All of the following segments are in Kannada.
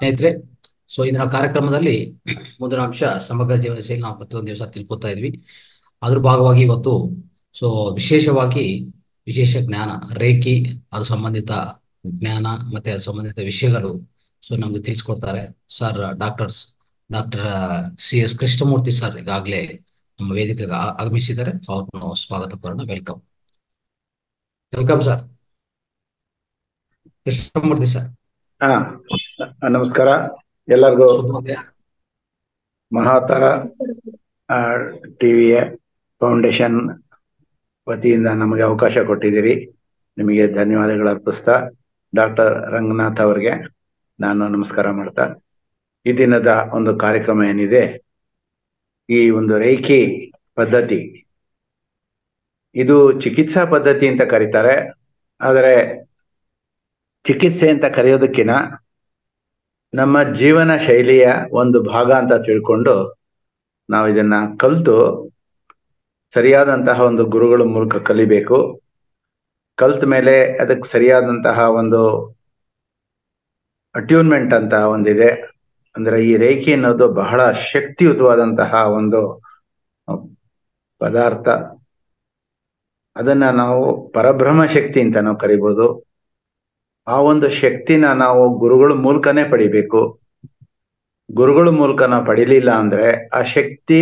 ಸ್ನೇಹಿತರೆ ಸೊ ಇಂದಿನ ಕಾರ್ಯಕ್ರಮದಲ್ಲಿ ಮುಂದಿನ ಅಂಶ ಸಮಗ್ರ ಜೀವನ ಶೈಲಿ ನಾವು ಪ್ರತಿಯೊಂದು ದಿವಸ ತಿಳ್ಕೊತಾ ಇದ್ವಿ ಅದ್ರ ಭಾಗವಾಗಿ ಇವತ್ತು ಸೊ ವಿಶೇಷವಾಗಿ ವಿಶೇಷ ಜ್ಞಾನ ರೇಖಿ ಅದು ಸಂಬಂಧಿತ ಜ್ಞಾನ ಮತ್ತೆ ಅದು ಸಂಬಂಧಿತ ವಿಷಯಗಳು ಸೊ ನಮ್ಗೆ ತಿಳಿಸ್ಕೊಡ್ತಾರೆ sir doctors doctor C S Krishnamurthy sir ಈಗಾಗಲೇ ನಮ್ಮ ವೇದಿಕೆಗೆ ಆ- ಆಗಮಿಸಿದ್ದಾರೆ ಅವ್ರನ್ನು ಸ್ವಾಗತ ಕೋರೋಣ welcome welcome sir Krishnamurthy sir ಹಾ ನಮಸ್ಕಾರ ಎಲ್ಲರಿಗೂ ಶುಭೋದಯ ಮಹಾತರ ಟಿವಿಯ ಫೌಂಡೇಶನ್ ವತಿಯಿಂದ ನಮಗೆ ಅವಕಾಶ ಕೊಟ್ಟಿದ್ದೀರಿ ನಿಮಗೆ ಧನ್ಯವಾದಗಳು ಅರ್ಪಿಸ್ತಾ ಡಾಕ್ಟರ್ ರಂಗನಾಥ್ ಅವರಿಗೆ ನಾನು ನಮಸ್ಕಾರ ಮಾಡ್ತಾ ಈ ದಿನದ ಒಂದು ಕಾರ್ಯಕ್ರಮ ಏನಿದೆ ಈ ಒಂದು ರೇಖಿ ಪದ್ಧತಿ ಇದು ಚಿಕಿತ್ಸಾ ಪದ್ಧತಿ ಅಂತ ಕರೀತಾರೆ ಆದರೆ ಚಿಕಿತ್ಸೆ ಅಂತ ಕರೆಯೋದಕ್ಕಿಂತ ನಮ್ಮ ಜೀವನ ಶೈಲಿಯ ಒಂದು ಭಾಗ ಅಂತ ತಿಳ್ಕೊಂಡು ನಾವು ಇದನ್ನ ಕಲಿತು ಸರಿಯಾದಂತಹ ಒಂದು ಗುರುಗಳ ಮೂಲಕ ಕಲಿಬೇಕು ಕಲ್ತ ಮೇಲೆ ಅದಕ್ಕೆ ಸರಿಯಾದಂತಹ ಒಂದು ಅಟ್ಯೂನ್ಮೆಂಟ್ ಅಂತ ಒಂದಿದೆ ಅಂದ್ರೆ ಈ ರೇಖೆ ಅನ್ನೋದು ಬಹಳ ಶಕ್ತಿಯುತವಾದಂತಹ ಒಂದು ಪದಾರ್ಥ ಅದನ್ನ ನಾವು ಪರಬ್ರಹ್ಮ ಶಕ್ತಿ ಅಂತ ನಾವು ಕರಿಬೋದು ಆ ಒಂದು ಶಕ್ತಿನ ನಾವು ಗುರುಗಳ ಮೂಲಕನೇ ಪಡಿಬೇಕು ಗುರುಗಳ ಮೂಲಕ ನಾವು ಪಡಿಲಿಲ್ಲ ಅಂದ್ರೆ ಆ ಶಕ್ತಿ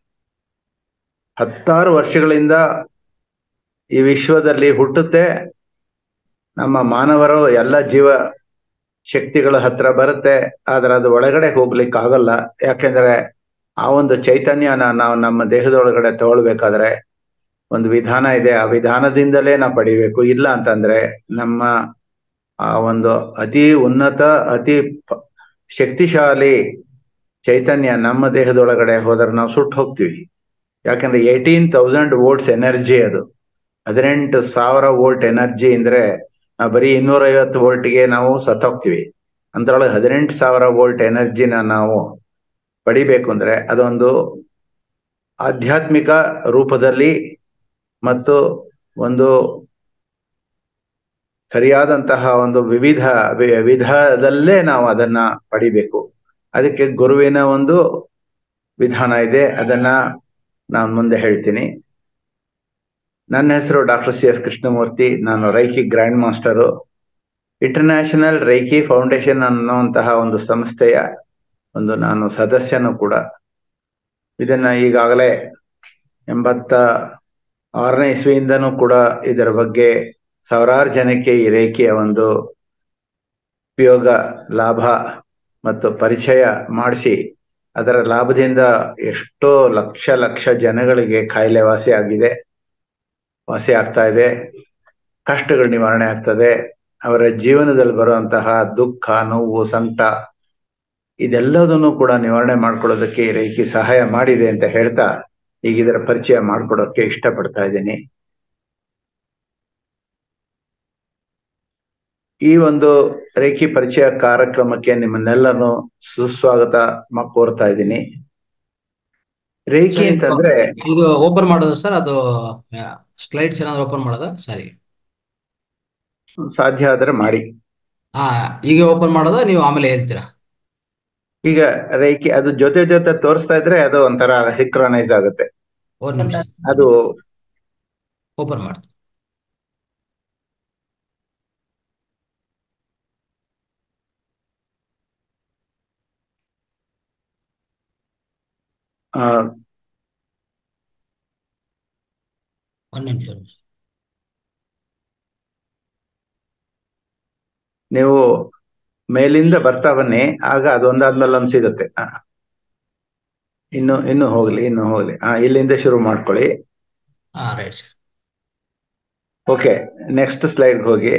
ಹತ್ತಾರು ವರ್ಷಗಳಿಂದ ಈ ವಿಶ್ವದಲ್ಲಿ ಹುಟ್ಟುತ್ತೆ ನಮ್ಮ ಮಾನವರು ಎಲ್ಲ ಜೀವ ಶಕ್ತಿಗಳ ಹತ್ರ ಬರುತ್ತೆ ಆದ್ರೆ ಅದು ಒಳಗಡೆ ಹೋಗ್ಲಿಕ್ಕೆ ಆಗಲ್ಲ ಯಾಕೆಂದ್ರೆ ಆ ಒಂದು ಚೈತನ್ಯನ ನಾವು ನಮ್ಮ ದೇಹದೊಳಗಡೆ ತಗೊಳ್ಬೇಕಾದ್ರೆ ಒಂದು ವಿಧಾನ ಇದೆ ಆ ವಿಧಾನದಿಂದಲೇ ನಾವು ಪಡಿಬೇಕು ಇಲ್ಲ ಅಂತಂದ್ರೆ ನಮ್ಮ ಆ ಒಂದು ಅತಿ ಉನ್ನತ ಅತಿ ಪ- ಶಕ್ತಿಶಾಲಿ ಚೈತನ್ಯ ನಮ್ಮ ದೇಹದೊಳಗಡೆ ಹೋದ್ರೆ ನಾವು ಸುಟ್ಟು ಹೋಗ್ತೀವಿ ಯಾಕಂದ್ರೆ ಏಯ್ಟೀನ್ ತೌಸಂಡ್ ವೋಲ್ಟ್ಸ್ ಎನರ್ಜಿ ಅದು ಹದಿನೆಂಟು ಸಾವಿರ ವೋಲ್ಟ್ ಎನರ್ಜಿ ಅಂದ್ರೆ ನಾವು ಬರೀ ಇನ್ನೂರೈವತ್ತು ವೋಲ್ಟ್ಗೆ ನಾವು ಸತ್ತೋಗ್ತೀವಿ ಅಂದ್ರೊಳಗೆ ಹದಿನೆಂಟು ಸಾವಿರ ವೋಲ್ಟ್ ಎನರ್ಜಿನ ನಾವು ಪಡಿಬೇಕು ಅಂದ್ರೆ ಅದೊಂದು ಆಧ್ಯಾತ್ಮಿಕ ರೂಪದಲ್ಲಿ ಮತ್ತು ಒಂದು ಸರಿಯಾದಂತಹ ಒಂದು ವಿವಿಧ ವಿ- ವಿಧದಲ್ಲೇ ನಾವು ಅದನ್ನ ಪಡಿಬೇಕು ಅದಕ್ಕೆ ಗುರುವಿನ ಒಂದು ವಿಧಾನ ಇದೆ ಅದನ್ನ ನಾನು ಮುಂದೆ ಹೇಳ್ತೀನಿ ನನ್ನ ಹೆಸರು ಡಾಕ್ಟರ್ ಸಿ ಎಸ್ ಕೃಷ್ಣಮೂರ್ತಿ ನಾನು reiki grand master international ರೈಕಿ foundation ಅನ್ನುವಂತಹ ಒಂದು ಸಂಸ್ಥೆಯ ಒಂದು ನಾನು ಸದಸ್ಯನು ಕೂಡ ಇದನ್ನ ಈಗಾಗಲೇ ಎಂಬತ್ತ ಆರನೇ ಇಸ್ವಿಯಿಂದನೂ ಕೂಡ ಇದರ ಬಗ್ಗೆ ಸಾವಿರಾರು ಜನಕ್ಕೆ ಈ ರೇಖೆಯ ಒಂದು ಉಪಯೋಗ ಲಾಭ ಮತ್ತು ಪರಿಚಯ ಮಾಡಿಸಿ ಅದರ ಲಾಭದಿಂದ ಎಷ್ಟೋ ಲಕ್ಷ ಲಕ್ಷ ಜನಗಳಿಗೆ ಕಾಯಿಲೆ ವಾಸಿ ಆಗಿದೆ ವಾಸಿ ಆಗ್ತಾ ಇದೆ ಕಷ್ಟಗಳು ನಿವಾರಣೆ ಆಗ್ತದೆ ಅವರ ಜೀವನದಲ್ಲಿ ಬರುವಂತಹ ದುಃಖ ನೋವು ಸಂಕಟ ಇದೆಲ್ಲದನ್ನು ಕೂಡ ನಿವಾರಣೆ ಮಾಡ್ಕೊಳ್ಳೋದಕ್ಕೆ ಈ ರೇಖಿ ಸಹಾಯ ಮಾಡಿದೆ ಅಂತ ಹೇಳ್ತಾ ಈಗ ಇದರ ಪರಿಚಯ ಮಾಡ್ಕೊಡೋಕೆ ಇಷ್ಟಪಡ್ತಾ ಇದ್ದೀನಿ ಈ ಒಂದು ರೇಖಿ ಪರಿಚಯ ಕಾರ್ಯಕ್ರಮಕ್ಕೆ ನಿಮ್ಮನ್ನೆಲ್ಲರನ್ನು ಸುಸ್ವಾಗತ ಮ- ಕೋರ್ತಾ ಇದ್ದೀನಿ ರೇಖಿ ಸರಿ, ಅಂತಂದ್ರೆ ಇದು ಓಪನ್ ಮಾಡೋದು ಸರ್ ಅದು ಸ್ಲೈಡ್ಸ್ ಏನಾದ್ರು ಓಪನ್ ಮಾಡೋದಾ ಸರಿ ಸಾಧ್ಯ ಆದ್ರೆ ಮಾಡಿ ಹಾ ಈಗ ಓಪನ್ ಮಾಡೋದಾ ನೀವು ಆಮೇಲೆ ಹೇಳ್ತೀರಾ ಈಗ ರೇಖಿ ಅದು ಜೊತೆ ಜೊತೆ ತೋರಿಸ್ತಾ ಇದ್ರೆ ಅದು ಒಂಥರ ಸಿಕ್ರನೈಸ್ ಆಗುತ್ತೆ ಒಂದ್ ನಿಮಿಷ ಅದು ಓಪನ್ ಮಾಡ್ತೀನಿ ಆ, ಒಂದ್ ನಿಮಿಷ ಒಂದ್ ನಿಮಿಷ. ನೀವು ಮೇಲಿಂದ ಬರ್ತಾ ಬನ್ನಿ ಆಗ ಅದೊಂದಾದ್ಮೇಲೆ ಒಂದು ಸಿಗುತ್ತೆ ಆ. ಇನ್ನು ಇನ್ನು ಹೋಗ್ಲಿ ಇನ್ನು ಹೋಗ್ಲಿ ಹಾ ಇಲ್ಲಿಂದ ಶುರು ಮಾಡ್ಕೊಳ್ಳಿ ಹಾ right sir okay next slide ಹೋಗಿ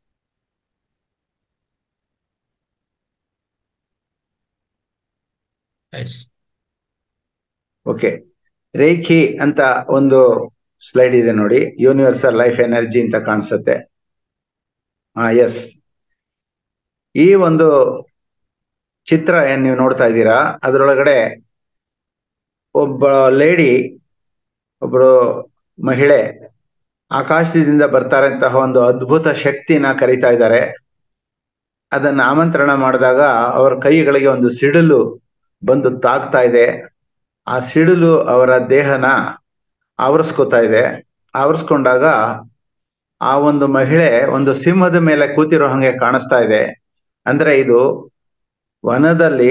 ರೈಟ್ ಓಕೆ ರೇಖಿ ಅಂತ ಒಂದು ಸ್ಲೈಡ್ ಇದೆ ನೋಡಿ ಯೂನಿವರ್ಸಲ್ ಲೈಫ್ ಎನರ್ಜಿ ಅಂತ ಕಾಣಿಸುತ್ತೆ ಹಾ ಎಸ್ ಈ ಒಂದು ಚಿತ್ರ ಏನ್ ನೀವು ನೋಡ್ತಾ ಇದ್ದೀರಾ ಅದರೊಳಗಡೆ ಒಬ್ಬ ಲೇಡಿ ಒಬ್ಬರು ಮಹಿಳೆ ಆಕಾಶದಿಂದ ಬರ್ತಾರಂತಹ ಒಂದು ಅದ್ಭುತ ಶಕ್ತಿನ ಕರೀತಾ ಇದ್ದಾರೆ ಅದನ್ನ ಆಮಂತ್ರಣ ಮಾಡಿದಾಗ ಅವರ ಕೈಗಳಿಗೆ ಒಂದು ಸಿಡಿಲು ಬಂದು ತಾಗ್ತಾ ಇದೆ ಆ ಸಿಡಿಲು ಅವರ ದೇಹನ ಆವರಿಸ್ಕೋತಾ ಇದೆ ಆವರಿಸ್ಕೊಂಡಾಗ ಆ ಒಂದು ಮಹಿಳೆ ಒಂದು ಸಿಂಹದ ಮೇಲೆ ಕೂತಿರೋ ಹಂಗೆ ಕಾಣಿಸ್ತಾ ಇದೆ ಅಂದ್ರೆ ಇದು ವನದಲ್ಲಿ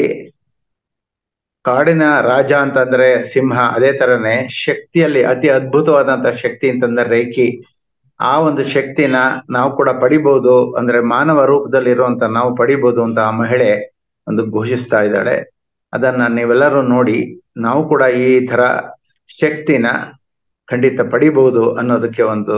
ಕಾಡಿನ ರಾಜ ಅಂತಂದ್ರೆ ಸಿಂಹ ಅದೇ ತರನೇ ಶಕ್ತಿಯಲ್ಲಿ ಅತಿ ಅದ್ಭುತವಾದಂತ ಶಕ್ತಿ ಅಂತಂದ್ರೆ ರೇಖಿ ಆ ಒಂದು ಶಕ್ತಿನ ನಾವು ಕೂಡ ಪಡಿಬಹುದು ಅಂದ್ರೆ ಮಾನವ ರೂಪದಲ್ಲಿ ಇರುವಂತ ನಾವು ಪಡಿಬಹುದು ಅಂತ ಆ ಮಹಿಳೆ ಒಂದು ಘೋಷಿಸ್ತಾ ಇದ್ದಾಳೆ ಅದನ್ನ ನೀವೆಲ್ಲರೂ ನೋಡಿ ನಾವು ಕೂಡ ಈ ತರ ಶಕ್ತಿನ ಖಂಡಿತ ಪಡಿಬಹುದು ಅನ್ನೋದಕ್ಕೆ ಒಂದು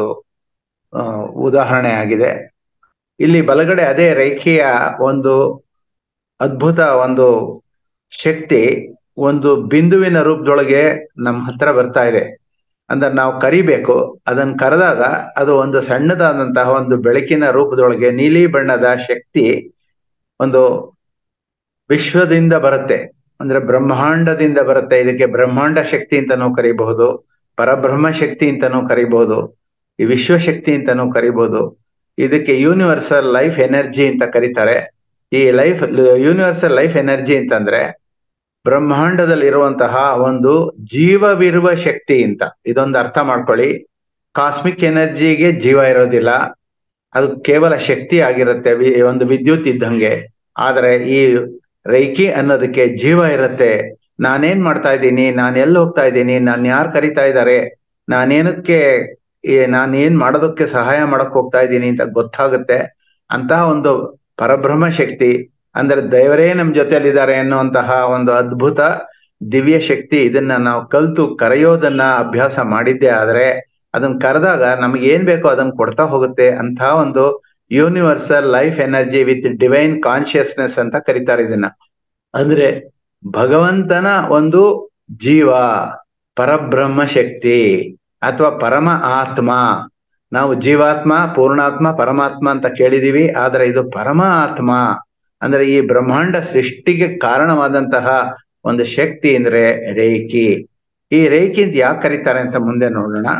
ಉದಾಹರಣೆ ಆಗಿದೆ ಇಲ್ಲಿ ಬಲಗಡೆ ಅದೇ ರೇಖೆಯ ಒಂದು ಅದ್ಭುತ ಒಂದು ಶಕ್ತಿ ಒಂದು ಬಿಂದುವಿನ ರೂಪದೊಳಗೆ ನಮ್ಮ ಹತ್ರ ಬರ್ತಾ ಇದೆ ಅಂದ್ರೆ ನಾವು ಕರಿಬೇಕು ಅದನ್ನ ಕರೆದಾಗ ಅದು ಒಂದು ಸಣ್ಣದಾದಂತಹ ಒಂದು ಬೆಳಕಿನ ರೂಪದೊಳಗೆ ನೀಲಿ ಬಣ್ಣದ ಶಕ್ತಿ ಒಂದು ವಿಶ್ವದಿಂದ ಬರುತ್ತೆ ಅಂದ್ರೆ ಬ್ರಹ್ಮಾಂಡದಿಂದ ಬರುತ್ತೆ ಇದಕ್ಕೆ ಬ್ರಹ್ಮಾಂಡ ಶಕ್ತಿ ಅಂತಾನೂ ಕರಿಬಹುದು ಪರಬ್ರಹ್ಮ ಶಕ್ತಿ ಅಂತಾನೂ ಕರಿಬಹುದು ಈ ವಿಶ್ವಶಕ್ತಿ ಅಂತಾನೂ ಕರಿಬಹುದು ಇದಕ್ಕೆ ಯೂನಿವರ್ಸಲ್ ಲೈಫ್ ಎನರ್ಜಿ ಅಂತ ಕರೀತಾರೆ ಈ ಲೈಫ್ ಯೂನಿವರ್ಸಲ್ ಲೈಫ್ ಎನರ್ಜಿ ಅಂತಂದ್ರೆ ಬ್ರಹ್ಮಾಂಡದಲ್ಲಿ ಇರುವಂತಹ ಒಂದು ಜೀವವಿರುವ ಶಕ್ತಿ ಅಂತ ಇದೊಂದು ಅರ್ಥ ಮಾಡ್ಕೊಳ್ಳಿ ಕಾಸ್ಮಿಕ್ ಎನರ್ಜಿಗೆ ಜೀವ ಇರೋದಿಲ್ಲ ಅದು ಕೇವಲ ಶಕ್ತಿ ಆಗಿರುತ್ತೆ ಒಂದು ವಿದ್ಯುತ್ ಇದ್ದಂಗೆ ಆದರೆ ಈ ರೈಕಿ ಅನ್ನೋದಕ್ಕೆ ಜೀವ ಇರುತ್ತೆ ನಾನೇನ್ ಮಾಡ್ತಾ ಇದ್ದೀನಿ ನಾನು ಎಲ್ಲಿ ಹೋಗ್ತಾ ಇದ್ದೀನಿ ನಾನು ಯಾರು ಕರಿತಾ ಇದ್ದಾರೆ ನಾನೇನಕ್ಕೆ ನಾನು ಏನ್ ಮಾಡೋದಕ್ಕೆ ಸಹಾಯ ಮಾಡಕ್ ಹೋಗ್ತಾ ಇದ್ದೀನಿ ಅಂತ ಗೊತ್ತಾಗುತ್ತೆ ಅಂತಹ ಒಂದು ಪರಬ್ರಹ್ಮ ಶಕ್ತಿ ಅಂದ್ರೆ ದೇವರೇ ನಮ್ ಜೊತೆಲಿದ್ದಾರೆ ಅನ್ನುವಂತಹ ಒಂದು ಅದ್ಭುತ ದಿವ್ಯ ಶಕ್ತಿ ಇದನ್ನ ನಾವು ಕಲ್ತು ಕರೆಯೋದನ್ನ ಅಭ್ಯಾಸ ಮಾಡಿದ್ದೆ ಆದ್ರೆ ಅದನ್ನ ಕರೆದಾಗ ನಮ್ಗೆ ಏನ್ ಬೇಕೋ ಅದನ್ನ ಕೊಡ್ತಾ ಹೋಗುತ್ತೆ ಅಂತ ಒಂದು universal life energy with divine consciousness ಅಂತ ಕರೀತಾರೆ ಇದನ್ನ ಅಂದ್ರೆ ಭಗವಂತನ ಒಂದು ಜೀವ ಪರಬ್ರಹ್ಮ ಶಕ್ತಿ ಅಥವಾ ಪರಮ ಆತ್ಮ ನಾವು ಜೀವಾತ್ಮ ಪೂರ್ಣಾತ್ಮ ಪರಮಾತ್ಮ ಅಂತ ಕೇಳಿದೀವಿ ಆದ್ರೆ ಇದು ಪರಮ ಆತ್ಮ ಅಂದ್ರೆ ಈ ಬ್ರಹ್ಮಾಂಡ ಸೃಷ್ಟಿಗೆ ಕಾರಣವಾದಂತಹ ಒಂದು ಶಕ್ತಿ ಅಂದ್ರೆ ರೇಖಿ ಈ ರೇಖಿ ಅಂತ ಯಾಕೆ ಕರೀತಾರೆ ಅಂತ ಮುಂದೆ ನೋಡೋಣ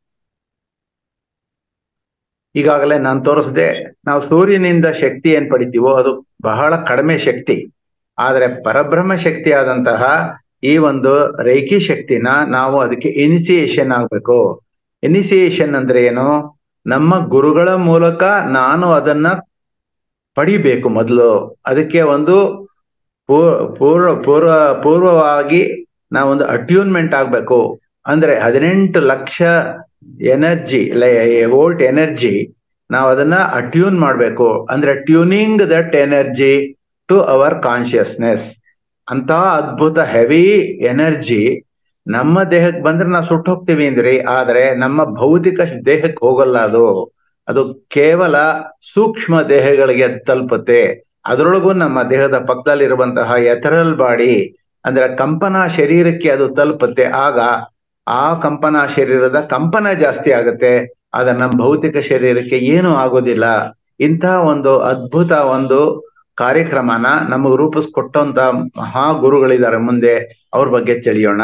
ಈಗಾಗಲೇ ನಾನು ತೋರಿಸ್ದೆ ನಾವು ಸೂರ್ಯನಿಂದ ಶಕ್ತಿ ಏನ್ ಪಡಿತೀವೋ ಅದು ಬಹಳ ಕಡಿಮೆ ಶಕ್ತಿ ಆದ್ರೆ ಪರಬ್ರಹ್ಮ ಶಕ್ತಿ ಆದಂತಹ ಈ ಒಂದು ರೇಖಿ ಶಕ್ತಿನ ನಾವು ಅದಕ್ಕೆ ಇನಿಸಿಯೇಷನ್ ಆಗ್ಬೇಕು ಇನಿಸಿಯೇಷನ್ ಅಂದ್ರೆ ಏನು ನಮ್ಮ ಗುರುಗಳ ಮೂಲಕ ನಾನು ಅದನ್ನ ಪಡಿಬೇಕು ಮೊದಲು ಅದಕ್ಕೆ ಒಂದು ಪೂರ್ವ ಪೂರ್ವ ಪೂರ್ವವಾಗಿ ನಾವೊಂದು ಅಟ್ಯೂನ್ಮೆಂಟ್ ಆಗ್ಬೇಕು ಅಂದ್ರೆ ಹದಿನೆಂಟು ಲಕ್ಷ ಎನರ್ಜಿ ವೋಲ್ಟ್ ಎನರ್ಜಿ ನಾವು ಅದನ್ನ ಅಟ್ಯೂನ್ ಮಾಡ್ಬೇಕು ಅಂದ್ರೆ tuning that energy to our consciousness ಅಂತ ಅದ್ಭುತ ಹೆವಿ ಎನರ್ಜಿ ನಮ್ಮ ದೇಹಕ್ಕೆ ಬಂದ್ರೆ ನಾವು ಸುಟ್ಟು ಹೋಗ್ತೀವಿ ಅಂದ್ರಿ ಆದ್ರೆ ನಮ್ಮ ಭೌತಿಕ ದೇಹಕ್ಕೆ ಹೋಗಲ್ಲ ಅದು ಅದು ಕೇವಲ ಸೂಕ್ಷ್ಮ ದೇಹಗಳಿಗೆ ತಲುಪುತ್ತೆ ಅದರೊಳಗೂ ನಮ್ಮ ದೇಹದ ಪಕ್ಕದಲ್ಲಿರುವಂತಹ ಎಥರಲ್ ಬಾಡಿ ಅಂದ್ರೆ ಕಂಪನ ಶರೀರಕ್ಕೆ ಅದು ತಲುಪುತ್ತೆ ಆಗ ಆ ಕಂಪನ ಶರೀರದ ಕಂಪನ ಜಾಸ್ತಿ ಆಗುತ್ತೆ ಆದ್ರೆ ನಮ್ಮ ಭೌತಿಕ ಶರೀರಕ್ಕೆ ಏನು ಆಗೋದಿಲ್ಲ ಇಂತಹ ಒಂದು ಅದ್ಭುತ ಒಂದು ಕಾರ್ಯಕ್ರಮನ ನಮಗೆ ರೂಪಿಸ್ಕೊಟ್ಟಂತ ಮಹಾ ಗುರುಗಳಿದ್ದಾರೆ ಮುಂದೆ ಅವ್ರ ಬಗ್ಗೆ ತಿಳಿಯೋಣ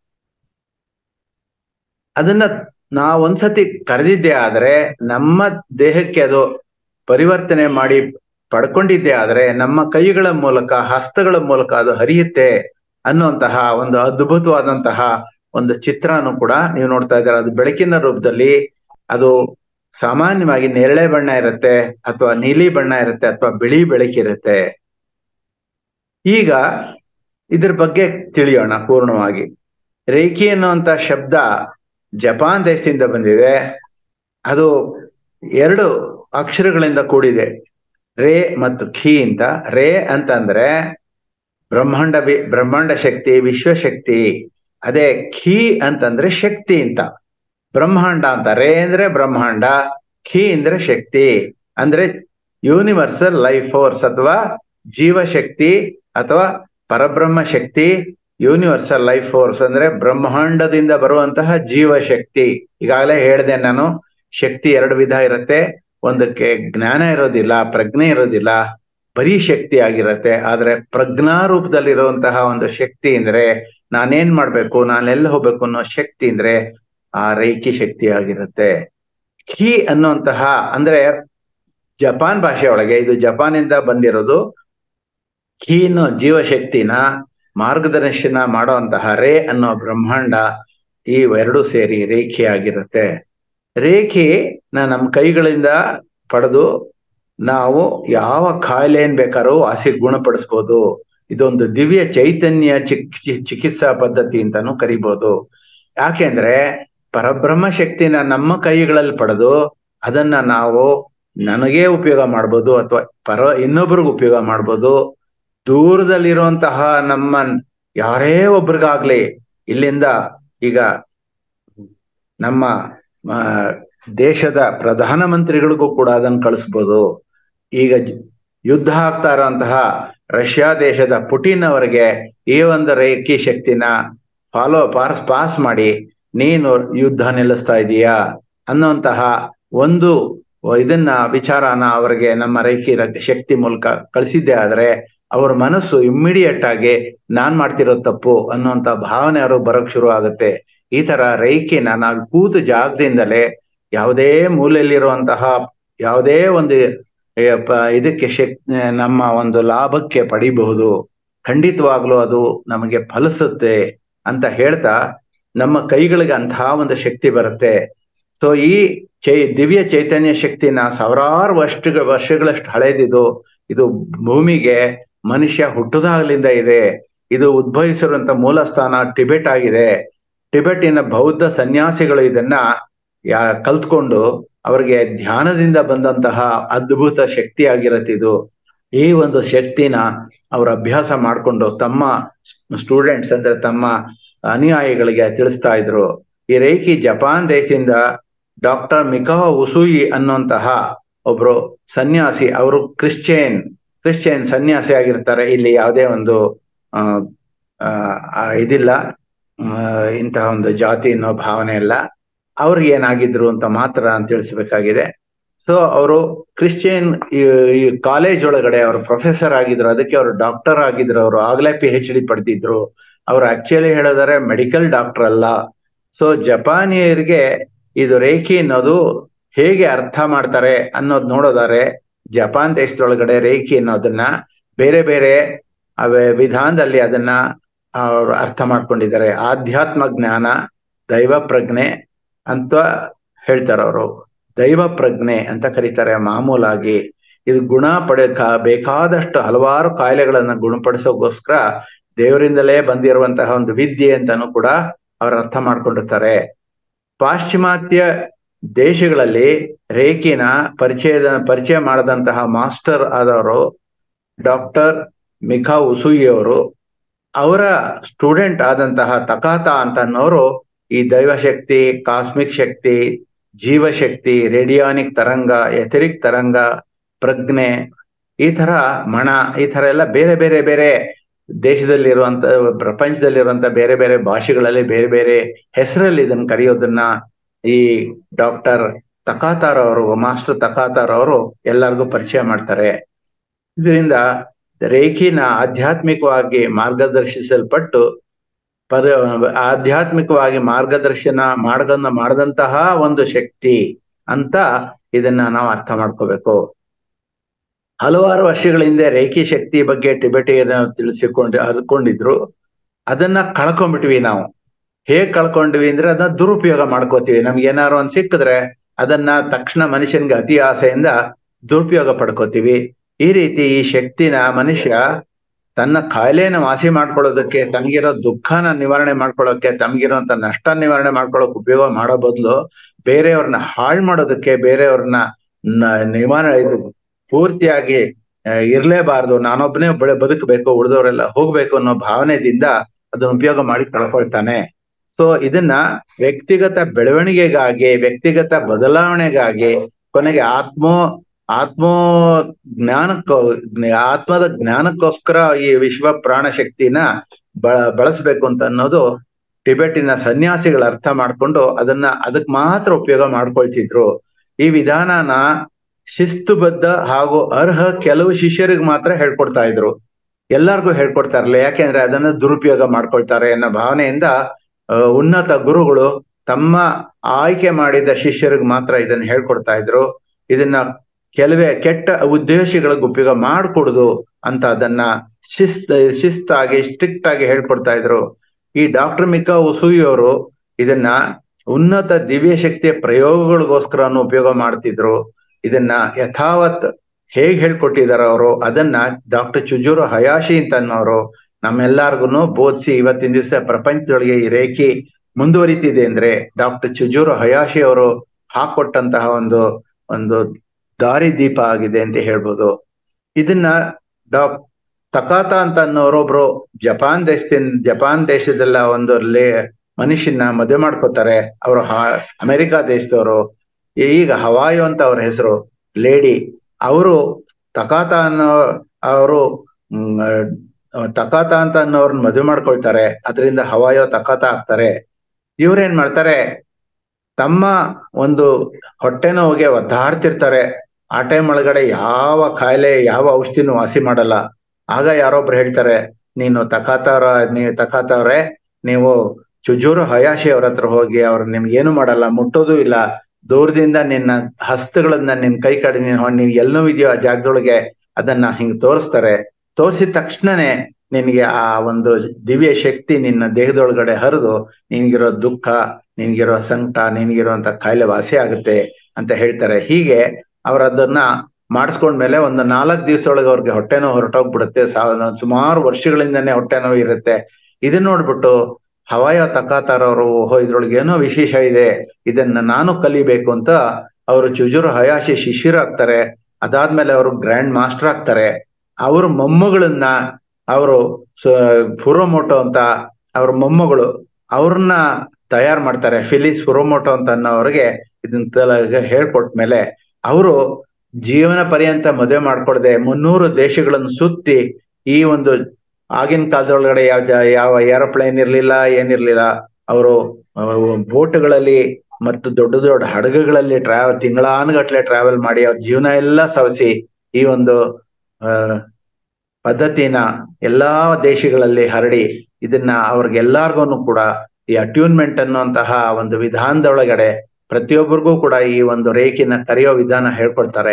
ಅದನ್ನ ನಾವ್ ಒಂದ್ಸತಿ ಕರೆದಿದ್ದೆ ಆದ್ರೆ ನಮ್ಮ ದೇಹಕ್ಕೆ ಅದು ಪರಿವರ್ತನೆ ಮಾಡಿ ಪಡ್ಕೊಂಡಿದ್ದೆ ಆದ್ರೆ ನಮ್ಮ ಕೈಗಳ ಮೂಲಕ ಹಸ್ತಗಳ ಮೂಲಕ ಅದು ಹರಿಯುತ್ತೆ ಅನ್ನುವಂತಹ ಒಂದು ಅದ್ಭುತವಾದಂತಹ ಒಂದು ಚಿತ್ರನು ಕೂಡ ನೀವು ನೋಡ್ತಾ ಇದ್ದೀರ ಅದು ಬೆಳಕಿನ ರೂಪದಲ್ಲಿ ಅದು ಸಾಮಾನ್ಯವಾಗಿ ನೇರಳೆ ಬಣ್ಣ ಇರುತ್ತೆ ಅಥವಾ ನೀಲಿ ಬಣ್ಣ ಇರುತ್ತೆ ಅಥವಾ ಬಿಳಿ ಬೆಳಕಿರುತ್ತೆ ಈಗ ಇದ್ರ ಬಗ್ಗೆ ತಿಳಿಯೋಣ ಪೂರ್ಣವಾಗಿ ರೇಖಿ ಅನ್ನುವಂತ ಶಬ್ದ ಜಪಾನ್ ದೇಶದಿಂದ ಬಂದಿದೆ ಅದು ಎರಡು ಅಕ್ಷರಗಳಿಂದ ಕೂಡಿದೆ ರೇ ಮತ್ತು ಖಿ ಅಂತ ರೇ ಅಂತಂದ್ರೆ ಬ್ರಹ್ಮಾಂಡ ಬ್ರಹ್ಮಾಂಡ ಶಕ್ತಿ ವಿಶ್ವಶಕ್ತಿ ಅದೇ ಖಿ ಅಂತಂದ್ರೆ ಶಕ್ತಿ ಅಂತ ಬ್ರಹ್ಮಾಂಡ ಅಂತ ರೇ ಅಂದ್ರೆ ಬ್ರಹ್ಮಾಂಡ ಖಿ ಅಂದ್ರೆ ಶಕ್ತಿ ಅಂದ್ರೆ ಯೂನಿವರ್ಸಲ್ ಲೈಫ್ ಫೋರ್ಸ್ ಅಥವಾ ಜೀವಶಕ್ತಿ ಅಥವಾ ಪರಬ್ರಹ್ಮ ಶಕ್ತಿ ಯೂನಿವರ್ಸಲ್ ಲೈಫ್ ಫೋರ್ಸ್ ಅಂದ್ರೆ ಬ್ರಹ್ಮಾಂಡದಿಂದ ಬರುವಂತಹ ಜೀವಶಕ್ತಿ ಈಗಾಗಲೇ ಹೇಳಿದೆ ನಾನು ಶಕ್ತಿ ಎರಡು ವಿಧ ಇರುತ್ತೆ ಒಂದಕ್ಕೆ ಜ್ಞಾನ ಇರೋದಿಲ್ಲ ಪ್ರಜ್ಞೆ ಇರೋದಿಲ್ಲ ಬರೀ ಶಕ್ತಿ ಆಗಿರತ್ತೆ ಆದ್ರೆ ಪ್ರಜ್ಞಾ ರೂಪದಲ್ಲಿರುವಂತಹ ಒಂದು ಶಕ್ತಿ ಅಂದ್ರೆ ನಾನೇನ್ ಮಾಡ್ಬೇಕು ನಾನೆಲ್ಲ ಹೋಗ್ಬೇಕು ಅನ್ನೋ ಶಕ್ತಿ ಅಂದ್ರೆ ಆ ರೈಕಿ ಶಕ್ತಿ ಆಗಿರುತ್ತೆ ಖಿ ಅನ್ನುವಂತಹ ಅಂದ್ರೆ ಜಪಾನ್ ಭಾಷೆಯೊಳಗೆ ಇದು ಜಪಾನಿಂದ ಬಂದಿರೋದು ಕೀನು ಜೀವಶಕ್ತಿನ ಮಾರ್ಗದರ್ಶನ ಮಾಡುವಂತಹ ರೇ ಅನ್ನೋ ಬ್ರಹ್ಮಾಂಡ ಈ ಎರಡು ಸೇರಿ ರೇಖೆ ಆಗಿರುತ್ತೆ ರೇಖೆ ನಮ್ಮ ಕೈಗಳಿಂದ ಪಡೆದು ನಾವು ಯಾವ ಕಾಯಿಲೆನ್ ಬೇಕಾದ್ರೂ ವಾಸಿ ಗುಣಪಡಿಸ್ಬೋದು ಇದೊಂದು ದಿವ್ಯ ಚೈತನ್ಯ ಚಿಕ್ ಚಿಕಿತ್ಸಾ ಪದ್ಧತಿ ಅಂತಾನು ಕರಿಬೋದು ಯಾಕೆಂದ್ರೆ ಪರಬ್ರಹ್ಮ ಶಕ್ತಿನ ನಮ್ಮ ಕೈಗಳಲ್ಲಿ ಪಡೆದು ಅದನ್ನ ನಾವು ನನಗೇ ಉಪಯೋಗ ಮಾಡ್ಬೋದು ಅಥವಾ ಪರ ಇನ್ನೊಬ್ರಿಗೆ ಉಪಯೋಗ ಮಾಡ್ಬೋದು ದೂರದಲ್ಲಿರುವಂತಹ ನಮ್ಮ ಯಾರೇ ಒಬ್ರಿಗಾಗ್ಲಿ ಇಲ್ಲಿಂದ ಈಗ ನಮ್ಮ ದೇಶದ ಪ್ರಧಾನ ಮಂತ್ರಿಗಳಿಗೂ ಕೂಡ ಅದನ್ನ ಕಳಿಸ್ಬೋದು ಈಗ ಯುದ್ಧ ಆಗ್ತಾ ಇರುವಂತಹ ರಷ್ಯಾ ದೇಶದ ಪುಟಿನ್ ಅವರಿಗೆ ಈ ಒಂದು ರೇಖಿ ಶಕ್ತಿನ ಫಾಲೋ ಪಾಸ್ ಪಾಸ್ ಮಾಡಿ ನೀನು ಯುದ್ಧ ನಿಲ್ಲಿಸ್ತಾ ಇದೀಯಾ ಅನ್ನುವಂತಹ ಒಂದು ಇದನ್ನ ವಿಚಾರನ ಅವರಿಗೆ ನಮ್ಮ ರೇಖಿ ಶಕ್ತಿ ಮೂಲಕ ಕಳಿಸಿದ್ದೆ ಆದ್ರೆ ಅವ್ರ ಮನಸ್ಸು ಇಮ್ಮಿಡಿಯೇಟ್ ಆಗಿ ನಾನ್ ಮಾಡ್ತಿರೋ ತಪ್ಪು ಅನ್ನುವಂತ ಭಾವನೆ ಅವರು ಬರೋಕ್ ಶುರು ಆಗುತ್ತೆ ಈ ತರ ರೇಖಿನ ನಾವು ಕೂತು ಜಾಗದಿಂದಲೇ ಯಾವುದೇ ಮೂಲೆಯಲ್ಲಿರುವಂತಹ ಯಾವುದೇ ಒಂದು ಇದಕ್ಕೆ ಶಕ್ ನಮ್ಮ ಒಂದು ಲಾಭಕ್ಕೆ ಪಡಿಬಹುದು ಖಂಡಿತವಾಗ್ಲೂ ಅದು ನಮಗೆ ಫಲಿಸುತ್ತೆ ಅಂತ ಹೇಳ್ತಾ ನಮ್ಮ ಕೈಗಳಿಗೆ ಅಂತಹ ಒಂದು ಶಕ್ತಿ ಬರುತ್ತೆ ಸೊ ಈ ಚೈ ದಿವ್ಯ ಚೈತನ್ಯ ಶಕ್ತಿನ ಸಾವಿರಾರು ವರ್ಷ ವರ್ಷಗಳಷ್ಟು ಹಳೆದಿದು ಇದು ಭೂಮಿಗೆ ಮನುಷ್ಯ ಹುಟ್ಟದಾಗ್ಲಿಂದ ಇದೆ ಇದು ಉದ್ಭವಿಸಿರುವಂತ ಮೂಲ ಸ್ಥಾನ ಟಿಬೆಟ್ ಆಗಿದೆ ಟಿಬೆಟಿನ ಬೌದ್ಧ ಸನ್ಯಾಸಿಗಳು ಇದನ್ನ ಯಾ ಕಲ್ತ್ಕೊಂಡು ಅವರಿಗೆ ಧ್ಯಾನದಿಂದ ಬಂದಂತಹ ಅದ್ಭುತ ಶಕ್ತಿ ಆಗಿರತ್ತೆ ಇದು ಈ ಒಂದು ಶಕ್ತಿನ ಅವರು ಅಭ್ಯಾಸ ಮಾಡಿಕೊಂಡು ತಮ್ಮ ಸ್ಟೂಡೆಂಟ್ಸ್ ಅಂದ್ರೆ ತಮ್ಮ ಅನುಯಾಯಿಗಳಿಗೆ ತಿಳಿಸ್ತಾ ಇದ್ರು ಈ ರೇಖಿ ಜಪಾನ್ ದೇಶದಿಂದ ಡಾಕ್ಟರ್ ಮಿಕಾ ಉಸುಯಿ ಅನ್ನುವಂತಹ ಒಬ್ರು ಸನ್ಯಾಸಿ ಅವರು ಕ್ರಿಶ್ಚಿಯನ್ ಕ್ರಿಶ್ಚಿಯನ್ ಸನ್ಯಾಸಿ ಆಗಿರ್ತಾರೆ ಇಲ್ಲಿ ಯಾವುದೇ ಒಂದು ಇದಿಲ್ಲ ಇಂತಹ ಒಂದು ಜಾತಿ ಅನ್ನೋ ಭಾವನೆ ಇಲ್ಲ ಅವ್ರಿಗೆ ಏನಾಗಿದ್ರು ಅಂತ ಮಾತ್ರ ಅಂತ ತಿಳಿಸ್ಬೇಕಾಗಿದೆ ಸೊ ಅವರು ಕ್ರಿಶ್ಚಿಯನ್ ಈ ಕಾಲೇಜ್ ಒಳಗಡೆ ಅವರು ಪ್ರೊಫೆಸರ್ ಆಗಿದ್ರು ಅದಕ್ಕೆ ಅವರು ಡಾಕ್ಟರ್ ಆಗಿದ್ರು ಅವರು ಆಗ್ಲೇ ಪಿ ಎಚ್ ಡಿ ಪಡೆದಿದ್ರು ಅವ್ರು ಆಕ್ಚುಲಿ ಹೇಳಿದರೆ ಮೆಡಿಕಲ್ ಡಾಕ್ಟರ್ ಅಲ್ಲ ಸೊ ಜಪಾನಿಯರಿಗೆ ಇದು ರೇಖಿ ಅನ್ನೋದು ಹೇಗೆ ಅರ್ಥ ಮಾಡ್ತಾರೆ ಅನ್ನೋದು ನೋಡೋದಾರೆ ಜಪಾನ್ ದೇಶದೊಳಗಡೆ ರೇಖಿ ಅನ್ನೋದನ್ನ ಬೇರೆ ಬೇರೆ ವಿಧಾನದಲ್ಲಿ ಅದನ್ನ ಅವ್ರು ಅರ್ಥ ಮಾಡ್ಕೊಂಡಿದ್ದಾರೆ ಆಧ್ಯಾತ್ಮ ಜ್ಞಾನ ದೈವ ಪ್ರಜ್ಞೆ ಅಂತ ಹೇಳ್ತಾರೆ ಅವರು ದೈವ ಪ್ರಜ್ಞೆ ಅಂತ ಕರೀತಾರೆ ಮಾಮೂಲಾಗಿ ಇದು ಗುಣ ಪಡೆಕ ಬೇಕಾದಷ್ಟು ಹಲವಾರು ಕಾಯಿಲೆಗಳನ್ನ ಗುಣಪಡಿಸೋಗೋಸ್ಕರ ದೇವರಿಂದಲೇ ಬಂದಿರುವಂತಹ ಒಂದು ವಿದ್ಯೆ ಅಂತಾನು ಕೂಡ ಅವ್ರು ಅರ್ಥ ಮಾಡ್ಕೊಂಡಿರ್ತಾರೆ ಪಾಶ್ಚಿಮಾತ್ಯ ದೇಶಗಳಲ್ಲಿ ರೇಖಿನ ಪರಿಚಯದ ಪರಿಚಯ ಮಾಡದಂತಹ ಮಾಸ್ಟರ್ ಆದವರು ಡಾಕ್ಟರ್ ಮಿಖಾ ಉಸುಯಿ ಅವರು ಅವರ ಸ್ಟೂಡೆಂಟ್ ಆದಂತಹ ತಕಾತ ಅಂತ ಅನ್ನೋರು ಈ ದೈವಶಕ್ತಿ ಕಾಸ್ಮಿಕ್ ಶಕ್ತಿ ಜೀವಶಕ್ತಿ ರೇಡಿಯಾನಿಕ್ ತರಂಗ ಎಥರಿಕ್ ತರಂಗ ಪ್ರಜ್ಞೆ ಈ ತರ ಮಣ ಈ ತರ ಎಲ್ಲ ಬೇರೆ ಬೇರೆ ಬೇರೆ ದೇಶದಲ್ಲಿರುವಂತ ಪ್ರಪಂಚದಲ್ಲಿರುವಂತ ಬೇರೆ ಬೇರೆ ಭಾಷೆಗಳಲ್ಲಿ ಬೇರೆ ಬೇರೆ ಹೆಸರಲ್ಲಿ ಇದನ್ನ ಕರೆಯೋದನ್ನ ಈ ಡಾಕ್ಟರ್ ತಕಾತಾರ್ ಅವರು ಮಾಸ್ಟರ್ ತಕಾತಾರ್ ಅವರು ಎಲ್ಲರಿಗೂ ಪರಿಚಯ ಮಾಡ್ತಾರೆ ಇದರಿಂದ ರೇಖಿನ ಆಧ್ಯಾತ್ಮಿಕವಾಗಿ ಮಾರ್ಗದರ್ಶಿಸಲ್ಪಟ್ಟು ಪರ ಆಧ್ಯಾತ್ಮಿಕವಾಗಿ ಮಾರ್ಗದರ್ಶನ ಮಾಡ್ಗನ್ನ ಮಾಡದಂತಹ ಒಂದು ಶಕ್ತಿ ಅಂತ ಇದನ್ನ ನಾವು ಅರ್ಥ ಮಾಡ್ಕೋಬೇಕು ಹಲವಾರು ವರ್ಷಗಳ ಹಿಂದೆ ರೇಖಿ ಶಕ್ತಿ ಬಗ್ಗೆ ಟಿಬೆಟಿಯನ್ನ ತಿಳಿಸಿಕೊಂಡು ಅರ್ಕೊಂಡಿದ್ರು ಅದನ್ನ ಕಳ್ಕೊಂಡ್ಬಿಟ್ವಿ ನಾವು ಹೇಗ್ ಕಳ್ಕೊಂಡ್ವಿ ಅಂದ್ರೆ ಅದನ್ನ ದುರುಪಯೋಗ ಮಾಡ್ಕೋತೀವಿ ನಮ್ಗೆ ಏನಾರು ಒಂದ್ ಸಿಕ್ಕಿದ್ರೆ ಅದನ್ನ ತಕ್ಷಣ ಮನುಷ್ಯನ್ಗೆ ಅತಿ ಆಸೆಯಿಂದ ದುರುಪಯೋಗ ಪಡ್ಕೋತೀವಿ ಈ ರೀತಿ ಈ ಶಕ್ತಿನ ಮನುಷ್ಯ ತನ್ನ ಕಾಯಿಲೆನ ವಾಸಿ ಮಾಡ್ಕೊಳ್ಳೋದಕ್ಕೆ ತನಗಿರೋ ದುಃಖನ ನಿವಾರಣೆ ಮಾಡ್ಕೊಳ್ಳೋಕೆ ತಮಗಿರೋಂತ ನಷ್ಟ ನಿವಾರಣೆ ಮಾಡ್ಕೊಳ್ಳೋಕೆ ಉಪಯೋಗ ಮಾಡೋ ಬದಲು ಬೇರೆಯವ್ರನ್ನ ಹಾಳು ಮಾಡೋದಕ್ಕೆ ಬೇರೆಯವ್ರನ್ನ ನಿವಾರಣೆ ಇದು ಪೂರ್ತಿಯಾಗಿ ಇರ್ಲೇಬಾರ್ದು ನಾನೊಬ್ಬನೇ ಬದುಕಬೇಕು ಉಳಿದವರೆಲ್ಲ ಹೋಗ್ಬೇಕು ಅನ್ನೋ ಭಾವನೆದಿಂದ ಅದನ್ನ ಉಪಯೋಗ ಮಾಡಿ ಕಳ್ಕೊಳ್ತಾನೆ ಸೊ ಇದನ್ನ ವ್ಯಕ್ತಿಗತ ಬೆಳವಣಿಗೆಗಾಗಿ ವ್ಯಕ್ತಿಗತ ಬದಲಾವಣೆಗಾಗಿ ಕೊನೆಗೆ ಆತ್ಮೋ ಆತ್ಮೋ ಜ್ಞಾನಕ್ಕೋ ಆತ್ಮದ ಜ್ಞಾನಕ್ಕೋಸ್ಕರ ಈ ವಿಶ್ವ ಪ್ರಾಣ ಶಕ್ತಿನ ಬ ಬಳಸ್ಬೇಕು ಅಂತ ಅನ್ನೋದು ಟಿಬೆಟಿನ ಸನ್ಯಾಸಿಗಳು ಅರ್ಥ ಮಾಡ್ಕೊಂಡು ಅದನ್ನ ಅದಕ್ ಮಾತ್ರ ಉಪಯೋಗ ಮಾಡ್ಕೊಳ್ತಿದ್ರು ಈ ವಿಧಾನನ ಶಿಸ್ತುಬದ್ಧ ಹಾಗೂ ಅರ್ಹ ಕೆಲವು ಶಿಷ್ಯರಿಗೆ ಮಾತ್ರ ಹೇಳ್ಕೊಡ್ತಾ ಇದ್ರು ಎಲ್ಲರಿಗೂ ಹೇಳ್ಕೊಡ್ತಾ ಇರಲಿಲ್ಲ ಯಾಕೆಂದ್ರೆ ಅದನ್ನ ದುರುಪಯೋಗ ಮಾಡ್ಕೊಳ್ತಾರೆ ಅನ್ನೋ ಭಾವನೆಯಿಂದ ಉನ್ನತ ಗುರುಗಳು ತಮ್ಮ ಆಯ್ಕೆ ಮಾಡಿದ ಶಿಷ್ಯರಿಗೆ ಮಾತ್ರ ಇದನ್ನ ಹೇಳ್ಕೊಡ್ತಾ ಇದ್ರು ಇದನ್ನ ಕೆಲವೇ ಕೆಟ್ಟ ಉದ್ದೇಶಗಳಿಗೆ ಉಪಯೋಗ ಮಾಡಿಕೊಡುದು ಅಂತ ಅದನ್ನ ಶಿಸ್ತ್ ಶಿಸ್ತಾಗಿ ಸ್ಟ್ರಿಕ್ಟ್ ಆಗಿ ಹೇಳ್ಕೊಡ್ತಾ ಇದ್ರು ಈ ಡಾಕ್ಟರ್ ಮಿಕಾ ಉಸೂಯಿ ಅವರು ಇದನ್ನ ಉನ್ನತ ದಿವ್ಯ ಶಕ್ತಿಯ ಪ್ರಯೋಗಗಳಿಗೋಸ್ಕರನು ಉಪಯೋಗ ಮಾಡ್ತಿದ್ರು ಇದನ್ನ ಯಥಾವತ್ ಹೇಗ್ ಹೇಳ್ಕೊಟ್ಟಿದಾರ ಅವರು ಅದನ್ನ ಡಾಕ್ಟರ್ ಚುಜೂರು ಹಯಾಶಿ ಅಂತ ಅನ್ನೋರು ನಮ್ಮೆಲ್ಲಾರ್ಗು ಬೋಧಿಸಿ ಇವತ್ತಿನ ದಿವಸ ಪ್ರಪಂಚದೊಳಗೆ ಈ ರೇಖೆ ಮುಂದುವರಿತಿದೆ ಅಂದ್ರೆ ಡಾಕ್ಟರ್ ಚುಜೂರು ಹಯಾಶಿ ಅವರು ಹಾಕೊಟ್ಟಂತಹ ಒಂದು ಒಂದು ದಾರಿ ದೀಪ ಆಗಿದೆ ಅಂತ ಹೇಳ್ಬೋದು ಇದನ್ನ ಡಾಕ್ ತಕಾತ ಅಂತ ಅನ್ನೋರೊಬ್ರು ಜಪಾನ್ ದೇಶದಿಂದ ಜಪಾನ್ ದೇಶದಲ್ಲ ಒಂದು ಲೇ ಮನುಷ್ಯನ ಮದುವೆ ಮಾಡ್ಕೋತಾರೆ ಅವರು ಅಮೆರಿಕ ದೇಶದವರು ಈಗ ಹವಾಯು ಅಂತ ಅವ್ರ ಹೆಸರು ಲೇಡಿ ಅವರು ತಕಾತ ಅನ್ನೋ ಅವರು ತಕಾತ ಅಂತ ಅನ್ನೋರ್ನ ಮದುವೆ ಮಾಡ್ಕೊಳ್ತಾರೆ ಅದರಿಂದ ಹವಾಯೋ ತಕಾತ ಆಗ್ತಾರೆ ಇವ್ರೇನ್ ಮಾಡ್ತಾರೆ ತಮ್ಮ ಒಂದು ಹೊಟ್ಟೆ ನೋವಿಗೆ ಒದ್ದಾಡ್ತಿರ್ತಾರೆ ಆ ಟೈಮ್ ಒಳಗಡೆ ಯಾವ ಕಾಯಿಲೆ ಯಾವ ಔಷಧಿನೂ ವಾಸಿ ಮಾಡಲ್ಲ ಆಗ ಯಾರೊಬ್ರು ಹೇಳ್ತಾರೆ ನೀನು ತಕಾತವ್ರ ನೀವು ತಕಾತವ್ರೆ ನೀವು ಚುಜೂರು ಹಯಾಶಿ ಅವ್ರ ಹತ್ರ ಹೋಗಿ ಅವ್ರು ನಿಮ್ಗೇನು ಮಾಡಲ್ಲ ಮುಟ್ಟೋದು ಇಲ್ಲ ದೂರದಿಂದ ನಿನ್ನ ಹಸ್ತಗಳನ್ನ ನಿನ್ ಕೈ ಕಡೆ ನೀನು ನೀನ್ ಎಲ್ಲೂ ಇದೆಯೋ ಆ ಜಾಗದೊಳಗೆ ಅದನ್ನ ಹಿಂಗ್ ತೋರಿಸ್ತಾರೆ ತೋರಿಸಿದ ತಕ್ಷಣನೇ ನಿನಗೆ ಆ ಒಂದು ದಿವ್ಯ ಶಕ್ತಿ ನಿನ್ನ ದೇಹದೊಳಗಡೆ ಹರಿದು ನಿನ್ಗಿರೋ ದುಃಖ ನಿನ್ಗಿರೋ ಸಂಕಟ ನಿನ್ಗಿರುವಂತ ಕಾಯಿಲೆ ವಾಸಿ ಆಗುತ್ತೆ ಅಂತ ಹೇಳ್ತಾರೆ ಹೀಗೆ ಅವ್ರ ಅದನ್ನ ಮಾಡಿಸ್ಕೊಂಡ್ಮೇಲೆ ಒಂದು ನಾಲ್ಕು ದಿವಸದೊಳಗೆ ಅವ್ರಿಗೆ ಹೊಟ್ಟೆ ನೋವು ಹೊರಟೋಗ್ಬಿಡುತ್ತೆ ಸುಮಾರು ವರ್ಷಗಳಿಂದನೇ ಹೊಟ್ಟೆ ನೋವು ಇರುತ್ತೆ ಇದನ್ನ ನೋಡ್ಬಿಟ್ಟು ಹವಾಯ ತಕಾತಾರವರು ಓಹೋ ಇದ್ರೊಳಗೆ ಏನೋ ವಿಶೇಷ ಇದೆ ಇದನ್ನ ನಾನು ಕಲಿಬೇಕು ಅಂತ ಅವರು ಚುಜುರು ಹಯಾಶಿ ಶಿಷ್ಯರಾಗ್ತಾರೆ ಅದಾದ್ಮೇಲೆ ಅವರು ಗ್ರ್ಯಾಂಡ್ ಮಾಸ್ಟರ್ ಆಗ್ತಾರೆ ಅವ್ರ ಮೊಮ್ಮಗಳನ್ನ ಅವರು ಫುರೋಮೋಟೋ ಅಂತ ಅವ್ರ ಮೊಮ್ಮಗಳು ಅವ್ರನ್ನ ತಯಾರು ಮಾಡ್ತಾರೆ ಫಿಲಿಸ್ ಫುರೋಮೋಟೋ ಅಂತ ಅನ್ನೋರಿಗೆ ಇದನ್ನ ಹೇಳ್ಕೊಟ್ಮೇಲೆ ಅವರು ಜೀವನ ಪರ್ಯಂತ ಮದುವೆ ಮಾಡ್ಕೊಡದೆ ಮುನ್ನೂರು ದೇಶಗಳನ್ನು ಸುತ್ತಿ ಈ ಒಂದು ಆಗಿನ ಕಾಲದೊಳಗಡೆ ಯಾವ ಯಾವ ಏರೋಪ್ಲೇನ್ ಇರ್ಲಿಲ್ಲ ಏನಿರ್ಲಿಲ್ಲ ಅವರು ಬೋಟ್ಗಳಲ್ಲಿ ಮತ್ತು ದೊಡ್ಡ ದೊಡ್ಡ ಹಡಗುಗಳಲ್ಲಿ ಟ್ರಾವೆಲ್ ತಿಂಗಳಾನುಗಟ್ಲೆ ಟ್ರಾವೆಲ್ ಮಾಡಿ ಅವ್ರ ಜೀವನ ಎಲ್ಲ ಸವಸಿ ಈ ಒಂದು ಅಹ್ ಪದ್ಧತಿನ ಎಲ್ಲಾ ದೇಶಗಳಲ್ಲಿ ಹರಡಿ ಇದನ್ನ ಅವ್ರಿಗೆಲ್ಲಾರ್ಗು ಕೂಡ ಈ ಅಟ್ಯೂನ್ಮೆಂಟ್ ಅನ್ನುವಂತಹ ಒಂದು ವಿಧಾನದೊಳಗಡೆ ಪ್ರತಿಯೊಬ್ಬರಿಗೂ ಕೂಡ ಈ ಒಂದು ರೇಖಿನ ಕರೆಯೋ ವಿಧಾನ ಹೇಳ್ಕೊಡ್ತಾರೆ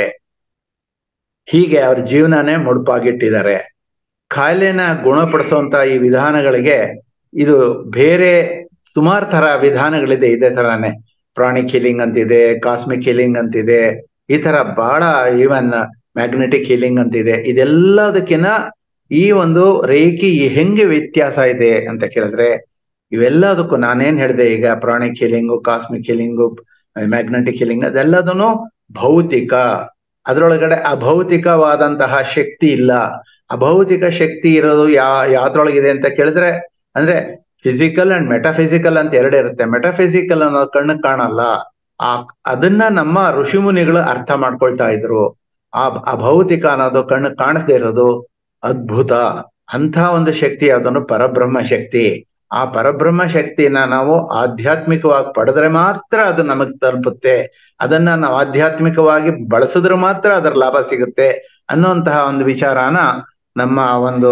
ಹೀಗೆ ಅವ್ರ ಜೀವನನೇ ಮುಡುಪಾಗಿಟ್ಟಿದ್ದಾರೆ ಕಾಯಿಲೆನ ಗುಣಪಡಿಸುವಂತ ಈ ವಿಧಾನಗಳಿಗೆ ಇದು ಬೇರೆ ಸುಮಾರು ತರ ವಿಧಾನಗಳಿದೆ ಇದೇ ತರಾನೇ ಪ್ರಾಣಿಕ್ ಹೀಲಿಂಗ್ ಅಂತಿದೆ ಕಾಸ್ಮಿಕ್ ಹೀಲಿಂಗ್ ಅಂತಿದೆ ಈ ತರ ಬಹಳ ಈವನ್ ಮ್ಯಾಗ್ನೆಟಿಕ್ ಹೀಲಿಂಗ್ ಅಂತಿದೆ ಇದೆಲ್ಲದಕ್ಕಿಂತ ಈ ಒಂದು ರೇಖಿ ಹೆಂಗೆ ವ್ಯತ್ಯಾಸ ಇದೆ ಅಂತ ಕೇಳಿದ್ರೆ ಇವೆಲ್ಲದಕ್ಕೂ ನಾನೇನ್ ಹೇಳಿದೆ ಈಗ pranic healing cosmic healing magnetic healing ಅದೆಲ್ಲದೂ ಭೌತಿಕ ಅದರೊಳಗಡೆ ಅಭೌತಿಕವಾದಂತಹ ಶಕ್ತಿ ಇಲ್ಲ ಅಭೌತಿಕ ಶಕ್ತಿ ಇರೋದು ಯಾ ಯಾವ್ದ್ರೊಳಗಿದೆ ಅಂತ ಕೇಳಿದ್ರೆ ಅಂದ್ರೆ ಫಿಸಿಕಲ್ ಅಂಡ್ ಮೆಟಾಫಿಸಿಕಲ್ ಅಂತ ಎರಡೇ ಇರುತ್ತೆ ಮೆಟಾಫಿಸಿಕಲ್ ಅನ್ನೋದು ಕಣ್ಣು ಕಾಣಲ್ಲ ಆ ಅದನ್ನ ನಮ್ಮ ಋಷಿಮುನಿಗಳು ಅರ್ಥ ಮಾಡ್ಕೊಳ್ತಾ ಇದ್ರು ಆ ಅಭೌತಿಕ ಅನ್ನೋದು ಕಣ್ಣು ಕಾಣಿಸದೇ ಇರೋದು ಅದ್ಭುತ ಅಂತ ಒಂದು ಶಕ್ತಿ ಯಾವ್ದನ್ನು ಪರಬ್ರಹ್ಮ ಶಕ್ತಿ ಆ ಪರಬ್ರಹ್ಮ ಶಕ್ತಿನ ನಾವು ಆಧ್ಯಾತ್ಮಿಕವಾಗಿ ಪಡೆದ್ರೆ ಮಾತ್ರ ಅದು ನಮಗ್ ತಲುಪುತ್ತೆ ಅದನ್ನ ನಾವು ಆಧ್ಯಾತ್ಮಿಕವಾಗಿ ಬಳಸಿದ್ರೆ ಮಾತ್ರ ಅದರ ಲಾಭ ಸಿಗುತ್ತೆ ಅನ್ನುವಂತಹ ಒಂದು ವಿಚಾರನ ನಮ್ಮ ಒಂದು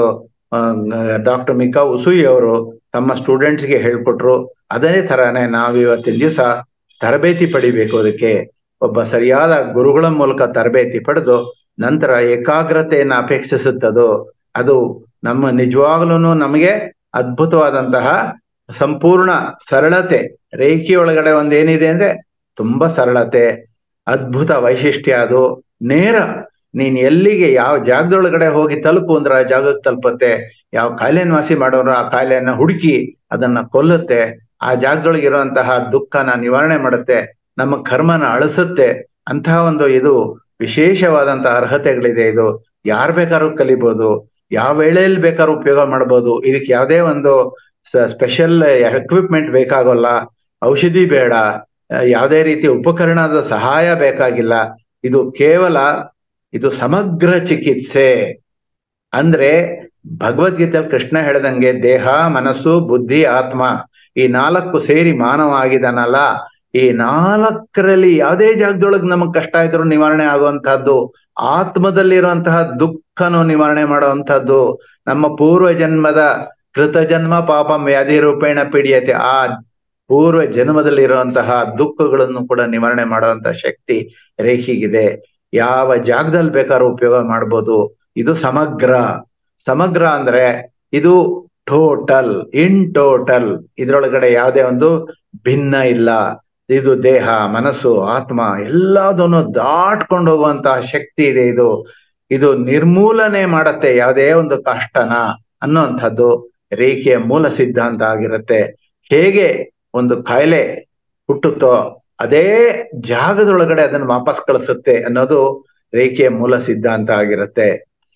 ಡಾಕ್ಟರ್ ಮಿಕಾ ಉಸುಯಿ ಅವರು ತಮ್ಮ ಸ್ಟೂಡೆಂಟ್ಸ್ಗೆ ಹೇಳ್ಕೊಟ್ರು ಅದೇ ತರಾನೇ ನಾವು ಇವತ್ತಿನ ದಿವಸ ತರಬೇತಿ ಪಡಿಬೇಕು ಅದಕ್ಕೆ ಒಬ್ಬ ಸರಿಯಾದ ಗುರುಗಳ ಮೂಲಕ ತರಬೇತಿ ಪಡೆದು ನಂತರ ಏಕಾಗ್ರತೆಯನ್ನು ಅಪೇಕ್ಷಿಸುತ್ತದು ಅದು ನಮ್ಮ ನಿಜವಾಗ್ಲೂ ನಮಗೆ ಅದ್ಭುತವಾದಂತಹ ಸಂಪೂರ್ಣ ಸರಳತೆ ರೇಖಿ ಒಳಗಡೆ ಒಂದೇನಿದೆ ಅಂದ್ರೆ ತುಂಬಾ ಸರಳತೆ ಅದ್ಭುತ ವೈಶಿಷ್ಟ್ಯ ಅದು ನೇರ ನೀನ್ ಎಲ್ಲಿಗೆ ಯಾವ ಜಾಗದೊಳಗಡೆ ಹೋಗಿ ತಲುಪು ಅಂದ್ರೆ ಆ ಜಾಗಕ್ಕೆ ತಲುಪುತ್ತೆ ಯಾವ ಕಾಯಿಲೆನ ವಾಸಿ ಮಾಡೋರು ಆ ಕಾಯಿಲೆಯನ್ನ ಹುಡುಕಿ ಅದನ್ನ ಕೊಲ್ಲುತ್ತೆ ಆ ಜಾಗದೊಳಗಿರುವಂತಹ ದುಃಖನ ನಿವಾರಣೆ ಮಾಡುತ್ತೆ ನಮ್ಮ ಕರ್ಮನ ಅಳಿಸುತ್ತೆ ಅಂತಹ ಒಂದು ಇದು ವಿಶೇಷವಾದಂತಹ ಅರ್ಹತೆಗಳಿದೆ ಇದು ಯಾರ್ ಬೇಕಾದ್ರೂ ಕಲಿಬಹುದು ಯಾವ ವೇಳೆಯಲ್ಲಿ ಬೇಕಾದ್ರೂ ಉಪಯೋಗ ಮಾಡ್ಬೋದು ಇದಕ್ಕೆ ಯಾವುದೇ ಒಂದು ಸ್ಪೆಷಲ್ ಎಕ್ವಿಪ್ಮೆಂಟ್ ಬೇಕಾಗೋಲ್ಲ ಔಷಧಿ ಬೇಡ ಯಾವುದೇ ರೀತಿ ಉಪಕರಣದ ಸಹಾಯ ಬೇಕಾಗಿಲ್ಲ ಇದು ಕೇವಲ ಇದು ಸಮಗ್ರ ಚಿಕಿತ್ಸೆ ಅಂದ್ರೆ ಭಗವದ್ಗೀತೆಯಲ್ಲಿ ಕೃಷ್ಣ ಹೇಳ್ದಂಗೆ ದೇಹ ಮನಸ್ಸು ಬುದ್ಧಿ ಆತ್ಮ ಈ ನಾಲ್ಕು ಸೇರಿ ಮಾನವ ಆಗಿದಾನಲ್ಲ ಈ ನಾಲ್ಕರಲ್ಲಿ ಯಾವುದೇ ಜಾಗದೊಳಗೆ ನಮಗ್ ಕಷ್ಟ ಇದ್ರು ನಿವಾರಣೆ ಆಗುವಂತಹದ್ದು ಆತ್ಮದಲ್ಲಿರುವಂತಹ ದುಃಖನು ನಿವಾರಣೆ ಮಾಡುವಂತಹದ್ದು ನಮ್ಮ ಪೂರ್ವ ಜನ್ಮದ ಕೃತ ಜನ್ಮ ಪಾಪಂ ವ್ಯಾಧಿ ರೂಪೇಣ ಪೀಡಿಯತೆ ಆ ಪೂರ್ವ ಜನ್ಮದಲ್ಲಿರುವಂತಹ ದುಃಖಗಳನ್ನು ಕೂಡ ನಿವಾರಣೆ ಮಾಡುವಂತಹ ಶಕ್ತಿ ರೇಖಿಗಿದೆ ಯಾವ ಜಾಗದಲ್ಲಿ ಬೇಕಾದ್ರೂ ಉಪಯೋಗ ಮಾಡ್ಬೋದು ಇದು ಸಮಗ್ರ ಸಮಗ್ರ ಅಂದ್ರೆ ಇದು ಟೋಟಲ್ ಇನ್ ಟೋಟಲ್ ಇದ್ರೊಳಗಡೆ ಯಾವುದೇ ಒಂದು ಭಿನ್ನ ಇಲ್ಲ ಇದು ದೇಹ ಮನಸ್ಸು ಆತ್ಮ ಎಲ್ಲದನ್ನು ದಾಟ್ಕೊಂಡು ಹೋಗುವಂತಹ ಶಕ್ತಿ ಇದೆ ಇದು ಇದು ನಿರ್ಮೂಲನೆ ಮಾಡತ್ತೆ ಯಾವುದೇ ಒಂದು ಕಷ್ಟನ ಅನ್ನುವಂಥದ್ದು ರೇಖೆಯ ಮೂಲ ಸಿದ್ಧಾಂತ ಆಗಿರುತ್ತೆ ಹೇಗೆ ಒಂದು ಕಾಯಿಲೆ ಹುಟ್ಟುತ್ತೋ ಅದೇ ಜಾಗದೊಳಗಡೆ ಅದನ್ನು ವಾಪಸ್ ಕಳಿಸುತ್ತೆ ಅನ್ನೋದು ರೇಖೆಯ ಮೂಲ ಸಿದ್ಧಾಂತ ಆಗಿರುತ್ತೆ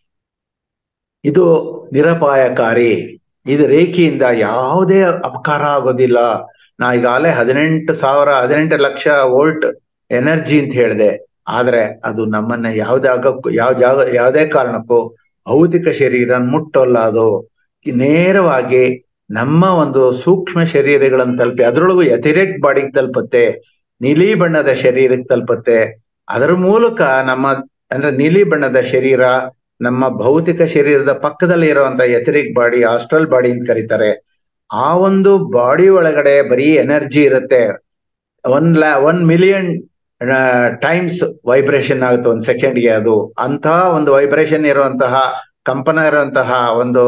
ಇದು ನಿರಪಾಯಕಾರಿ ಇದು ರೇಖೆಯಿಂದ ಯಾವುದೇ ಅಪಕಾರ ಆಗೋದಿಲ್ಲ ನಾ ಈಗಾಗಲೇ ಹದಿನೆಂಟು ಸಾವಿರ ಹದಿನೆಂಟು ಲಕ್ಷ ವೋಲ್ಟ್ ಎನರ್ಜಿ ಅಂತ ಹೇಳಿದೆ ಆದ್ರೆ ಅದು ನಮ್ಮನ್ನ ಯಾವ್ದಾಗಕ್ಕೂ ಯಾವ ಜಾಗ ಯಾವುದೇ ಕಾರಣಕ್ಕೂ ಭೌತಿಕ ಶರೀರ ಮುಟ್ಟೋಲ್ಲ ಅದು ನೇರವಾಗಿ ನಮ್ಮ ಒಂದು ಸೂಕ್ಷ್ಮ ಶರೀರಗಳನ್ನು ತಲುಪಿ ಅದರೊಳಗೂ ಎಥಿರೆಕ್ ಬಾಡಿಗೆ ತಲುಪುತ್ತೆ ನೀಲಿ ಬಣ್ಣದ ಶರೀರಕ್ಕೆ ತಲುಪುತ್ತೆ ಅದರ ಮೂಲಕ ನಮ್ಮ ಅಂದ್ರೆ ನೀಲಿ ಬಣ್ಣದ ಶರೀರ ನಮ್ಮ ಭೌತಿಕ ಶರೀರದ ಪಕ್ಕದಲ್ಲಿ ಇರುವಂತ ಎಥರಿಕ್ ಬಾಡಿ ಆಸ್ಟ್ರಲ್ ಬಾಡಿ ಅಂತ ಕರೀತಾರೆ ಆ ಒಂದು ಬಾಡಿ ಒಳಗಡೆ ಬರೀ ಎನರ್ಜಿ ಇರುತ್ತೆ ಒನ್ ಲ್ಯಾ ಒನ್ ಮಿಲಿಯನ್ ಟೈಮ್ಸ್ ವೈಬ್ರೇಷನ್ ಆಗುತ್ತೆ ಒಂದು ಸೆಕೆಂಡ್ಗೆ ಅದು ಅಂತಹ ಒಂದು ವೈಬ್ರೇಷನ್ ಇರುವಂತಹ ಕಂಪನ ಇರುವಂತಹ ಒಂದು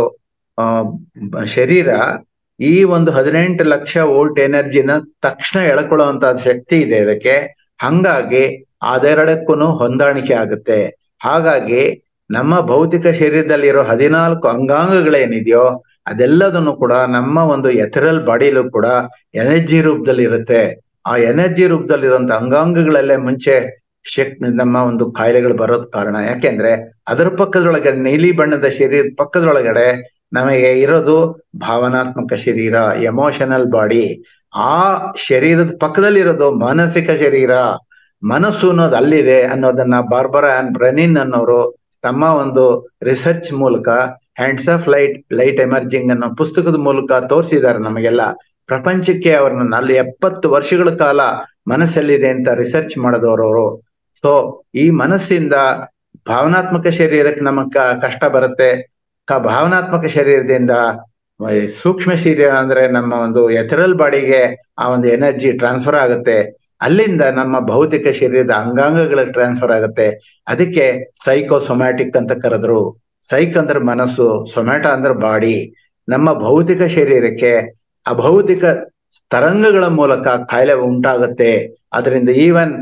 ಶರೀರ ಈ ಒಂದು ಹದಿನೆಂಟು ಲಕ್ಷ ವೋಲ್ಟ್ ಎನರ್ಜಿನ ತಕ್ಷಣ ಎಳ್ಕೊಳ್ಳುವಂತಹ ಶಕ್ತಿ ಇದೆ ಇದಕ್ಕೆ ಹಂಗಾಗಿ ಅದೆರಡಕ್ಕೂ ಹೊಂದಾಣಿಕೆ ಆಗುತ್ತೆ ಹಾಗಾಗಿ ನಮ್ಮ ಭೌತಿಕ ಶರೀರದಲ್ಲಿರೋ ಹದಿನಾಲ್ಕು ಅಂಗಾಂಗಗಳೇನಿದೆಯೋ ಅದೆಲ್ಲದನ್ನು ಕೂಡ ನಮ್ಮ ಒಂದು ಎಥರಲ್ ಬಾಡಿಲೂ ಕೂಡ ಎನರ್ಜಿ ರೂಪದಲ್ಲಿ ಇರುತ್ತೆ ಆ ಎನರ್ಜಿ ರೂಪದಲ್ಲಿರುವಂತ ಅಂಗಾಂಗಗಳಲ್ಲೇ ಮುಂಚೆ ಶಕ್ತಿ ನಮ್ಮ ಒಂದು ಕಾಯಿಲೆಗಳು ಬರೋದ್ ಕಾರಣ ಯಾಕೆಂದ್ರೆ ಅದರ ಪಕ್ಕದೊಳಗಡೆ ನೀಲಿ ಬಣ್ಣದ ಶರೀರದ ಪಕ್ಕದೊಳಗಡೆ ನಮಗೆ ಇರೋದು ಭಾವನಾತ್ಮಕ ಶರೀರ ಎಮೋಷನಲ್ ಬಾಡಿ ಆ ಶರೀರದ ಪಕ್ಕದಲ್ಲಿರೋದು ಮಾನಸಿಕ ಶರೀರ ಮನಸ್ಸು ಅನ್ನೋದು ಅಲ್ಲಿದೆ ಅನ್ನೋದನ್ನ ಬಾರ್ಬರಾ ಆನ್ ಬ್ರೆನಿನ್ ಅನ್ನೋರು ತಮ್ಮ ಒಂದು ರಿಸರ್ಚ್ ಮೂಲಕ hands of light light emerging ಅನ್ನೋ ಪುಸ್ತಕದ ಮೂಲಕ ತೋರಿಸಿದ್ದಾರೆ ನಮಗೆಲ್ಲ ಪ್ರಪಂಚಕ್ಕೆ ಅವ್ರನ್ನ ಅಲ್ಲಿ ಎಪ್ಪತ್ತು ವರ್ಷಗಳ ಕಾಲ ಮನಸ್ಸಲ್ಲಿದೆ ಅಂತ ರಿಸರ್ಚ್ ಮಾಡಿದವರು ಸೊ ಈ ಮನಸ್ಸಿಂದ ಭಾವನಾತ್ಮಕ ಶರೀರಕ್ಕೆ ನಮಗ ಕಷ್ಟ ಬರುತ್ತೆ ಕ ಭಾವನಾತ್ಮಕ ಶರೀರದಿಂದ ಸೂಕ್ಷ್ಮ ಶರೀರ ಅಂದ್ರೆ ನಮ್ಮ ಒಂದು ಎಥರಲ್ ಬಾಡಿಗೆ ಆ ಒಂದು ಎನರ್ಜಿ ಟ್ರಾನ್ಸ್ಫರ್ ಆಗುತ್ತೆ ಅಲ್ಲಿಂದ ನಮ್ಮ ಭೌತಿಕ ಶರೀರದ ಅಂಗಾಂಗಗಳಿಗೆ ಟ್ರಾನ್ಸ್ಫರ್ ಆಗುತ್ತೆ ಅದಕ್ಕೆ ಸೈಕೋಸೊಮ್ಯಾಟಿಕ್ ಅಂತ ಕರೆದ್ರು ಸೈಕ್ ಅಂದ್ರೆ ಮನಸ್ಸು ಸೊಮ್ಯಾಟ ಅಂದ್ರೆ ಬಾಡಿ ನಮ್ಮ ಭೌತಿಕ ಶರೀರಕ್ಕೆ ಅಭೌತಿಕ ತರಂಗಗಳ ಮೂಲಕ ಕಾಯಿಲೆ ಉಂಟಾಗುತ್ತೆ ಅದರಿಂದ ಈವನ್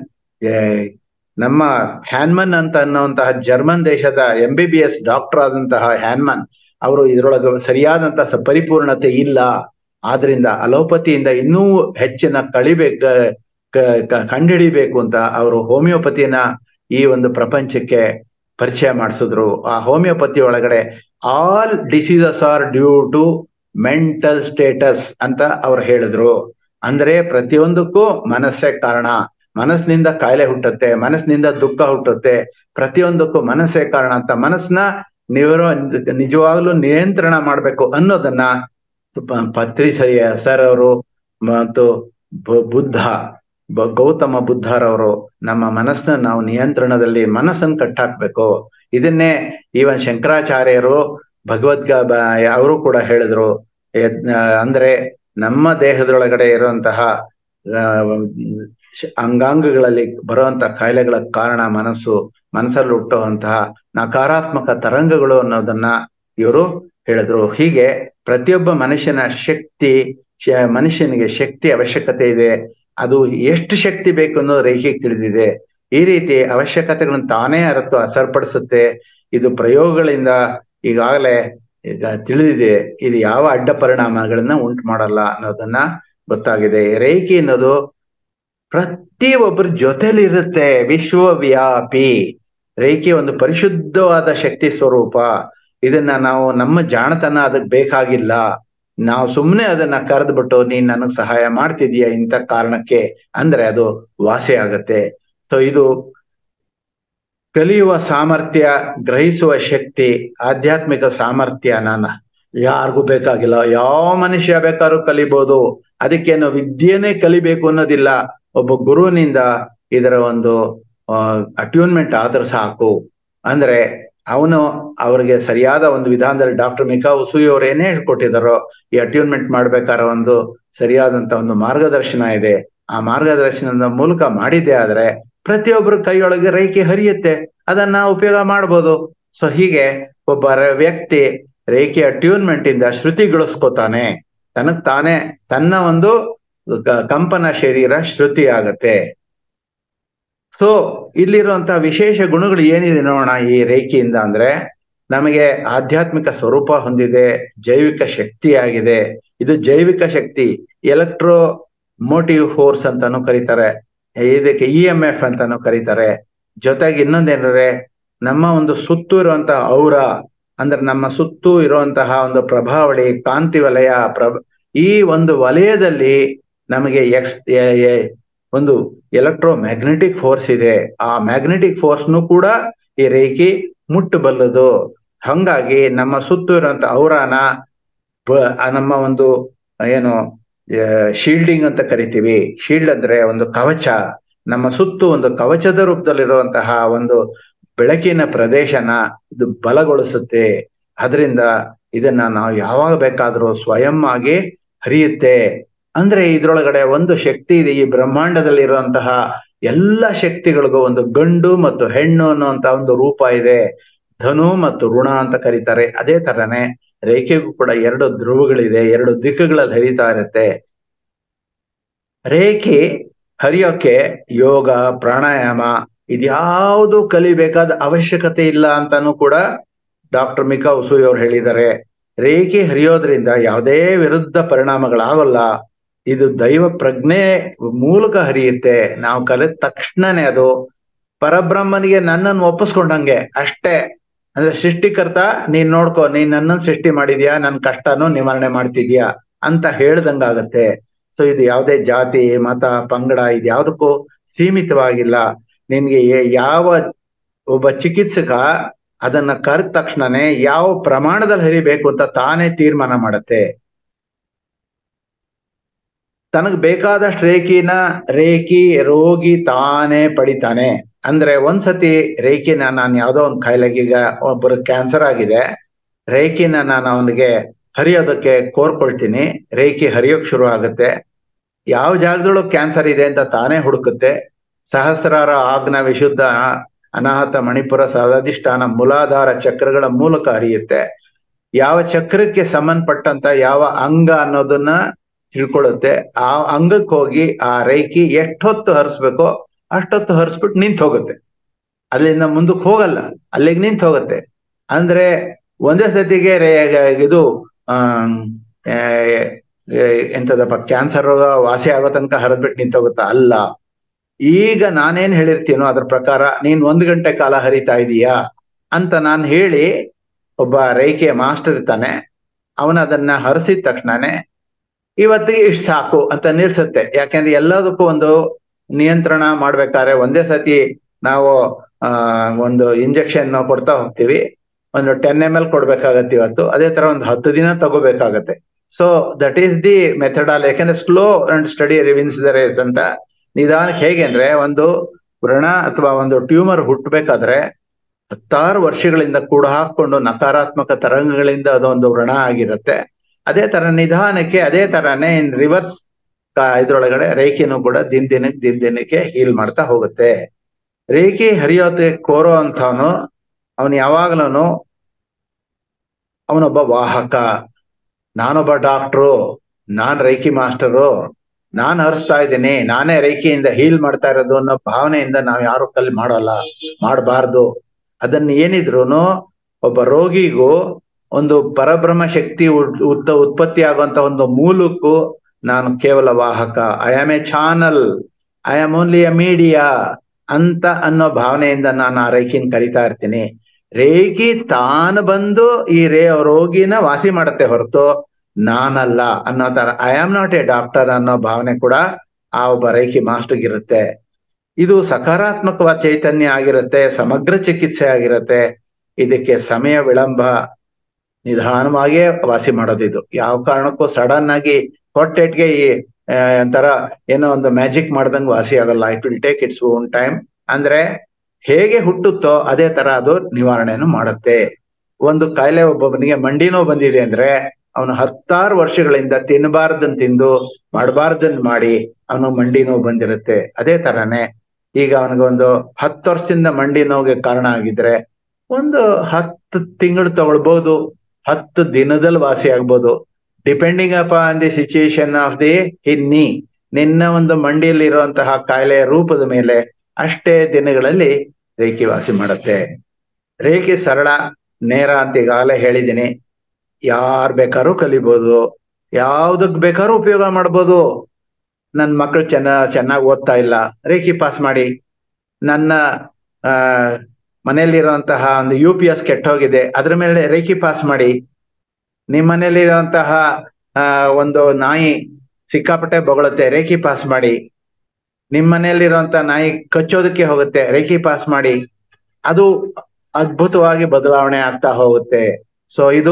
ನಮ್ಮ ಹ್ಯಾನ್ಮನ್ ಅಂತ ಅನ್ನುವಂತಹ ಜರ್ಮನ್ ದೇಶದ M B B S doctor ಆದಂತಹ ಹ್ಯಾನ್ಮನ್ ಅವರು ಇದರೊಳಗೆ ಸರಿಯಾದಂತಹ ಪರಿಪೂರ್ಣತೆ ಇಲ್ಲ ಆದ್ರಿಂದ ಅಲೋಪತಿಯಿಂದ ಇನ್ನೂ ಹೆಚ್ಚಿನ ಕಳಿಬೇಕ ಕಂಡುಹಿಡಿಬೇಕು ಅಂತ ಅವರು ಹೋಮಿಯೋಪತಿನ ಈ ಒಂದು ಪ್ರಪಂಚಕ್ಕೆ ಪರಿಚಯ ಮಾಡಿಸಿದ್ರು ಆ ಹೋಮಿಯೋಪತಿ ಒಳಗಡೆ all diseases are due to mental status ಅಂತ ಅವ್ರು ಹೇಳಿದ್ರು ಅಂದ್ರೆ ಪ್ರತಿಯೊಂದಕ್ಕೂ ಮನಸ್ಸೇ ಕಾರಣ ಮನಸ್ಸಿನಿಂದ ಕಾಯಿಲೆ ಹುಟ್ಟುತ್ತೆ ಮನಸ್ಸಿನಿಂದ ದುಃಖ ಹುಟ್ಟುತ್ತೆ ಪ್ರತಿಯೊಂದಕ್ಕೂ ಮನಸ್ಸೇ ಕಾರಣ ಅಂತ ಮನಸ್ಸನ್ನ ನೀವು ನಿಜವಾಗ್ಲೂ ನಿಯಂತ್ರಣ ಮಾಡ್ಬೇಕು ಅನ್ನೋದನ್ನ ಪತ್ರಿಸಯ್ಯ ಸರ್ ಅವರು ಮತ್ತು ಬುದ್ಧ ಗೌತಮ ಬುದ್ಧರವರು ನಮ್ಮ ಮನಸ್ಸನ್ನ ನಾವು ನಿಯಂತ್ರಣದಲ್ಲಿ ಮನಸ್ಸನ್ನು ಕಟ್ಟಾಕ್ಬೇಕು ಇದನ್ನೇ ಈವನ್ ಶಂಕರಾಚಾರ್ಯರು ಭಗವದ್ಗ ಅವರು ಕೂಡ ಹೇಳಿದ್ರು ಅಂದ್ರೆ ನಮ್ಮ ದೇಹದೊಳಗಡೆ ಇರುವಂತಹ ಅಂಗಾಂಗಗಳಲ್ಲಿ ಬರುವಂತ ಕಾಯಿಲೆಗಳ ಕಾರಣ ಮನಸ್ಸು ಮನಸ್ಸಲ್ಲಿ ಹುಟ್ಟುವಂತಹ ನಕಾರಾತ್ಮಕ ತರಂಗಗಳು ಅನ್ನೋದನ್ನ ಇವರು ಹೇಳಿದ್ರು ಹೀಗೆ ಪ್ರತಿಯೊಬ್ಬ ಮನುಷ್ಯನ ಶಕ್ತಿ ಮನುಷ್ಯನಿಗೆ ಶಕ್ತಿ ಅವಶ್ಯಕತೆ ಇದೆ ಅದು ಎಷ್ಟು ಶಕ್ತಿ ಬೇಕು ಅನ್ನೋದು ರೇಖೆಗೆ ತಿಳಿದಿದೆ ಈ ರೀತಿ ಅವಶ್ಯಕತೆಗಳನ್ನು ತಾನೇ ಅರತು ಅಸರ್ಪಡಿಸುತ್ತೆ ಇದು ಪ್ರಯೋಗಗಳಿಂದ ಈಗಾಗಲೇ ಈಗ ತಿಳಿದಿದೆ ಇದು ಯಾವ ಅಡ್ಡ ಪರಿಣಾಮಗಳನ್ನ ಉಂಟು ಮಾಡಲ್ಲ ಅನ್ನೋದನ್ನ ಗೊತ್ತಾಗಿದೆ ರೇಖೆ ಅನ್ನೋದು ಪ್ರತಿ ಒಬ್ಬರ ಜೊತೆಲಿ ಇರುತ್ತೆ ವಿಶ್ವವ್ಯಾಪಿ ರೇಖೆ ಒಂದು ಪರಿಶುದ್ಧವಾದ ಶಕ್ತಿ ಸ್ವರೂಪ ಇದನ್ನ ನಾವು ನಮ್ಮ ಜಾಣತನ ಅದಕ್ಕೆ ಬೇಕಾಗಿಲ್ಲ ನಾವು ಸುಮ್ಮನೆ ಅದನ್ನ ಕರೆದ್ಬಿಟ್ಟು ನೀನ್ ನನಗ್ ಸಹಾಯ ಮಾಡ್ತಿದೀಯ ಇಂಥ ಕಾರಣಕ್ಕೆ ಅಂದ್ರೆ ಅದು ವಾಸಿ ಆಗತ್ತೆ ಸೊ ಇದು ಕಲಿಯುವ ಸಾಮರ್ಥ್ಯ ಗ್ರಹಿಸುವ ಶಕ್ತಿ ಆಧ್ಯಾತ್ಮಿಕ ಸಾಮರ್ಥ್ಯ ನಾನು ಯಾರಿಗೂ ಬೇಕಾಗಿಲ್ಲ ಯಾವ ಮನುಷ್ಯ ಬೇಕಾದ್ರೂ ಕಲಿಬಹುದು ಅದಕ್ಕೇನು ವಿದ್ಯೆನೇ ಕಲಿಬೇಕು ಅನ್ನೋದಿಲ್ಲ ಒಬ್ಬ ಗುರುವಿನಿಂದ ಇದರ ಒಂದು ಅಟ್ಯೂನ್ಮೆಂಟ್ ಆದ್ರೆ ಸಾಕು ಅಂದ್ರೆ ಅವನು ಅವ್ರಿಗೆ ಸರಿಯಾದ ಒಂದು ವಿಧಾನದಲ್ಲಿ ಡಾಕ್ಟರ್ ಮಿಕಾ ಉಸುಯಿ ಅವ್ರು ಏನೇ ಹೇಳ್ಕೊಟ್ಟಿದಾರೋ ಈ ಅಟ್ಯೂನ್ಮೆಂಟ್ ಮಾಡ್ಬೇಕಾದ್ರೆ ಒಂದು ಸರಿಯಾದಂತ ಒಂದು ಮಾರ್ಗದರ್ಶನ ಇದೆ ಆ ಮಾರ್ಗದರ್ಶನದ ಮೂಲಕ ಮಾಡಿದ್ದೆ ಆದ್ರೆ ಪ್ರತಿಯೊಬ್ಬರ ಕೈಯೊಳಗೆ ರೇಖೆ ಹರಿಯುತ್ತೆ ಅದನ್ನ ಉಪಯೋಗ ಮಾಡ್ಬೋದು ಸೊ ಹೀಗೆ ಒಬ್ಬ ರ- ವ್ಯಕ್ತಿ ರೇಖೆಯ ಟ್ಯೂನ್ಮೆಂಟ್ ಇಂದ ಶ್ರುತಿಗೊಳಿಸ್ಕೋತಾನೆ ತನಗ್ ತಾನೇ ತನ್ನ ಒಂದು ಕ- ಕಂಪನ ಶರೀರ ಶ್ರುತಿ ಆಗತ್ತೆ ಸೊ ಇಲ್ಲಿರುವಂತಹ ವಿಶೇಷ ಗುಣಗಳು ಏನಿದೆ ನೋಡೋಣ ಈ ರೇಖೆಯಿಂದ ಅಂದ್ರೆ ನಮಗೆ ಆಧ್ಯಾತ್ಮಿಕ ಸ್ವರೂಪ ಹೊಂದಿದೆ ಜೈವಿಕ ಶಕ್ತಿ ಆಗಿದೆ ಇದು ಜೈವಿಕ ಶಕ್ತಿ ಎಲೆಕ್ಟ್ರೋ ಮೋಟಿವ್ ಫೋರ್ಸ್ ಅಂತಾನು ಕರೀತಾರೆ ಇದಕ್ಕೆ ಇ ಎಂ ಎಫ್ ಅಂತಾನು ಕರೀತಾರೆ ಜೊತೆಗೆ ಇನ್ನೊಂದೇನಂದ್ರೆ ನಮ್ಮ ಒಂದು ಸುತ್ತು ಇರುವಂತಹ ಔರ ಅಂದ್ರೆ ನಮ್ಮ ಸುತ್ತು ಇರುವಂತಹ ಒಂದು ಪ್ರಭಾವಳಿ ಕಾಂತಿ ವಲಯ ಪ್ರಭ ಈ ಒಂದು ವಲಯದಲ್ಲಿ ನಮಗೆ ಎಕ್ಸ್ ಎ- ಎ- ಒಂದು ಎಲೆಕ್ಟ್ರೋ ಮ್ಯಾಗ್ನೆಟಿಕ್ ಫೋರ್ಸ್ ಇದೆ ಆ ಮ್ಯಾಗ್ನೆಟಿಕ್ ಫೋರ್ಸ್ನು ಕೂಡ ಈ ರೇಖೆ ಮುಟ್ಟಬಲ್ಲದು ಹಂಗಾಗಿ ನಮ್ಮ ಸುತ್ತು ಇರುವಂತ ಔರಾನ ಬ- ಆ ನಮ್ಮ ಒಂದು ಏನು ಶೀಲ್ಡಿಂಗ್ ಅಂತ ಕರಿತೀವಿ ಶೀಲ್ಡ್ ಅಂದ್ರೆ ಒಂದು ಕವಚ ನಮ್ಮ ಸುತ್ತು ಒಂದು ಕವಚದ ರೂಪದಲ್ಲಿರುವಂತಹ ಒಂದು ಬೆಳಕಿನ ಪ್ರದೇಶನ ಇದು ಬಲಗೊಳಿಸುತ್ತೆ ಅದರಿಂದ ಇದನ್ನ ನಾವು ಯಾವಾಗ ಬೇಕಾದ್ರೂ ಸ್ವಯಂ ಆಗಿ ಹರಿಯುತ್ತೆ ಅಂದ್ರೆ ಇದ್ರೊಳಗಡೆ ಒಂದು ಶಕ್ತಿ ಇದೆ ಈ ಬ್ರಹ್ಮಾಂಡದಲ್ಲಿ ಇರುವಂತಹ ಎಲ್ಲ ಶಕ್ತಿಗಳಿಗೂ ಒಂದು ಗಂಡು ಮತ್ತು ಹೆಣ್ಣು ಅನ್ನುವಂತ ಒಂದು ರೂಪ ಇದೆ ಧನು ಮತ್ತು ಋಣ ಅಂತ ಕರೀತಾರೆ ಅದೇ ತರನೇ ರೇಖೆಗೂ ಕೂಡ ಎರಡು ಧ್ರುವಗಳಿದೆ ಎರಡು ದಿಕ್ಕುಗಳಲ್ಲಿ ಹರಿತಾ ಇರುತ್ತೆ ರೇಖೆ ಹರಿಯೋಕೆ ಯೋಗ ಪ್ರಾಣಾಯಾಮ ಇದ್ಯಾವುದು ಕಲಿಬೇಕಾದ ಅವಶ್ಯಕತೆ ಇಲ್ಲ ಅಂತಾನು ಕೂಡ ಡಾಕ್ಟರ್ ಮಿಕಾ ಉಸೂರಿ ಅವ್ರು ಹೇಳಿದ್ದಾರೆ ರೇಖೆ ಹರಿಯೋದ್ರಿಂದ ಯಾವುದೇ ವಿರುದ್ಧ ಪರಿಣಾಮಗಳಾಗಲ್ಲ ಇದು ದೈವ ಪ್ರಜ್ಞೆ ಮೂಲಕ ಹರಿಯುತ್ತೆ ನಾವು ಕಲಿತ ತಕ್ಷಣನೇ ಅದು ಪರಬ್ರಹ್ಮನಿಗೆ ನನ್ನನ್ನು ಒಪ್ಪಿಸ್ಕೊಂಡಂಗೆ ಅಷ್ಟೇ ಅಂದ್ರೆ ಸೃಷ್ಟಿಕರ್ತ ನೀನ್ ನೋಡ್ಕೊ ನೀನ್ ನನ್ನನ್ನು ಸೃಷ್ಟಿ ಮಾಡಿದ್ಯಾ ನನ್ನ ಕಷ್ಟನೂ ನಿವಾರಣೆ ಮಾಡ್ತಿದ್ಯಾ ಅಂತ ಹೇಳ್ದಂಗಾಗತ್ತೆ ಸೊ ಇದು ಯಾವುದೇ ಜಾತಿ ಮತ ಪಂಗಡ ಇದು ಯಾವುದಕ್ಕೂ ಸೀಮಿತವಾಗಿಲ್ಲ ನಿನ್ಗೆ ಏ- ಯಾವ ಒಬ್ಬ ಚಿಕಿತ್ಸಕ ಅದನ್ನ ಕರೆದ ತಕ್ಷಣನೇ ಯಾವ ಪ್ರಮಾಣದಲ್ಲಿ ಹರಿಬೇಕು ಅಂತ ತಾನೇ ತೀರ್ಮಾನ ಮಾಡತ್ತೆ ತನಗ್ ಬೇಕಾದಷ್ಟು ರೇಖಿನ ರೇಖಿ ರೋಗಿ ತಾನೇ ಪಡಿತಾನೆ ಅಂದ್ರೆ ಒಂದ್ಸತಿ ರೇಖಿನ ನಾನು ಯಾವ್ದೋ ಒಂದು ಕಾಯಿಲೆಗೆ ಈಗ ಒಬ್ಬರು ಕ್ಯಾನ್ಸರ್ ಆಗಿದೆ ರೇಖಿನ ನಾನು ಅವನಿಗೆ ಹರಿಯೋದಕ್ಕೆ ಕೋರ್ಕೊಳ್ತೀನಿ ರೇಖಿ ಹರಿಯೋಕ್ ಶುರು ಆಗುತ್ತೆ ಯಾವ ಜಾಗದೊಳಗೆ ಕ್ಯಾನ್ಸರ್ ಇದೆ ಅಂತ ತಾನೇ ಹುಡುಕುತ್ತೆ ಸಹಸ್ರಾರ ಆಗ್ನ ವಿಶುದ್ಧ ಅನಾಹತ ಮಣಿಪುರ ಸದಾಧಿಷ್ಠಾನ ಮೂಲಾಧಾರ ಚಕ್ರಗಳ ಮೂಲಕ ಹರಿಯುತ್ತೆ ಯಾವ ಚಕ್ರಕ್ಕೆ ಸಂಬಂಧಪಟ್ಟಂತ ಯಾವ ಅಂಗ ಅನ್ನೋದನ್ನ ತಿಳ್ಕೊಳ್ಳುತ್ತೆ ಆ ಅಂಗಕ್ಕೆ ಹೋಗಿ ಆ ರೇಖಿ ಎಷ್ಟೊತ್ತು ಹರಿಸ್ಬೇಕೋ ಅಷ್ಟೊತ್ತು ಹರಿಸ್ಬಿಟ್ಟು ನಿಂತು ಹೋಗುತ್ತೆ ಅಲ್ಲಿಂದ ಮುಂದಕ್ಕೆ ಹೋಗಲ್ಲ ಅಲ್ಲಿಗೆ ನಿಂತು ಹೋಗುತ್ತೆ ಅಂದ್ರೆ ಒಂದೇ ಸತಿಗೆ ರೇ ಇದು ಆಮ್, ಆ, ಆ, ಎಂತದಪ್ಪ ಕ್ಯಾನ್ಸರ್ ರೋಗ ವಾಸಿ ಆಗೋ ತನಕ ಹರಿದ್ಬಿಟ್ಟು ನಿಂತೋಗುತ್ತಾ ಅಲ್ಲ ಈಗ ನಾನೇನ್ ಹೇಳಿರ್ತೀನೋ ಅದ್ರ ಪ್ರಕಾರ ನೀನ್ ಒಂದ್ ಗಂಟೆ ಕಾಲ ಹರಿತಾ ಇದೀಯಾ ಅಂತ ನಾನು ಹೇಳಿ ಒಬ್ಬ ರೇಖೆಯ ಮಾಸ್ಟರ್ ಇರ್ತಾನೆ ಅವನ ಅದನ್ನ ಹರಿಸಿದ ತಕ್ಷಣನೇ ಇವತ್ತಿಗೆ ಇಷ್ಟು ಸಾಕು ಅಂತ ನಿಲ್ಸುತ್ತೆ ಯಾಕೆಂದ್ರೆ ಎಲ್ಲದಕ್ಕೂ ಒಂದು ನಿಯಂತ್ರಣ ಮಾಡ್ಬೇಕಾದ್ರೆ ಒಂದೇ ಸತಿ ನಾವು ಆ ಒಂದು ಇಂಜೆಕ್ಷನ್ ಕೊಡ್ತಾ ಹೋಗ್ತೀವಿ ಒಂದು ಟೆನ್ ಎಮ್ ಎಲ್ ಕೊಡ್ಬೇಕಾಗತ್ತೆ ಇವತ್ತು ಅದೇ ತರ ಒಂದು ಹತ್ತು ದಿನ ತಗೋಬೇಕಾಗತ್ತೆ so that is the method ಯಾಕೆಂದ್ರೆ slow and steady wins the race ಅಂತ ನಿಧಾನಕ್ಕೆ ಹೇಗೆ ಅಂದ್ರೆ ಒಂದು ವ್ರಣ ಅಥವಾ ಒಂದು ಟ್ಯೂಮರ್ ಹುಟ್ಟಬೇಕಾದ್ರೆ ಹತ್ತಾರು ವರ್ಷಗಳಿಂದ ಕೂಡ ಹಾಕೊಂಡು ನಕಾರಾತ್ಮಕ ತರಂಗಗಳಿಂದ ಅದೊಂದು ವ್ರಣ ಆಗಿರುತ್ತೆ ಅದೇ ತರ ನಿಧಾನಕ್ಕೆ ಅದೇ ತರನೇ ಇನ್ ರಿವರ್ಸ್ ಇದ್ರೊಳಗಡೆ ರೇಖೆನೂ ಕೂಡ ದಿನ ದಿನಕ್ಕೆ ದಿನ ದಿನಕ್ಕೆ ಹೀಲ್ ಮಾಡ್ತಾ ಹೋಗುತ್ತೆ ರೇಖೆ ಹರಿಯೋತೆ ಕೋರೋ ಅಂತವನು ಅವನು ಯಾವಾಗ್ಲೂ ಅವನೊಬ್ಬ ವಾಹಕ ನಾನೊಬ್ಬ ಡಾಕ್ಟ್ರು ನಾನ್ ರೇಖಿ ಮಾಸ್ಟರು ನಾನ್ ಹರಿಸ್ತಾ ಇದ್ದೀನಿ ನಾನೇ ರೇಖೆಯಿಂದ ಹೀಲ್ ಮಾಡ್ತಾ ಇರೋದು ಅನ್ನೋ ಭಾವನೆಯಿಂದ ನಾವು ಯಾರು ಕಲ್ಲಿ ಮಾಡೋಲ್ಲ ಮಾಡಬಾರ್ದು ಅದನ್ನ ಏನಿದ್ರು ಒಬ್ಬ ರೋಗಿಗೂ ಒಂದು ಪರಬ್ರಹ್ಮ ಶಕ್ತಿ ಉತ್- ಉತ್ ಉತ್ಪತ್ತಿ ಆಗುವಂತ ಒಂದು ಮೂಲಕ್ಕೂ ನಾನು ಕೇವಲ ವಾಹಕ I am a channel I am only a media ಅಂತ ಅನ್ನೋ ಭಾವನೆಯಿಂದ ನಾನು ಆ ರೇಖಿನ ಕರಿತಾ ಇರ್ತೀನಿ ರೇಖಿ ತಾನು ಬಂದು ಈ ರೇ ರೋಗಿನ ವಾಸಿ ಮಾಡುತ್ತೆ ಹೊರತು ನಾನಲ್ಲ ಅನ್ನೋ ತರ I am not a doctor ಅನ್ನೋ ಭಾವನೆ ಕೂಡ ಆ ಒಬ್ಬ ರೇಖಿ ಮಾಸ್ಟರ್ಗೆ ಇರುತ್ತೆ ಇದು ಸಕಾರಾತ್ಮಕವಾದ ಚೈತನ್ಯ ಆಗಿರುತ್ತೆ ಸಮಗ್ರ ಚಿಕಿತ್ಸೆ ಆಗಿರುತ್ತೆ ಇದಕ್ಕೆ ಸಮಯ ವಿಳಂಬ ನಿಧಾನವಾಗಿಯೇ ವಾಸಿ ಮಾಡೋದು ಇದು ಯಾವ ಕಾರಣಕ್ಕೂ ಸಡನ್ ಆಗಿ ಹೊಟ್ಟೆಟ್ಗೆ ಈ ಆ, ಒಂಥರ ಏನೋ ಒಂದು ಮ್ಯಾಜಿಕ್ ಮಾಡ್ದಂಗೆ ವಾಸಿ ಆಗಲ್ಲ it will take its own time ಅಂದ್ರೆ ಹೇಗೆ ಹುಟ್ಟುತ್ತೋ ಅದೇ ತರ ಅದು ನಿವಾರಣೆಯನ್ನು ಮಾಡುತ್ತೆ ಒಂದು ಕಾಯಿಲೆ ಒಬ್ಬೊಬ್ಬನಿಗೆ ಮಂಡಿ ನೋವು ಬಂದಿದೆ ಅಂದ್ರೆ ಅವನು ಹತ್ತಾರು ವರ್ಷಗಳಿಂದ ತಿನ್ನಬಾರ್ದನ್ ತಿಂದು ಮಾಡಬಾರ್ದನ್ ಮಾಡಿ ಅವನು ಮಂಡಿ ನೋವು ಬಂದಿರುತ್ತೆ ಅದೇ ತರನೇ ಈಗ ಅವನಿಗೊಂದು ಹತ್ತು ವರ್ಷದಿಂದ ಮಂಡಿ ನೋವಿಗೆ ಕಾರಣ ಆಗಿದ್ರೆ ಒಂದು ಹತ್ತು ತಿಂಗಳು ತಗೊಳ್ಬಹುದು ಹತ್ತು ದಿನದಲ್ಲಿ ವಾಸಿ ಆಗ್ಬೋದು depending upon the situation of the ಹಿನ್ನಿ ನಿನ್ನ ಒಂದು ಮಂಡಿಯಲ್ಲಿ ಇರುವಂತಹ ಕಾಯಿಲೆಯ ರೂಪದ ಮೇಲೆ ಅಷ್ಟೇ ದಿನಗಳಲ್ಲಿ ರೇಖಿ ವಾಸಿ ಮಾಡುತ್ತೆ ರೇಖೆ ಸರಳ ನೇರ ಅಂತ ಈಗಾಗಲೇ ಹೇಳಿದ್ದೀನಿ ಯಾರ್ ಬೇಕಾದ್ರೂ ಕಲಿಬೋದು ಯಾವ್ದಕ್ ಬೇಕಾದ್ರೂ ಉಪಯೋಗ ಮಾಡ್ಬೋದು ನನ್ನ ಮಕ್ಕಳು ಚೆನ್ನ ಚೆನ್ನಾಗಿ ಓದ್ತಾ ಇಲ್ಲ ರೇಖಿ ಪಾಸ್ ಮಾಡಿ ನನ್ನ ಆ ಮನೆಯಲ್ಲಿರುವಂತಹ ಒಂದು ಯು ಪಿ ಎಸ್ ಕೆಟ್ಟೋಗಿದೆ ಅದ್ರ ಮೇಲೆ ರೇಖಿ ಪಾಸ್ ಮಾಡಿ ನಿಮ್ಮ ಮನೆಯಲ್ಲಿರುವಂತಹ ಆ ಒಂದು ನಾಯಿ ಸಿಕ್ಕಾಪಟ್ಟೆ ಬೊಗಳುತ್ತೆ ರೇಖಿ ಪಾಸ್ ಮಾಡಿ ನಿಮ್ಮ ಮನೆಯಲ್ಲಿರುವಂತ ನಾಯಿ ಕಚ್ಚೋದಕ್ಕೆ ಹೋಗುತ್ತೆ ರೇಖಿ ಪಾಸ್ ಮಾಡಿ ಅದು ಅದ್ಭುತವಾಗಿ ಬದಲಾವಣೆ ಆಗ್ತಾ ಹೋಗುತ್ತೆ ಸೊ ಇದು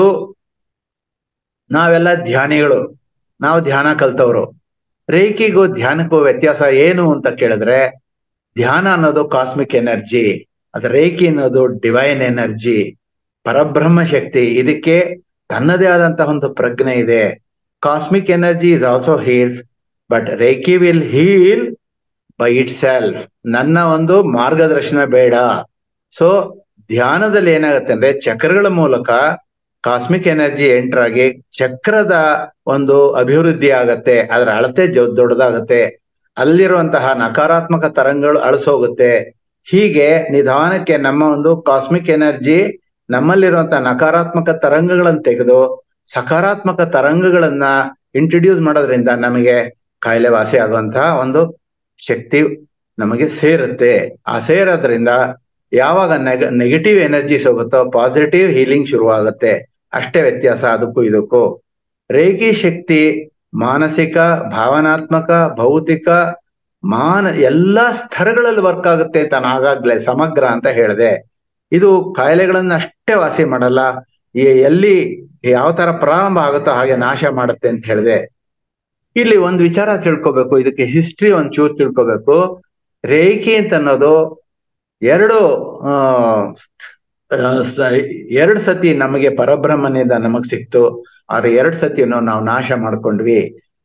ನಾವೆಲ್ಲ ಧ್ಯಾನಿಗಳು ನಾವು ಧ್ಯಾನ ಕಲ್ತವ್ರು ರೇಖಿಗೂ ಧ್ಯಾನಕ್ಕೂ ವ್ಯತ್ಯಾಸ ಏನು ಅಂತ ಕೇಳಿದ್ರೆ ಧ್ಯಾನ ಅನ್ನೋದು ಕಾಸ್ಮಿಕ್ ಎನರ್ಜಿ ಅದು ರೇಖಿ ಅನ್ನೋದು ಡಿವೈನ್ ಎನರ್ಜಿ ಪರಬ್ರಹ್ಮ ಶಕ್ತಿ ಇದಕ್ಕೆ ತನ್ನದೇ ಆದಂತಹ ಒಂದು ಪ್ರಜ್ಞೆ ಇದೆ cosmic energy is also heals but Reiki will heal by itself ನನ್ನ ಒಂದು ಮಾರ್ಗದರ್ಶನ ಬೇಡ ಸೊ ಧ್ಯಾನದಲ್ಲಿ ಏನಾಗುತ್ತೆ ಅಂದ್ರೆ ಚಕ್ರಗಳ ಮೂಲಕ ಕಾಸ್ಮಿಕ್ ಎನರ್ಜಿ ಎಂಟರ್ ಆಗಿ ಚಕ್ರದ ಒಂದು ಅಭಿವೃದ್ಧಿ ಆಗತ್ತೆ ಅದರ ಅಳತೆ ದೊಡ್ಡದಾಗತ್ತೆ ಅಲ್ಲಿರುವಂತಹ ನಕಾರಾತ್ಮಕ ತರಂಗಗಳು ಅಳಿಸೋಗುತ್ತೆ ಹೀಗೆ ನಿಧಾನಕ್ಕೆ ನಮ್ಮ ಒಂದು ಕಾಸ್ಮಿಕ್ ಎನರ್ಜಿ ನಮ್ಮಲ್ಲಿರುವಂತಹ ನಕಾರಾತ್ಮಕ ತರಂಗಗಳನ್ನು ತೆಗೆದು ಸಕಾರಾತ್ಮಕ ತರಂಗಗಳನ್ನ ಇಂಟ್ರಡ್ಯೂಸ್ ಮಾಡೋದ್ರಿಂದ ನಮಗೆ ಕಾಯಿಲೆ ವಾಸಿ ಆಗುವಂತಹ ಒಂದು ಶಕ್ತಿ ನಮಗೆ ಸೇರುತ್ತೆ ಆ ಸೇರೋದ್ರಿಂದ ಯಾವಾಗ ನೆಗ ನೆಗೆಟಿವ್ ಎನರ್ಜೀಸ್ ಹೋಗುತ್ತೋ ಪಾಸಿಟಿವ್ ಹೀಲಿಂಗ್ ಶುರುವಾಗುತ್ತೆ ಅಷ್ಟೇ ವ್ಯತ್ಯಾಸ ಅದಕ್ಕೂ ಇದಕ್ಕೂ ರೇಖಿ ಶಕ್ತಿ ಮಾನಸಿಕ ಭಾವನಾತ್ಮಕ ಭೌತಿಕ ಮಾನ ಎಲ್ಲಾ ಸ್ತರಗಳಲ್ಲಿ ವರ್ಕ್ ಆಗುತ್ತೆ ಅಂತ ನಾನು ಆಗಾಗ್ಲೇ ಸಮಗ್ರ ಅಂತ ಹೇಳಿದೆ ಇದು ಕಾಯಿಲೆಗಳನ್ನ ಅಷ್ಟೇ ವಾಸಿ ಮಾಡಲ್ಲ ಎಲ್ಲಿ ಯಾವ ತರ ಪ್ರಾರಂಭ ಆಗುತ್ತೋ ಹಾಗೆ ನಾಶ ಮಾಡುತ್ತೆ ಅಂತ ಹೇಳಿದೆ ಇಲ್ಲಿ ಒಂದು ವಿಚಾರ ತಿಳ್ಕೊಬೇಕು ಇದಕ್ಕೆ ಹಿಸ್ಟ್ರಿ ಒಂಚೂರು ತಿಳ್ಕೊಬೇಕು ರೇಖಿ ಅಂತ ಅನ್ನೋದು ಎರಡು ಆ ಎರಡು ಸತಿ ನಮಗೆ ಪರಬ್ರಹ್ಮನಿಂದ ನಮಗ್ ಸಿಕ್ತು ಆದ್ರೆ ಎರಡು ಸತಿಯನ್ನು ನಾವು ನಾಶ ಮಾಡ್ಕೊಂಡ್ವಿ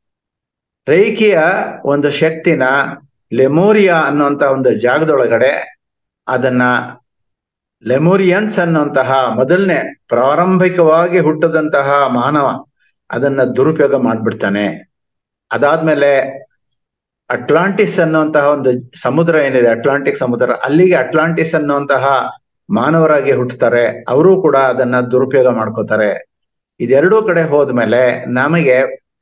ರೇಖಿಯ ಒಂದು ಶಕ್ತಿನ ಲೆಮೋರಿಯಾ ಅನ್ನುವಂತ ಒಂದು ಜಾಗದೊಳಗಡೆ ಅದನ್ನ ಲೆಮೋರಿಯನ್ಸ್ ಅನ್ನುವಂತಹ ಮೊದಲನೇ ಪ್ರಾರಂಭಿಕವಾಗಿ ಹುಟ್ಟದಂತಹ ಮಾನವ ಅದನ್ನ ದುರುಪಯೋಗ ಮಾಡ್ಬಿಡ್ತಾನೆ ಅದಾದ್ಮೇಲೆ ಅಟ್ಲಾಂಟಿಸ್ ಅನ್ನುವಂತಹ ಒಂದು ಸಮುದ್ರ ಏನಿದೆ ಅಟ್ಲಾಂಟಿಕ್ ಸಮುದ್ರ ಅಲ್ಲಿಗೆ ಅಟ್ಲಾಂಟಿಸ್ ಅನ್ನುವಂತಹ ಮಾನವರಾಗಿ ಹುಟ್ಟುತ್ತಾರೆ ಅವರು ಕೂಡ ಅದನ್ನ ದುರುಪಯೋಗ ಮಾಡ್ಕೋತಾರೆ ಇದೆರಡೂ ಕಡೆ ಹೋದ್ಮೇಲೆ ನಮಗೆ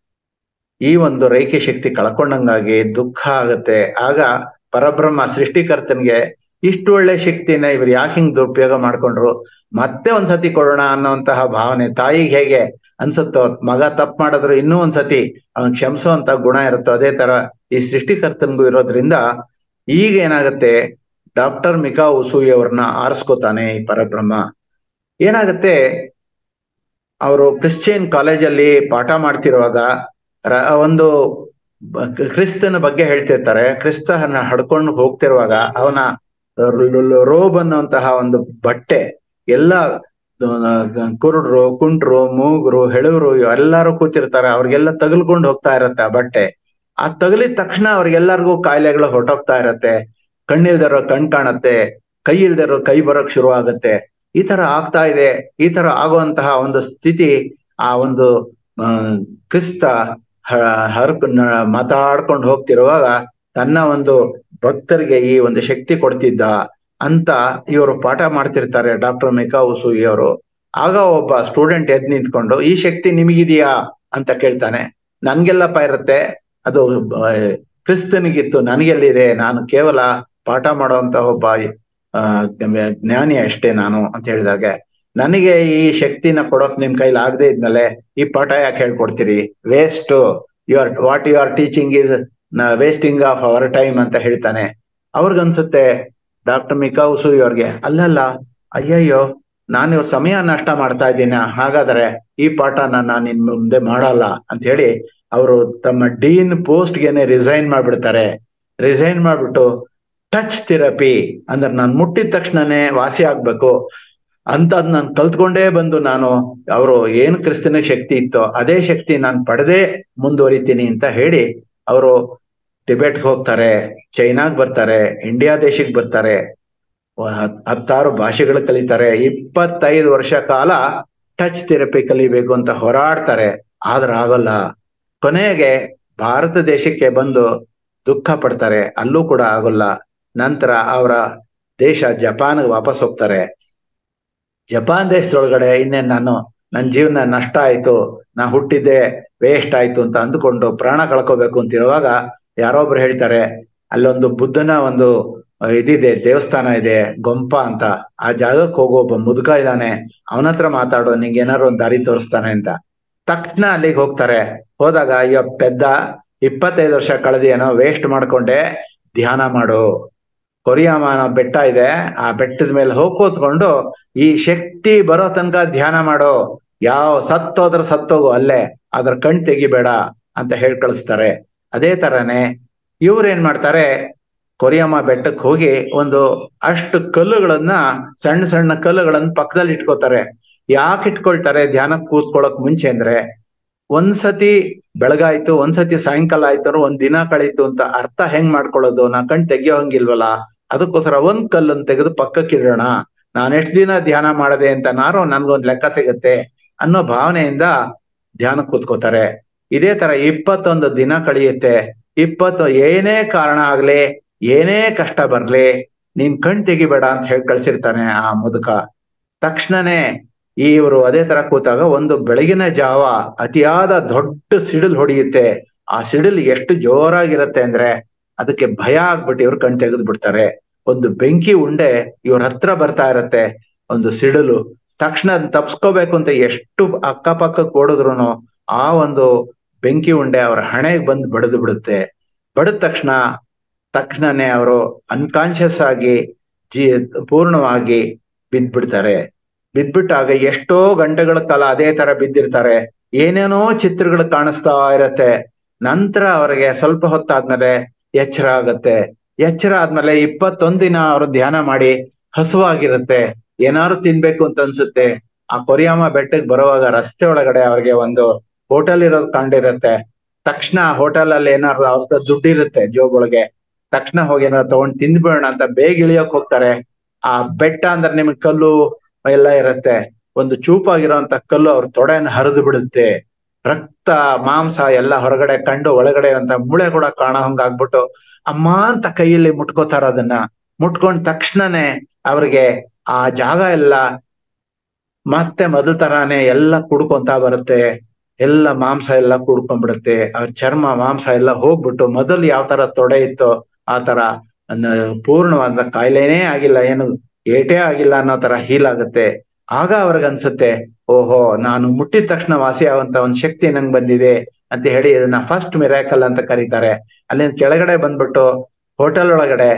ಈ ಒಂದು ರೇಖೆ ಶಕ್ತಿ ಕಳ್ಕೊಂಡಂಗಾಗಿ ದುಃಖ ಆಗತ್ತೆ ಆಗ ಪರಬ್ರಹ್ಮ ಸೃಷ್ಟಿಕರ್ತನಿಗೆ ಇಷ್ಟು ಒಳ್ಳೆ ಶಕ್ತಿನ ಇವ್ರು ಯಾಕೆ ಹಿಂಗ್ ದುರುಪಯೋಗ ಮಾಡ್ಕೊಂಡ್ರು ಮತ್ತೆ ಒಂದ್ಸತಿ ಕೊಡೋಣ ಅನ್ನೋಂತಹ ಭಾವನೆ ತಾಯಿಗೆ ಹೇಗೆ ಅನ್ಸುತ್ತೋ ಮಗ ತಪ್ಪು ಮಾಡಿದ್ರು ಇನ್ನೂ ಒಂದ್ಸತಿ ಅವನ್ ಕ್ಷಮಿಸುವಂತ ಗುಣ ಇರುತ್ತೋ ಅದೇ ತರ ಈ ಸೃಷ್ಟಿಕರ್ತನಿಗೂ ಇರೋದ್ರಿಂದ ಈಗ ಏನಾಗತ್ತೆ ಡಾಕ್ಟರ್ ಮಿಕಾ ಉಸೂಯಿ ಅವ್ರನ್ನ ಆರಿಸ್ಕೋತಾನೆ ಈ ಪರಬ್ರಹ್ಮ ಏನಾಗತ್ತೆ ಅವರು ಕ್ರಿಶ್ಚಿಯನ್ ಕಾಲೇಜಲ್ಲಿ ಪಾಠ ಮಾಡ್ತಿರುವಾಗ ಒಂದು ಕ್ರಿಸ್ತನ ಬಗ್ಗೆ ಹೇಳ್ತಿರ್ತಾರೆ ಕ್ರಿಸ್ತನ ಹಡ್ಕೊಂಡು ಹೋಗ್ತಿರುವಾಗ ಅವನ ರೋಬ್ ಅನ್ನುವಂತಹ ಒಂದು ಬಟ್ಟೆ ಎಲ್ಲ ಕುರುಡ್ರು ಕುಂಟ್ರು ಮೂಗರು ಹೆಳವರು ಎಲ್ಲಾರು ಕೂತಿರ್ತಾರೆ ಅವ್ರಿಗೆಲ್ಲ ತಗಲ್ಕೊಂಡು ಹೋಗ್ತಾ ಇರತ್ತೆ ಆ ಬಟ್ಟೆ ಆ ತಗಲಿದ ತಕ್ಷಣ ಅವ್ರಿಗೆಲ್ಲರಿಗೂ ಕಾಯಿಲೆಗಳು ಹೊರಟೋಗ್ತಾ ಇರತ್ತೆ ಕಣ್ಣಿಲ್ದಿರೋ ಕಣ್ ಕಾಣತ್ತೆ ಕೈ ಇಲ್ದಿರೋ ಕೈ ಬರೋಕ್ ಶುರು ಆಗತ್ತೆ ಈ ತರ ಆಗ್ತಾ ಇದೆ ಈ ತರ ಆಗುವಂತಹ ಒಂದು ಸ್ಥಿತಿ ಆ ಒಂದು ಕ್ರಿಸ್ತ ಹರ್ಕ ಮಾತಾಡ್ಕೊಂಡು ಹೋಗ್ತಿರುವಾಗ ತನ್ನ ಒಂದು ಭಕ್ತರಿಗೆ ಈ ಒಂದು ಶಕ್ತಿ ಕೊಡ್ತಿದ್ದ ಅಂತ ಇವರು ಪಾಠ ಮಾಡ್ತಿರ್ತಾರೆ ಡಾಕ್ಟರ್ ಮೆಕಾ ಉಸೂಯಿ ಅವರು ಆಗ ಒಬ್ಬ ಸ್ಟೂಡೆಂಟ್ ಎದ್ ನಿಂತ್ಕೊಂಡು ಈ ಶಕ್ತಿ ನಿಮಗಿದೆಯಾ ಅಂತ ಕೇಳ್ತಾನೆ ನನ್ಗೆಲ್ಲಪ್ಪ ಇರುತ್ತೆ ಅದು ಕ್ರಿಸ್ತನಿಗಿತ್ತು ನನಗೆಲ್ಲಿದೆ ನಾನು ಕೇವಲ ಪಾಠ ಮಾಡುವಂತ ಒಬ್ಬ ಜ್ಞಾನಿ ಅಷ್ಟೇ ನಾನು ಅಂತ ಹೇಳಿದಾಗ ನನಗೆ ಈ ಶಕ್ತಿನ ಕೊಡೋಕ್ ನಿಮ್ ಕೈಲಿ ಆಗದೆ ಇದ್ಮೇಲೆ ಈ ಪಾಠ ಯಾಕೆ ಹೇಳ್ಕೊಡ್ತೀರಿ waste you are what you are teaching is wasting of our time ಅಂತ ಹೇಳ್ತಾನೆ ಅವ್ರಿಗನ್ಸುತ್ತೆ ಡಾಕ್ಟರ್ ಮಿಕಾ ಉಸೂಯಿ ಅವ್ರಿಗೆ ಅಲ್ಲಲ್ಲ ಅಯ್ಯಯ್ಯೋ ನಾನು ಇವ್ರ ಸಮಯ ನಷ್ಟ ಮಾಡ್ತಾ ಇದ್ದೀನ ಹಾಗಾದ್ರೆ ಈ ಪಾಠನ ನಾನು ಇನ್ ಮುಂದೆ ಮಾಡಲ್ಲ ಅಂತ ಹೇಳಿ ಅವರು ತಮ್ಮ ಡೀನ್ ಪೋಸ್ಟ್ಗೆನೆ ರಿಸೈನ್ ಮಾಡ್ಬಿಡ್ತಾರೆ ರಿಸೈನ್ ಮಾಡ್ಬಿಟ್ಟು ಟಚ್ ಥೆರಪಿ ಅಂದ್ರೆ ನಾನು ಮುಟ್ಟಿದ ತಕ್ಷಣನೇ ವಾಸಿ ಆಗ್ಬೇಕು ಅಂತ ನಾನು ಕಲ್ತ್ಕೊಂಡೇ ಬಂದು ನಾನು ಅವರು ಏನ್ ಕ್ರಿಸ್ತನ ಶಕ್ತಿ ಇತ್ತೋ ಅದೇ ಶಕ್ತಿ ನಾನು ಪಡೆದೇ ಮುಂದುವರಿತೀನಿ ಅಂತ ಹೇಳಿ ಅವರು ಟಿಬೆಟ್ಗೆ ಹೋಗ್ತಾರೆ ಚೈನಾಗ್ ಬರ್ತಾರೆ ಇಂಡಿಯಾ ದೇಶಕ್ಕೆ ಬರ್ತಾರೆ ವ- ಹತ್- ಹತ್ತಾರು ಭಾಷೆಗಳು ಕಲಿತಾರೆ ಇಪ್ಪತ್ತೈದು ವರ್ಷ ಕಾಲ ಟಚ್ ಥೆರಪಿ ಕಲಿಬೇಕು ಅಂತ ಹೋರಾಡ್ತಾರೆ ಆದ್ರೆ ಆಗೋಲ್ಲ ಕೊನೆಗೆ ಭಾರತ ದೇಶಕ್ಕೆ ಬಂದು ದುಃಖ ಪಡ್ತಾರೆ ಅಲ್ಲೂ ಕೂಡ ಆಗೋಲ್ಲ ನಂತರ ಅವರ ದೇಶ ಜಪಾನ್ಗೆ ವಾಪಸ್ ಹೋಗ್ತಾರೆ ಜಪಾನ್ ದೇಶದೊಳಗಡೆ ಇನ್ನೇನ್ ನಾನು ನನ್ನ ಜೀವನ ನಷ್ಟ ಆಯ್ತು ನಾ ಹುಟ್ಟಿದ್ದೆ ವೇಸ್ಟ್ ಆಯ್ತು ಅಂತ ಅಂದುಕೊಂಡು ಪ್ರಾಣ ಕಳ್ಕೋಬೇಕು ಅಂತ ಇರುವಾಗ ಯಾರೊಬ್ರು ಹೇಳ್ತಾರೆ ಅಲ್ಲೊಂದು ಬುದ್ಧನ ಒಂದು ಅಹ್, ಇದಿದೆ ದೇವಸ್ಥಾನ ಇದೆ ಗೊಂಪ ಅಂತ ಆ ಜಾಗಕ್ಕೆ ಹೋಗೋ ಒಬ್ಬ ಮುದುಕ ಇದ್ದಾನೆ ಅವನ ಹತ್ರ ಮಾತಾಡೋ ನಿಂಗೆ ಏನಾರು ಒಂದು ದಾರಿ ತೋರಿಸ್ತಾನೆ ಅಂತ ತಕ್ಷಣ ಅಲ್ಲಿಗೆ ಹೋಗ್ತಾರೆ ಹೋದಾಗ ಅಯ್ಯೋ ಪೆದ್ದ ಇಪ್ಪತ್ತೈದು ವರ್ಷ ಕಳೆದೇನೋ ವೇಸ್ಟ್ ಮಾಡ್ಕೊಂಡೆ ಧ್ಯಾನ ಮಾಡು ಕೊರಿಯಾಮ ಅನ್ನೋ ಬೆಟ್ಟ ಇದೆ ಆ ಬೆಟ್ಟದ ಮೇಲೆ ಹೋಗಿ ಕೂತ್ಕೊಂಡು ಈ ಶಕ್ತಿ ಬರೋ ತನಕ ಧ್ಯಾನ ಮಾಡೋ ಯಾವ ಸತ್ತೋದ್ರ ಸತ್ತೋಗು ಅಲ್ಲೇ ಅದ್ರ ಕಣ್ ತೆಗಿಬೇಡ ಅಂತ ಹೇಳಿ ಕಳಿಸ್ತಾರೆ ಅದೇ ತರನೇ ಇವ್ರು ಏನ್ ಮಾಡ್ತಾರೆ ಕೊರಿಯಮ್ಮ ಬೆಟ್ಟಕ್ಕೆ ಹೋಗಿ ಒಂದು ಅಷ್ಟು ಕಲ್ಲುಗಳನ್ನ ಸಣ್ಣ ಸಣ್ಣ ಕಲ್ಲುಗಳನ್ನ ಪಕ್ಕದಲ್ಲಿ ಇಟ್ಕೋತಾರೆ ಯಾಕೆ ಇಟ್ಕೊಳ್ತಾರೆ ಧ್ಯಾನಕ್ಕೆ ಕೂತ್ಕೊಳ್ಳೋಕ್ ಮುಂಚೆ ಅಂದ್ರೆ ಒಂದ್ಸತಿ ಬೆಳಗಾಯ್ತು ಒಂದ್ಸತಿ ಸಾಯಂಕಾಲ ಆಯ್ತು ಅಂದ್ರೆ ಒಂದ್ ದಿನ ಕಳೀತು ಅಂತ ಅರ್ಥ ಹೆಂಗ್ ಮಾಡ್ಕೊಳ್ಳೋದು ನಾ ಕಣ್ ತೆಗಿಯೋ ಹಂಗಿಲ್ವಲ್ಲ ಅದಕ್ಕೋಸ್ಕರ ಒಂದ್ ಕಲ್ಲನ್ನು ತೆಗೆದು ಪಕ್ಕಕ್ಕೆ ಇಡೋಣ ನಾನು ಎಷ್ಟು ದಿನ ಧ್ಯಾನ ಮಾಡದೆ ಅಂತ ನಾರೋ ನನ್ಗೊಂದ್ ಲೆಕ್ಕ ಸಿಗುತ್ತೆ ಅನ್ನೋ ಭಾವನೆಯಿಂದ ಧ್ಯಾನಕ್ಕೆ ಕೂತ್ಕೋತಾರೆ ಇದೇ ತರ ಇಪ್ಪತ್ತೊಂದು ದಿನ ಕಳಿಯುತ್ತೆ ಇಪ್ಪತ್ತು ಏನೇ ಕಾರಣ ಆಗ್ಲಿ ಏನೇ ಕಷ್ಟ ಬರ್ಲಿ ನೀನ್ ಕಣ್ ತೆಗಿಬೇಡ ಅಂತ ಹೇಳಿ ಕಳ್ಸಿರ್ತಾನೆ ಆ ಮುದುಕ ತಕ್ಷಣನೇ ಇವರು ಅದೇ ತರ ಕೂತಾಗ ಒಂದು ಬೆಳಗಿನ ಜಾವ ಅತಿಯಾದ ದೊಡ್ಡ ಸಿಡಿಲ್ ಹೊಡೆಯುತ್ತೆ ಆ ಸಿಡಿಲ್ ಎಷ್ಟು ಜೋರಾಗಿರುತ್ತೆ ಅಂದ್ರೆ ಅದಕ್ಕೆ ಭಯ ಆಗ್ಬಿಟ್ಟು ಇವ್ರು ಕಣ್ ತೆಗೆದು ಬಿಡ್ತಾರೆ ಒಂದು ಬೆಂಕಿ ಉಂಡೆ ಇವ್ರ ಹತ್ರ ಬರ್ತಾ ಇರತ್ತೆ ಒಂದು ಸಿಡಿಲು ತಕ್ಷಣ ಅದ್ನ ತಪ್ಸ್ಕೋಬೇಕು ಅಂತ ಎಷ್ಟು ಅಕ್ಕಪಕ್ಕಕ್ಕೆ ಓಡಿದ್ರು ಆ ಒಂದು ಬೆಂಕಿ ಉಂಡೆ ಅವರ ಹಣೆಗೆ ಬಂದು ಬಡಿದು ಬಿಡುತ್ತೆ ಬಡಿದ ತಕ್ಷಣ ತಕ್ಷಣನೇ ಅವರು ಅನ್ಕಾನ್ಶಿಯಸ್ ಆಗಿ ಜೀ ಪೂರ್ಣವಾಗಿ ಬಿದ್ದ್ಬಿಡ್ತಾರೆ ಬಿದ್ದ್ಬಿಟ್ಟಾಗ ಎಷ್ಟೋ ಗಂಟೆಗಳ ಕಾಲ ಅದೇ ತರ ಬಿದ್ದಿರ್ತಾರೆ ಏನೇನೋ ಚಿತ್ರಗಳು ಕಾಣಿಸ್ತಾ ಇರತ್ತೆ ನಂತರ ಅವರಿಗೆ ಸ್ವಲ್ಪ ಹೊತ್ತಾದ್ಮೇಲೆ ಎಚ್ಚರ ಆಗತ್ತೆ ಎಚ್ಚರ ಆದ್ಮೇಲೆ ಇಪ್ಪತ್ತೊಂದ್ ದಿನ ಅವರು ಧ್ಯಾನ ಮಾಡಿ ಹಸುವಾಗಿರುತ್ತೆ ಏನಾದ್ರು ತಿನ್ಬೇಕು ಅಂತ ಅನ್ಸುತ್ತೆ ಆ ಕೊರಿಯಾಮ ಬೆಟ್ಟಕ್ಕೆ ಬರುವಾಗ ರಸ್ತೆ ಒಳಗಡೆ ಅವ್ರಿಗೆ ಒಂದು ಹೋಟೆಲ್ ಇರೋದು ಕಂಡಿರುತ್ತೆ ತಕ್ಷಣ ಹೋಟೆಲ್ ಅಲ್ಲಿ ಏನಾದ್ರು ಅವ್ರ ದುಡ್ಡು ಇರುತ್ತೆ ಜೋಬ್ ಒಳಗೆ ತಕ್ಷಣ ಹೋಗಿ ಏನಾದ್ರು ತಗೊಂಡ್ ತಿಂದ್ಬಿಡೋಣ ಅಂತ ಬೇಗ ಇಳಿಯಕ್ ಹೋಗ್ತಾರೆ ಆ ಬೆಟ್ಟ ಅಂದ್ರೆ ನಿಮ್ಗೆ ಕಲ್ಲು ಎಲ್ಲ ಇರುತ್ತೆ ಒಂದು ಚೂಪಾಗಿರೋಂತ ಕಲ್ಲು ಅವ್ರ ತೊಡೆಯನ್ನು ಹರಿದು ಬಿಡುತ್ತೆ ರಕ್ತ ಮಾಂಸ ಎಲ್ಲ ಹೊರಗಡೆ ಕಂಡು ಒಳಗಡೆ ಇರೋಂತ ಮೂಳೆ ಕೂಡ ಕಾಣೋ ಹಂಗಾಗ್ಬಿಟ್ಟು ಅಮ್ಮ ಅಂತ ಕೈಯಲ್ಲಿ ಮುಟ್ಕೋತಾರ ಅದನ್ನ ಮುಟ್ಕೊಂಡ್ ತಕ್ಷಣನೇ ಅವ್ರಿಗೆ ಆ ಜಾಗ ಎಲ್ಲ ಮತ್ತೆ ಮೊದಲ ತರಾನೇ ಎಲ್ಲ ಕುಡ್ಕೊಂತ ಬರುತ್ತೆ ಎಲ್ಲ ಮಾಂಸ ಎಲ್ಲ ಕುಡ್ಕೊಂಡ್ಬಿಡುತ್ತೆ ಅವ್ರ ಚರ್ಮ ಮಾಂಸ ಎಲ್ಲ ಹೋಗ್ಬಿಟ್ಟು ಮೊದಲು ಯಾವ ತರ ತೊಡೆ ಇತ್ತೋ ಆ ತರ ನ- ಪೂರ್ಣವಾದ ಕಾಯಿಲೆನೇ ಆಗಿಲ್ಲ ಏನು ಏಟೇ ಆಗಿಲ್ಲ ಅನ್ನೋ ತರ ಹೀಲ್ ಆಗುತ್ತೆ ಆಗ ಅವ್ರಿಗೆ ಅನ್ಸುತ್ತೆ ಓಹೋ ನಾನು ಮುಟ್ಟಿದ ತಕ್ಷಣ ವಾಸಿ ಆಗುವಂತ ಒಂದ್ ಶಕ್ತಿ ನಂಗೆ ಬಂದಿದೆ ಅಂತ ಹೇಳಿ ಇದನ್ನ ಫಸ್ಟ್ ಮಿರಾಕಲ್ ಅಂತ ಕರೀತಾರೆ ಅಲ್ಲಿಂದ ಕೆಳಗಡೆ ಬಂದ್ಬಿಟ್ಟು ಹೋಟೆಲ್ ಒಳಗಡೆ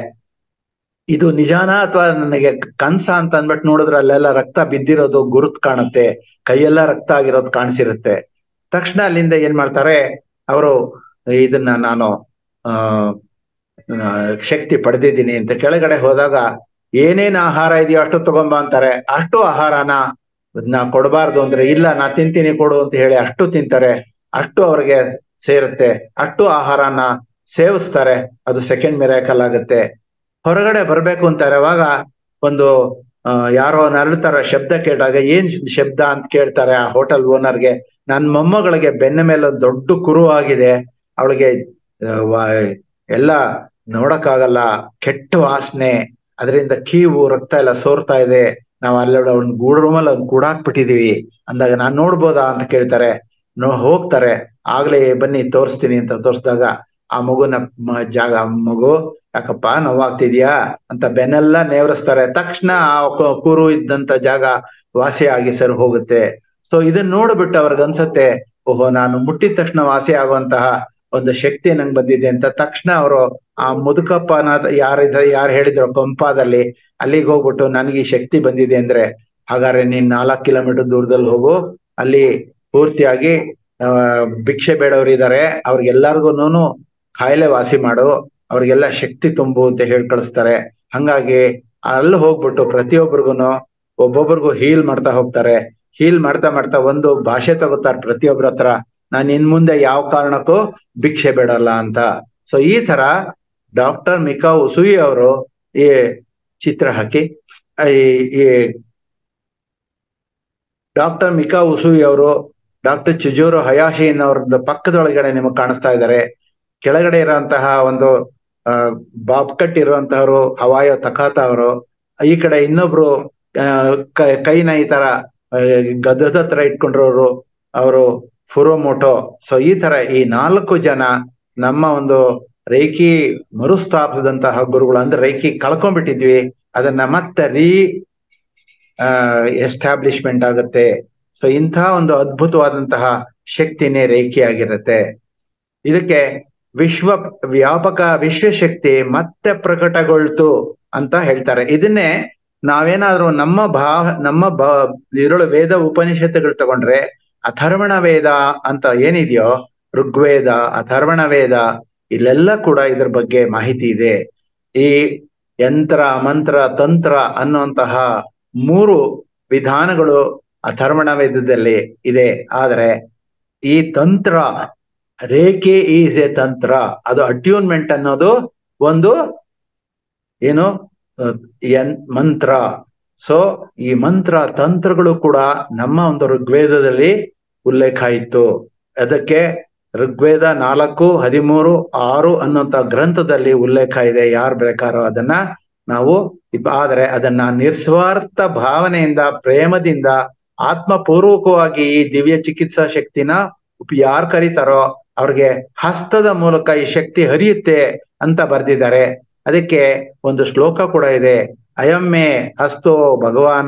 ಇದು ನಿಜಾನ ಅಥವಾ ನನಗೆ ಕನ್ಸ ಅಂತ ಅಂದ್ಬಿಟ್ಟು ನೋಡಿದ್ರೆ ಅಲ್ಲೆಲ್ಲ ರಕ್ತ ಬಿದ್ದಿರೋದು ಗುರುತ್ ಕಾಣುತ್ತೆ ಕೈಯೆಲ್ಲ ರಕ್ತ ಆಗಿರೋದು ಕಾಣಿಸಿರುತ್ತೆ ತಕ್ಷಣ ಅಲ್ಲಿಂದ ಏನ್ ಮಾಡ್ತಾರೆ ಅವರು ಇದನ್ನ ನಾನು ಆ ಆ, ಶಕ್ತಿ ಪಡೆದಿದ್ದೀನಿ ಅಂತ ಕೆಳಗಡೆ ಹೋದಾಗ ಏನೇನ್ ಆಹಾರ ಇದೆಯೋ ಅಷ್ಟು ತಗೊಂಬ ಅಂತಾರೆ ಅಷ್ಟು ಆಹಾರನ ನಾ ಕೊಡಬಾರ್ದು ಅಂದ್ರೆ ಇಲ್ಲ ನಾ ತಿಂತೀನಿ ಕೊಡು ಅಂತ ಹೇಳಿ ಅಷ್ಟು ತಿಂತಾರೆ ಅಷ್ಟು ಅವ್ರಿಗೆ ಸೇರುತ್ತೆ ಅಷ್ಟು ಆಹಾರನ ಸೇವಿಸ್ತಾರೆ ಅದು ಸೆಕೆಂಡ್ ಮಿರಾಕಲ್ ಆಗುತ್ತೆ ಹೊರಗಡೆ ಬರ್ಬೇಕು ಅಂತ ಇರುವಾಗ ಒಂದು ಆ, ಯಾರೋ ನರಳ್ತಾರ ಶಬ್ದ ಕೇಳಿದಾಗ ಏನ್ ಶಬ್ದ ಅಂತ ಕೇಳ್ತಾರೆ ಆ ಹೋಟೆಲ್ ಓನರ್ಗೆ ನನ್ ಮೊಮ್ಮಗಳಿಗೆ ಬೆನ್ನ ಮೇಲೆ ಒಂದು ದೊಡ್ಡ ಕುರು ಆಗಿದೆ ಅವಳಿಗೆ ಎಲ್ಲ ನೋಡಕ್ಕಾಗಲ್ಲ ಕೆಟ್ಟ ವಾಸನೆ ಅದರಿಂದ ಕೀವು ರಕ್ತ ಎಲ್ಲ ಸೋರ್ತಾ ಇದೆ ನಾವ್ ಅಲ್ಲಿ ಅವ್ನ ಗೂಡ್ ರೂಮಲ್ಲಿ ಅವ್ನ್ ಕೂಡಾಕ್ಬಿಟ್ಟಿದೀವಿ ಅಂದಾಗ ನಾನ್ ನೋಡ್ಬೋದಾ ಅಂತ ಕೇಳ್ತಾರೆ ನೋ ಹೋಗ್ತಾರೆ ಆಗ್ಲೇ ಬನ್ನಿ ತೋರಿಸ್ತೀನಿ ಅಂತ ತೋರಿಸಿದಾಗ ಆ ಮಗುನ ಮ- ಜಾಗ ಮಗು ಯಾಕಪ್ಪ ನೋವಾಗ್ತಿದ್ಯಾ ಅಂತ ಬೆನ್ನೆಲ್ಲ ನೇವರಿಸ್ತಾರೆ ತಕ್ಷಣ ಆ ಕು- ಕುರು ಇದ್ದಂತ ಜಾಗ ವಾಸಿ ಆಗಿ ಸರಿ ಹೋಗುತ್ತೆ ಸೊ ಇದನ್ನ ನೋಡ್ಬಿಟ್ಟು ಅವ್ರಿಗೆ ಅನ್ಸತ್ತೆ ಓಹೋ ನಾನು ಮುಟ್ಟಿದ ತಕ್ಷಣ ವಾಸಿ ಆಗುವಂತಹ ಒಂದು ಶಕ್ತಿ ನಂಗೆ ಬಂದಿದೆ ಅಂತ ತಕ್ಷಣ ಅವರು ಆ ಮುದುಕಪ್ಪನ ಯಾರಿದ ಯಾರು ಹೇಳಿದ್ರು ಕೊಂಪಾದಲ್ಲಿ ಅಲ್ಲಿಗೆ ಹೋಗ್ಬಿಟ್ಟು ನನಗೆ ಈ ಶಕ್ತಿ ಬಂದಿದೆ ಅಂದ್ರೆ ಹಾಗಾದ್ರೆ ನೀನ್ ನಾಲ್ಕು ಕಿಲೋಮೀಟರ್ ದೂರದಲ್ಲಿ ಹೋಗು ಅಲ್ಲಿ ಪೂರ್ತಿಯಾಗಿ ಆ ಭಿಕ್ಷೆ ಬೇಡವ್ರು ಇದಾರೆ ಅವ್ರಿಗೆಲ್ಲರಿಗೂನು ಕಾಯಿಲೆ ವಾಸಿ ಮಾಡು ಅವ್ರಿಗೆಲ್ಲ ಶಕ್ತಿ ತುಂಬು ಅಂತ ಹೇಳಿ ಕಳಿಸ್ತಾರೆ ಹಂಗಾಗಿ ಅಲ್ಲಿ ಹೋಗ್ಬಿಟ್ಟು ಪ್ರತಿಯೊಬ್ಬರಿಗೂನು ಒಬ್ಬೊಬ್ರಿಗೂ ಹೀಲ್ ಮಾಡ್ತಾ ಹೋಗ್ತಾರೆ ಹೀಲ್ ಮಾಡ್ತಾ ಮಾಡ್ತಾ ಒಂದು ಭಾಷೆ ತಗೋತಾರೆ ಪ್ರತಿಯೊಬ್ಬರ ಹತ್ರ ನಾನು ಇನ್ ಮುಂದೆ ಯಾವ ಕಾರಣಕ್ಕೂ ಭಿಕ್ಷೆ ಬೇಡಲ್ಲ ಅಂತ ಸೊ ಈ ತರ ಡಾಕ್ಟರ್ ಮಿಕಾ ಉಸುಯಿ ಅವರು ಈ ಚಿತ್ರ ಹಾಕಿ ಈ ಈ ಡಾಕ್ಟರ್ ಮಿಕಾ ಉಸುಯಿ ಅವರು ಡಾಕ್ಟರ್ ಚಿಜೂರು ಹಯಾಶಿನ್ ಅವ್ರದ್ದು ಪಕ್ಕದೊಳಗಡೆ ನಿಮಗೆ ಕಾಣಿಸ್ತಾ ಇದ್ದಾರೆ ಕೆಳಗಡೆ ಇರುವಂತಹ ಒಂದು ಬಾಬ್ ಕಟ್ ಇರುವಂತಹವರು ಹವಾಯೋ ತಕಾತ ಅವರು ಈ ಕಡೆ ಇನ್ನೊಬ್ರು ಕೈನ ಈ ತರ ಗದ್ದದ ಹತ್ರ ಇಟ್ಕೊಂಡಿರೋರು ಅವರು ಫುರೋಮೋಟೋ ಸೊ ಈ ತರ ಈ ನಾಲ್ಕು ಜನ ನಮ್ಮ ಒಂದು ರೈಕಿ ಮರುಸ್ಥಾಪಿಸಿದಂತಹ ಗುರುಗಳು ಅಂದ್ರೆ ರೈಕಿ ಕಳ್ಕೊಂಡ್ಬಿಟ್ಟಿದ್ವಿ ಅದನ್ನ ಮತ್ತೆ ರೀ ಎಸ್ಟಾಬ್ಲಿಷ್ಮೆಂಟ್ ಆಗುತ್ತೆ ಸೊ ಇಂಥ ಒಂದು ಅದ್ಭುತವಾದಂತಹ ಶಕ್ತಿನೇ ರೇಖಿ ಆಗಿರುತ್ತೆ ಇದಕ್ಕೆ ವಿಶ್ವ ವ್ಯಾಪಕ ವಿಶ್ವಶಕ್ತಿ ಮತ್ತೆ ಪ್ರಕಟಗೊಳ್ತು ಅಂತ ಹೇಳ್ತಾರೆ ಇದನ್ನೇ ನಾವೇನಾದ್ರೂ ನಮ್ಮ ಭಾ ನಮ್ಮ ಬ ಇದ್ರೊಳ ವೇದ ಉಪನಿಷತ್ತುಗಳು ತಗೊಂಡ್ರೆ ಅಥರ್ವಣ ವೇದ ಅಂತ ಏನಿದೆಯೋ ಋಗ್ವೇದ ಅಥರ್ವಣ ವೇದ ಇಲ್ಲೆಲ್ಲ ಕೂಡ ಇದ್ರ ಬಗ್ಗೆ ಮಾಹಿತಿ ಇದೆ ಈ ಯಂತ್ರ ಮಂತ್ರ ತಂತ್ರ ಅನ್ನುವಂತಹ ಮೂರು ವಿಧಾನಗಳು ಅಥರ್ವಣ ವೇದದಲ್ಲಿ ಇದೆ ಆದರೆ ಈ ತಂತ್ರ ರೇಖೆ ಈಸ್ ಎ ತಂತ್ರ ಅದು ಅಟ್ಯೂನ್ಮೆಂಟ್ ಅನ್ನೋದು ಒಂದು ಏನು ಎನ್ ಮಂತ್ರ ಸೊ ಈ ಮಂತ್ರ ತಂತ್ರಗಳು ಕೂಡ ನಮ್ಮ ಒಂದು ಋಗ್ವೇದದಲ್ಲಿ ಉಲ್ಲೇಖ ಇತ್ತು ಅದಕ್ಕೆ ಋಗ್ವೇದ ನಾಲ್ಕು ಹದಿಮೂರು ಆರು ಅನ್ನೋಂಥ ಗ್ರಂಥದಲ್ಲಿ ಉಲ್ಲೇಖ ಇದೆ ಯಾರು ಬೇಕಾರೋ ಅದನ್ನ ನಾವು ಆದರೆ ಅದನ್ನ ನಿಸ್ವಾರ್ಥ ಭಾವನೆಯಿಂದ ಪ್ರೇಮದಿಂದ ಆತ್ಮಪೂರ್ವಕವಾಗಿ ಈ ದಿವ್ಯ ಚಿಕಿತ್ಸಾ ಶಕ್ತಿನ ಯಾರು ಕರೀತಾರೋ ಅವ್ರಿಗೆ ಹಸ್ತದ ಮೂಲಕ ಈ ಶಕ್ತಿ ಹರಿಯುತ್ತೆ ಅಂತ ಬರ್ದಿದ್ದಾರೆ ಅದಕ್ಕೆ ಒಂದು ಶ್ಲೋಕ ಕೂಡ ಇದೆ ಅಯಂ ಮೇ ಹಸ್ತೋ ಭಗವಾನ್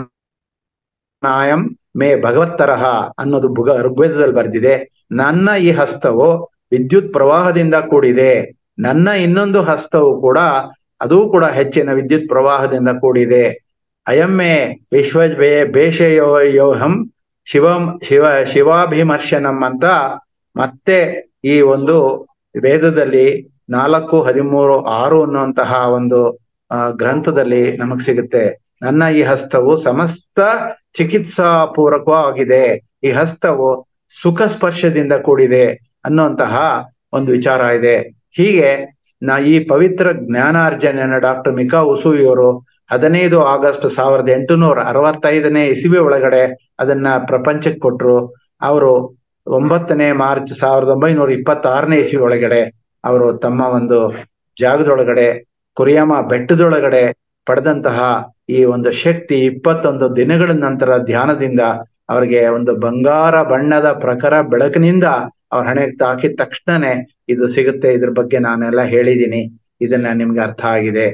ಅಯಂ ಮೇ ಭಗವತ್ತರಹ ಅನ್ನೋದು ಭುಗ ಋಗ್ವೇದದಲ್ಲಿ ಬರ್ದಿದೆ ನನ್ನ ಈ ಹಸ್ತವು ವಿದ್ಯುತ್ ಪ್ರವಾಹದಿಂದ ಕೂಡಿದೆ ನನ್ನ ಇನ್ನೊಂದು ಹಸ್ತವು ಕೂಡ ಅದು ಕೂಡ ಹೆಚ್ಚಿನ ವಿದ್ಯುತ್ ಪ್ರವಾಹದಿಂದ ಕೂಡಿದೆ ಅಯಮ್ಮೆ ವಿಶ್ವ ಬೇಷಯೋ ಯೋಹಂ ಶಿವಂ ಶಿವ ಶಿವಾಭಿಮರ್ಶನಂ ಅಂತ ಮತ್ತೆ ಈ ಒಂದು ವೇದದಲ್ಲಿ ನಾಲ್ಕು ಹದಿಮೂರು ಆರು ಅನ್ನುವಂತಹ ಒಂದು ಗ್ರಂಥದಲ್ಲಿ ನಮಗ್ ಸಿಗುತ್ತೆ ನನ್ನ ಈ ಹಸ್ತವು ಸಮಸ್ತ ಚಿಕಿತ್ಸಾ ಪೂರಕವಾಗಿದೆ ಈ ಹಸ್ತವು ಸುಖ ಸ್ಪರ್ಶದಿಂದ ಕೂಡಿದೆ ಅನ್ನುವಂತಹ ಒಂದು ವಿಚಾರ ಇದೆ ಹೀಗೆ ನಾ ಈ ಪವಿತ್ರ ಜ್ಞಾನಾರ್ಜನೆಯನ್ನ ಡಾಕ್ಟರ್ ಮಿಕಾ ಉಸೂಯಿಯವರು ಹದಿನೈದು ಆಗಸ್ಟ್ ಸಾವಿರದ ಎಂಟುನೂರ ಅರವತ್ತೈದನೇ ಇಸುವೆ ಒಳಗಡೆ ಅದನ್ನ ಪ್ರಪಂಚಕ್ಕೆ ಕೊಟ್ರು ಅವರು ಒಂಬತ್ತನೇ ಮಾರ್ಚ್ ಸಾವಿರದ ಒಂಬೈನೂರ ಇಪ್ಪತ್ತಾರನೇ ಇಸುವೆ ಒಳಗಡೆ ಅವರು ತಮ್ಮ ಒಂದು ಜಾಗದೊಳಗಡೆ ಕುರಿಯಾಮ ಬೆಟ್ಟದೊಳಗಡೆ ಪಡೆದಂತಹ ಈ ಒಂದು ಶಕ್ತಿ ಇಪ್ಪತ್ತೊಂದು ದಿನಗಳ ನಂತರ ಧ್ಯಾನದಿಂದ ಅವರಿಗೆ ಒಂದು ಬಂಗಾರ ಬಣ್ಣದ ಪ್ರಖರ ಬೆಳಕಿನಿಂದ ಅವ್ರ ಹಣೆಗೆ ತಾಕಿದ ತಕ್ಷಣನೇ ಇದು ಸಿಗುತ್ತೆ ಇದ್ರ ಬಗ್ಗೆ ನಾನೆಲ್ಲ ಹೇಳಿದ್ದೀನಿ ಇದನ್ನ ನಿಮ್ಗೆ ಅರ್ಥ ಆಗಿದೆ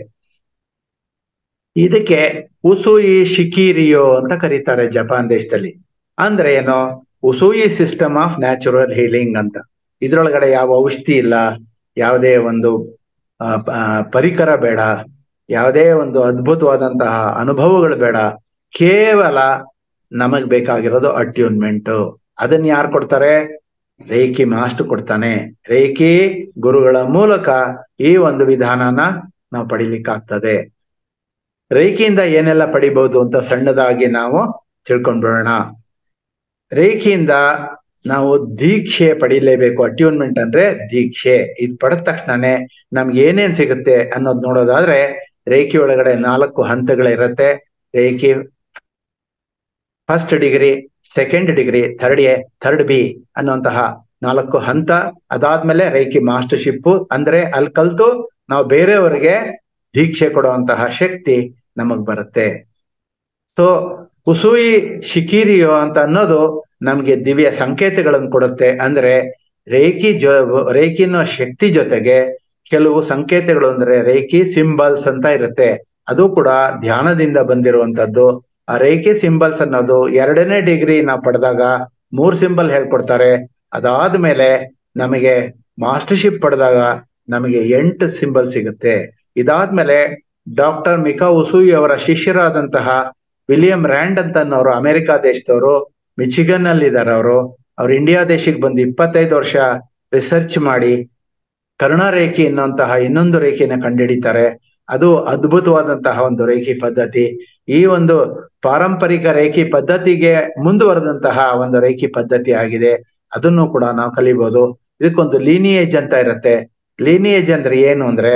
ಇದಕ್ಕೆ ಉಸುಯಿ ಶಿಕಿರಿಯೋ ಅಂತ ಕರೀತಾರೆ ಜಪಾನ್ ದೇಶದಲ್ಲಿ ಅಂದ್ರೆ ಏನು Usui system of natural healing ಅಂತ ಇದ್ರೊಳಗಡೆ ಯಾವ ಔಷಧಿ ಇಲ್ಲ ಯಾವುದೇ ಒಂದು ಪರಿಕರ ಬೇಡ ಯಾವುದೇ ಒಂದು ಅದ್ಭುತವಾದಂತಹ ಅನುಭವಗಳು ಬೇಡ ಕೇವಲ ನಮಗ್ ಬೇಕಾಗಿರೋದು ಅಟ್ಯೂನ್ಮೆಂಟ್ ಅದನ್ನ ಯಾರು ಕೊಡ್ತಾರೆ ರೇಖಿ ಮಾಸ್ಟರ್ ಕೊಡ್ತಾನೆ ರೇಖಿ ಗುರುಗಳ ಮೂಲಕ ಈ ಒಂದು ವಿಧಾನನ ನಾವು ಪಡಿಲಿಕ್ಕಾಗ್ತದೆ ರೇಖಿಯಿಂದ ಏನೆಲ್ಲ ಪಡಿಬಹುದು ಅಂತ ಸಣ್ಣದಾಗಿ ನಾವು ತಿಳ್ಕೊಂಡ್ಬಿಡೋಣ ರೇಖಿಯಿಂದ ನಾವು ದೀಕ್ಷೆ ಪಡಿಲೇಬೇಕು ಅಟ್ಯೂನ್ಮೆಂಟ್ ಅಂದ್ರೆ ದೀಕ್ಷೆ ಇದು ಪಡೆದ ತಕ್ಷಣನೇ ನಮ್ಗೆ ಏನೇನ್ ಸಿಗುತ್ತೆ ಅನ್ನೋದು ನೋಡೋದಾದ್ರೆ ರೇಖಿ ಒಳಗಡೆ ನಾಲ್ಕು ಹಂತಗಳಿರತ್ತೆ Reiki first degree second degree third A third B ಅನ್ನುವಂತಹ ನಾಲ್ಕು ಹಂತ ಅದಾದ್ಮೇಲೆ ರೇಖಿ ಮಾಸ್ಟರ್ಶಿಪ್ ಅಂದ್ರೆ ಅಲ್ಲಿ ಕಲ್ತು ನಾವು ಬೇರೆಯವರಿಗೆ ದೀಕ್ಷೆ ಕೊಡುವಂತಹ ಶಕ್ತಿ ನಮಗ್ ಬರುತ್ತೆ ಸೊ ಕುಸುಯಿ ಶಿಕಿರಿಯೋ ಅಂತ ಅನ್ನೋದು ನಮ್ಗೆ ದಿವ್ಯ ಸಂಕೇತಗಳನ್ನು ಕೊಡುತ್ತೆ ಅಂದ್ರೆ ರೇಖಿ ಜೊ ರೇಖಿನ ಶಕ್ತಿ ಜೊತೆಗೆ ಕೆಲವು ಸಂಕೇತಗಳು ಅಂದ್ರೆ ರೇಖಿ ಸಿಂಬಲ್ಸ್ ಅಂತ ಇರುತ್ತೆ ಅದು ಕೂಡ ಧ್ಯಾನದಿಂದ ಬಂದಿರುವಂತದ್ದು ಆ ರೇಖಿ ಸಿಂಬಲ್ಸ್ ಅನ್ನೋದು ಎರಡನೇ ಡಿಗ್ರಿ ನಾವು ಪಡೆದಾಗ ಮೂರ್ ಸಿಂಬಲ್ ಹೇಳ್ಕೊಡ್ತಾರೆ ಅದಾದ್ಮೇಲೆ ನಮಗೆ ಮಾಸ್ಟರ್ಶಿಪ್ ಪಡೆದಾಗ ನಮಗೆ ಎಂಟು ಸಿಂಬಲ್ ಸಿಗುತ್ತೆ ಇದಾದ್ಮೇಲೆ ಡಾಕ್ಟರ್ ಮಿಕಾ ಉಸೂಯಿ ಅವರ ಶಿಷ್ಯರಾದಂತಹ ವಿಲಿಯಂ ರ್ಯಾಂಡ್ ಅಂತ ಅನ್ನೋರು ಅಮೆರಿಕ ದೇಶದವರು ಮಿಚಿಗನ್ ಅಲ್ಲಿ ಇದ್ದಾರೆ ಅವರು ಅವ್ರು ಇಂಡಿಯಾ ದೇಶಕ್ಕೆ ಬಂದು ಇಪ್ಪತ್ತೈದು ವರ್ಷ ರಿಸರ್ಚ್ ಮಾಡಿ ಕರುಣಾರೇಖಿ ಎನ್ನುವಂತಹ ಇನ್ನೊಂದು ರೇಖೆನ ಕಂಡುಹಿಡಿತಾರೆ ಅದು ಅದ್ಭುತವಾದಂತಹ ಒಂದು ರೇಖಿ ಪದ್ಧತಿ ಈ ಒಂದು ಪಾರಂಪರಿಕ ರೇಖಿ ಪದ್ಧತಿಗೆ ಮುಂದುವರೆದಂತಹ ಒಂದು ರೇಖಿ ಪದ್ಧತಿ ಆಗಿದೆ ಅದನ್ನು ಕೂಡ ನಾವು ಕಲಿಬಹುದು ಇದಕ್ಕೊಂದು ಲೀನಿಯೇಜ್ ಅಂತ ಇರುತ್ತೆ ಲೀನಿಯೇಜ್ ಅಂದ್ರೆ ಏನು ಅಂದ್ರೆ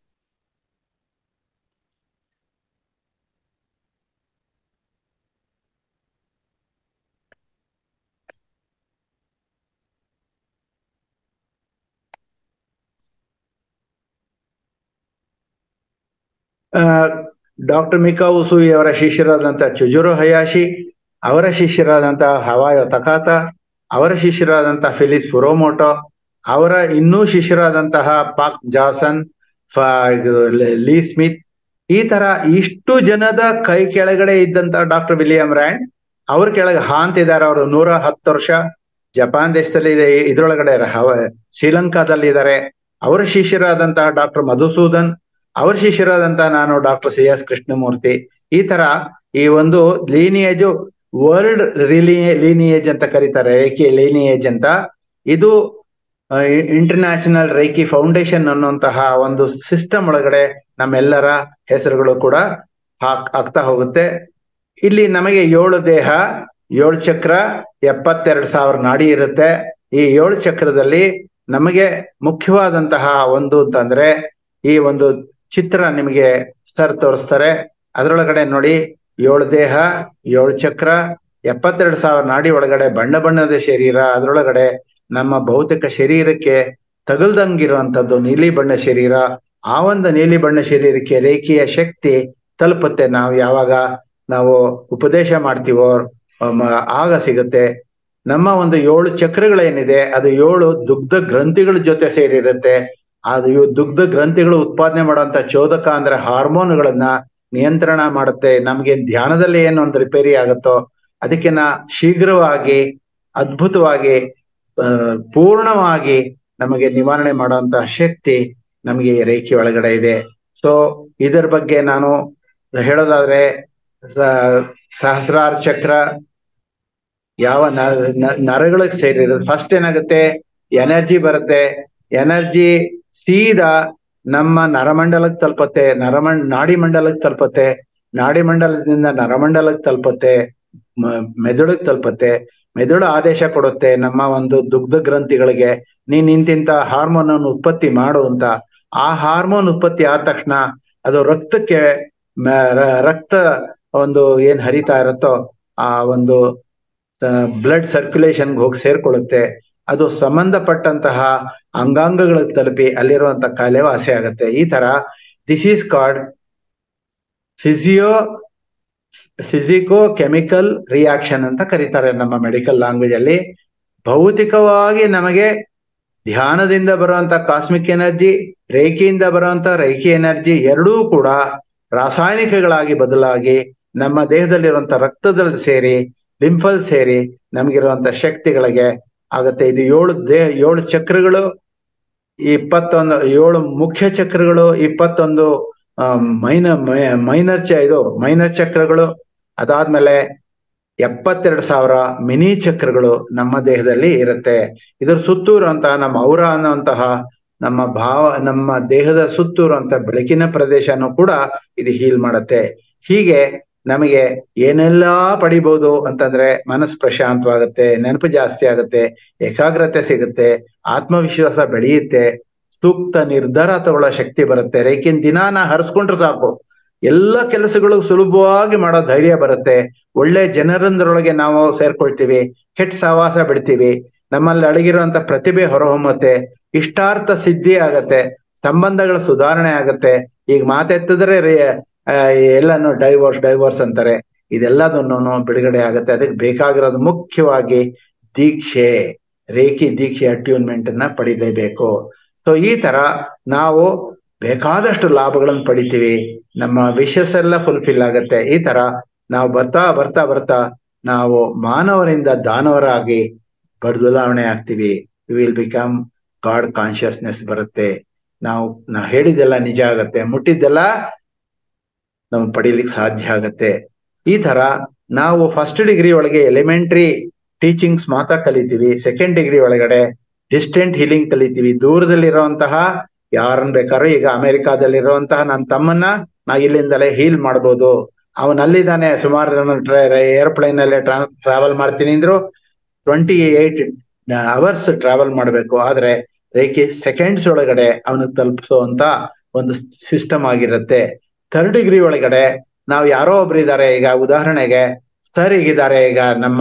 ಡಾಕ್ಟರ್ ಮಿಕಾ ಉಸುಯಿ ಅವರ ಶಿಷ್ಯರಾದಂಥ ಚುಜುರು ಹಯಾಶಿ ಅವರ ಶಿಷ್ಯರಾದಂತಹ ಹವಾಯೋ ತಕಾತ ಅವರ ಶಿಷ್ಯರಾದಂತಹ ಫಿಲಿಸ್ ಫುರೋಮೋಟೋ ಅವರ ಇನ್ನೂ ಶಿಷ್ಯರಾದಂತಹ ಪಾಕ್ ಜಾಸನ್ ಲೀ ಸ್ಮಿತ್ ಈ ತರ ಇಷ್ಟು ಜನದ ಕೈ ಕೆಳಗಡೆ ಇದ್ದಂತ ಡಾಕ್ಟರ್ ವಿಲಿಯಂ ರ್ಯಾಂಡ್ ಅವ್ರ ಕೆಳಗೆ ಹಾಂತ್ ಇದ್ದಾರೆ ಅವರು ನೂರ ಹತ್ತು ವರ್ಷ ಜಪಾನ್ ದೇಶದಲ್ಲಿ ಇದೆ ಇದ್ರೊಳಗಡೆ ಶ್ರೀಲಂಕಾದಲ್ಲಿ ಇದ್ದಾರೆ ಅವರ ಶಿಷ್ಯರಾದಂತಹ ಡಾಕ್ಟರ್ ಮಧುಸೂದನ್ ಅವ್ರ ಶಿಷ್ಯರಾದಂತಹ ನಾನು ಡಾಕ್ಟರ್ ಸಿ ಎಸ್ ಕೃಷ್ಣಮೂರ್ತಿ ಈ ತರ ಈ ಒಂದು ಲೀನಿಯೇಜ್ ವರ್ಲ್ಡ್ ರಿಲಿ ಲೀನಿಯೇಜ್ ಅಂತ ಕರೀತಾರೆ ರೇಖಿ ಲೀನಿಯೇಜ್ ಅಂತ ಇದು ಇಂಟರ್ನ್ಯಾಷನಲ್ ರೇಖಿ ಫೌಂಡೇಶನ್ ಅನ್ನುವಂತಹ ಒಂದು ಸಿಸ್ಟಮ್ ಒಳಗಡೆ ನಮ್ಮೆಲ್ಲರ ಹೆಸರುಗಳು ಕೂಡ ಹಾಕ್ ಆಗ್ತಾ ಹೋಗುತ್ತೆ ಇಲ್ಲಿ ನಮಗೆ ಏಳು ದೇಹ ಏಳು ಚಕ್ರ ಎಪ್ಪತ್ತೆರಡು ಸಾವಿರ ನಾಡಿ ಇರುತ್ತೆ ಈ ಏಳು ಚಕ್ರದಲ್ಲಿ ನಮಗೆ ಮುಖ್ಯವಾದಂತಹ ಒಂದು ಅಂತಂದ್ರೆ ಈ ಒಂದು ಚಿತ್ರ ನಿಮಗೆ ಸರ್ ತೋರಿಸ್ತಾರೆ ಅದರೊಳಗಡೆ ನೋಡಿ ಏಳು ದೇಹ ಏಳು ಚಕ್ರ ಎಪ್ಪತ್ತೆರಡು ಸಾವಿರ ನಾಡಿ ಒಳಗಡೆ ಬಣ್ಣ ಬಣ್ಣದ ಶರೀರ ಅದರೊಳಗಡೆ ನಮ್ಮ ಭೌತಿಕ ಶರೀರಕ್ಕೆ ತಗಲ್ದಂಗಿರುವಂತದ್ದು ನೀಲಿ ಬಣ್ಣ ಶರೀರ ಆ ಒಂದು ನೀಲಿ ಬಣ್ಣ ಶರೀರಕ್ಕೆ ರೇಖೆಯ ಶಕ್ತಿ ತಲುಪುತ್ತೆ ನಾವು ಯಾವಾಗ ನಾವು ಉಪದೇಶ ಮಾಡ್ತೀವೋ ಆಗ ಸಿಗುತ್ತೆ ನಮ್ಮ ಒಂದು ಏಳು ಚಕ್ರಗಳೇನಿದೆ ಅದು ಏಳು ದುಗ್ಧ ಗ್ರಂಥಿಗಳ ಜೊತೆ ಸೇರಿರುತ್ತೆ ಅದು ಇವು ದುಗ್ಧ ಗ್ರಂಥಿಗಳು ಉತ್ಪಾದನೆ ಮಾಡುವಂತ ಚೋದಕ ಅಂದ್ರೆ ಹಾರ್ಮೋನ್ಗಳನ್ನ ನಿಯಂತ್ರಣ ಮಾಡುತ್ತೆ ನಮ್ಗೆ ಧ್ಯಾನದಲ್ಲಿ ಏನು ಒಂದು ರಿಪೇರಿ ಆಗುತ್ತೋ ಅದಕ್ಕಿನ್ನ ಶೀಘ್ರವಾಗಿ ಅದ್ಭುತವಾಗಿ ಪೂರ್ಣವಾಗಿ ನಮಗೆ ನಿವಾರಣೆ ಮಾಡುವಂತಹ ಶಕ್ತಿ ನಮಗೆ ರೇಖೆ ಒಳಗಡೆ ಇದೆ ಸೊ ಇದರ ಬಗ್ಗೆ ನಾನು ಹೇಳೋದಾದ್ರೆ ಸಹಸ್ರಾರ ಚಕ್ರ ಯಾವ ನರಗಳಿಗೆ ಸೇರಿರೋದು ಫಸ್ಟ್ ಏನಾಗುತ್ತೆ ಎನರ್ಜಿ ಬರುತ್ತೆ ಎನರ್ಜಿ ಸೀದಾ ನಮ್ಮ ನರಮಂಡಲಕ್ಕೆ ತಲುಪತ್ತೆ ನರಮಂಡ್ ನಾಡಿ ಮಂಡಲಕ್ಕೆ ತಲುಪತ್ತೆ ನಾಡಿ ಮಂಡಲದಿಂದ ನರಮಂಡಲಕ್ಕೆ ತಲುಪತ್ತೆ ಮೆದುಳಿಗೆ ತಲುಪತ್ತೆ ಮೆದುಳು ಆದೇಶ ಕೊಡುತ್ತೆ ನಮ್ಮ ಒಂದು ದುಗ್ಧ ಗ್ರಂಥಿಗಳಿಗೆ ನೀನ್ ಇಂತಿಂತ ಹಾರ್ಮೋನ್ ಅನ್ನು ಉತ್ಪತ್ತಿ ಮಾಡು ಅಂತ ಆ ಹಾರ್ಮೋನ್ ಉತ್ಪತ್ತಿ ಆದ ತಕ್ಷಣ ಅದು ರಕ್ತಕ್ಕೆ ರಕ್ತ ಒಂದು ಏನ್ ಹರಿತಾ ಇರುತ್ತೋ ಆ ಒಂದು ಬ್ಲಡ್ ಸರ್ಕ್ಯುಲೇಷನ್ಗೆ ಹೋಗಿ ಸೇರ್ಕೊಳ್ಳುತ್ತೆ ಅದು ಸಂಬಂಧಪಟ್ಟಂತಹ ಅಂಗಾಂಗಗಳಿಗೆ ತಲುಪಿ ಅಲ್ಲಿರುವಂತ ಕಾಯಿಲೆ ವಾಸಿ ಆಗುತ್ತೆ ಈ ತರ this is called physio physico chemical reaction ಅಂತ ಕರೀತಾರೆ ನಮ್ಮ ಮೆಡಿಕಲ್ ಲ್ಯಾಂಗ್ವೇಜ್ ಅಲ್ಲಿ ಭೌತಿಕವಾಗಿ ನಮಗೆ ಧ್ಯಾನದಿಂದ ಬರುವಂತ ಕಾಸ್ಮಿಕ್ ಎನರ್ಜಿ ರೇಖೆಯಿಂದ ಬರುವಂತ ರೇಖೆ ಎನರ್ಜಿ ಎರಡೂ ಕೂಡ ರಾಸಾಯನಿಕಗಳಾಗಿ ಬದಲಾಗಿ ನಮ್ಮ ದೇಹದಲ್ಲಿರುವಂತ ರಕ್ತದಲ್ಲಿ ಸೇರಿ ಲಿಂಫಲ್ ಸೇರಿ ನಮಗಿರುವಂತ ಶಕ್ತಿಗಳಿಗೆ ಆಗತ್ತೆ ಇದು ಏಳು ದೇಹ ಏಳು ಚಕ್ರಗಳು ಇಪ್ಪತ್ತೊಂದು ಏಳು ಮುಖ್ಯ ಚಕ್ರಗಳು ಇಪ್ಪತ್ತೊಂದು ಮೈನ ಮೈನರ್ ಚ ಇದು ಮೈನರ್ ಚಕ್ರಗಳು ಅದಾದ್ಮೇಲೆ ಎಪ್ಪತ್ತೆರಡು ಸಾವಿರ ಮಿನಿ ಚಕ್ರಗಳು ನಮ್ಮ ದೇಹದಲ್ಲಿ ಇರುತ್ತೆ ಇದ್ರ ಸುತ್ತೂರು ಅಂತ ನಮ್ಮ ಔರ ಅನ್ನುವಂತಹ ನಮ್ಮ ಭಾವ ನಮ್ಮ ದೇಹದ ಸುತ್ತೂರು ಅಂತ ಬೆಳಕಿನ ಪ್ರದೇಶನೂ ಕೂಡ ಇದು ಹೀಲ್ ಮಾಡುತ್ತೆ ಹೀಗೆ ನಮಗೆ ಏನೆಲ್ಲಾ ಪಡಿಬಹುದು ಅಂತಂದ್ರೆ ಮನಸ್ಸು ಪ್ರಶಾಂತವಾಗುತ್ತೆ ನೆನಪು ಜಾಸ್ತಿ ಆಗುತ್ತೆ ಏಕಾಗ್ರತೆ ಸಿಗುತ್ತೆ ಆತ್ಮವಿಶ್ವಾಸ ಬೆಳೆಯುತ್ತೆ ಸೂಕ್ತ ನಿರ್ಧಾರ ತಗೊಳ್ಳೋ ಶಕ್ತಿ ಬರುತ್ತೆ ರೇಖಿನ ದಿನಾನ ಹರಿಸ್ಕೊಂಡ್ರೆ ಸಾಕು ಎಲ್ಲ ಕೆಲಸಗಳು ಸುಲಭವಾಗಿ ಮಾಡೋ ಧೈರ್ಯ ಬರುತ್ತೆ ಒಳ್ಳೆ ಜನರಂದ್ರೊಳಗೆ ನಾವು ಸೇರ್ಕೊಳ್ತೀವಿ ಕೆಟ್ಟ ಸಹವಾಸ ಬಿಡ್ತೀವಿ ನಮ್ಮಲ್ಲಿ ಅಡಗಿರುವಂತ ಪ್ರತಿಭೆ ಹೊರಹೊಮ್ಮತ್ತೆ ಇಷ್ಟಾರ್ಥ ಸಿದ್ಧಿ ಆಗತ್ತೆ ಸಂಬಂಧಗಳ ಸುಧಾರಣೆ ಆಗತ್ತೆ ಈಗ ಮಾತೆತ್ತಿದ್ರೆ ಎಲ್ಲಾನು ಡೈವೋರ್ಸ್ ಡೈವೋರ್ಸ್ ಅಂತಾರೆ ಇದೆಲ್ಲದನ್ನು ಬಿಡುಗಡೆ ಆಗುತ್ತೆ ಅದಕ್ಕೆ ಬೇಕಾಗಿರೋದು ಮುಖ್ಯವಾಗಿ ದೀಕ್ಷೆ ರೇಖಿ ದೀಕ್ಷೆ ಅಟ್ಯೂನ್ಮೆಂಟ್ ಅನ್ನ ಪಡಿಲೇಬೇಕು ಸೊ ಈ ತರ ನಾವು ಬೇಕಾದಷ್ಟು ಲಾಭಗಳನ್ನು ಪಡಿತೀವಿ ನಮ್ಮ ವಿಶಸ್ ಎಲ್ಲ ಫುಲ್ಫಿಲ್ ಆಗತ್ತೆ ಈ ತರ ನಾವು ಬರ್ತಾ ಬರ್ತಾ ಬರ್ತಾ ನಾವು ಮಾನವರಿಂದ ದಾನವರಾಗಿ ಬದಲಾವಣೆ ಆಗ್ತೀವಿ we will become God consciousness ಬರುತ್ತೆ ನಾವು ನಾ ಹೇಳಿದ್ದೆಲ್ಲ ನಿಜ ಆಗತ್ತೆ ಮುಟ್ಟಿದ್ದೆಲ್ಲ ನಾವು ಪಡೀಲಿಕ್ಕೆ ಸಾಧ್ಯ ಆಗತ್ತೆ ಈ ತರ ನಾವು ಫಸ್ಟ್ ಡಿಗ್ರಿ ಒಳಗೆ ಎಲಿಮೆಂಟ್ರಿ ಟೀಚಿಂಗ್ಸ್ ಮಾತ್ರ ಕಲಿತೀವಿ ಸೆಕೆಂಡ್ ಡಿಗ್ರಿ ಒಳಗಡೆ ಡಿಸ್ಟೆಂಟ್ ಹೀಲಿಂಗ್ ಕಲಿತೀವಿ ದೂರದಲ್ಲಿರುವಂತಹ ಯಾರನ್ನ ಬೇಕಾದ್ರೂ ಈಗ ಅಮೆರಿಕಾದಲ್ಲಿರುವಂತಹ ನನ್ನ ತಮ್ಮನ್ನ ನಾ ಇಲ್ಲಿಂದಲೇ ಹೀಲ್ ಮಾಡ್ಬೋದು ಅವನ್ ಅಲ್ಲಿದ್ದಾನೆ ಸುಮಾರು ಏರ್ಪ್ಲೇನ್ ಅಲ್ಲೇ ಟ್ರಾವೆಲ್ ಮಾಡ್ತೀನಿ ಅಂದ್ರು ಟ್ವೆಂಟಿ ಏಟ್ ಅವರ್ಸ್ ಟ್ರಾವೆಲ್ ಮಾಡಬೇಕು ಆದ್ರೆ ರೇಖಿ ಸೆಕೆಂಡ್ಸ್ ಒಳಗಡೆ ಅವನಿಗೆ ತಲುಪಿಸುವಂತ ಒಂದು ಸಿಸ್ಟಮ್ ಆಗಿರುತ್ತೆ ಥರ್ಡ್ ಡಿಗ್ರಿ ಒಳಗಡೆ ನಾವು ಯಾರೋ ಒಬ್ರು ಇದ್ದಾರೆ ಈಗ ಉದಾಹರಣೆಗೆ ಸರ್ ಈಗಿದ್ದಾರೆ ಈಗ ನಮ್ಮ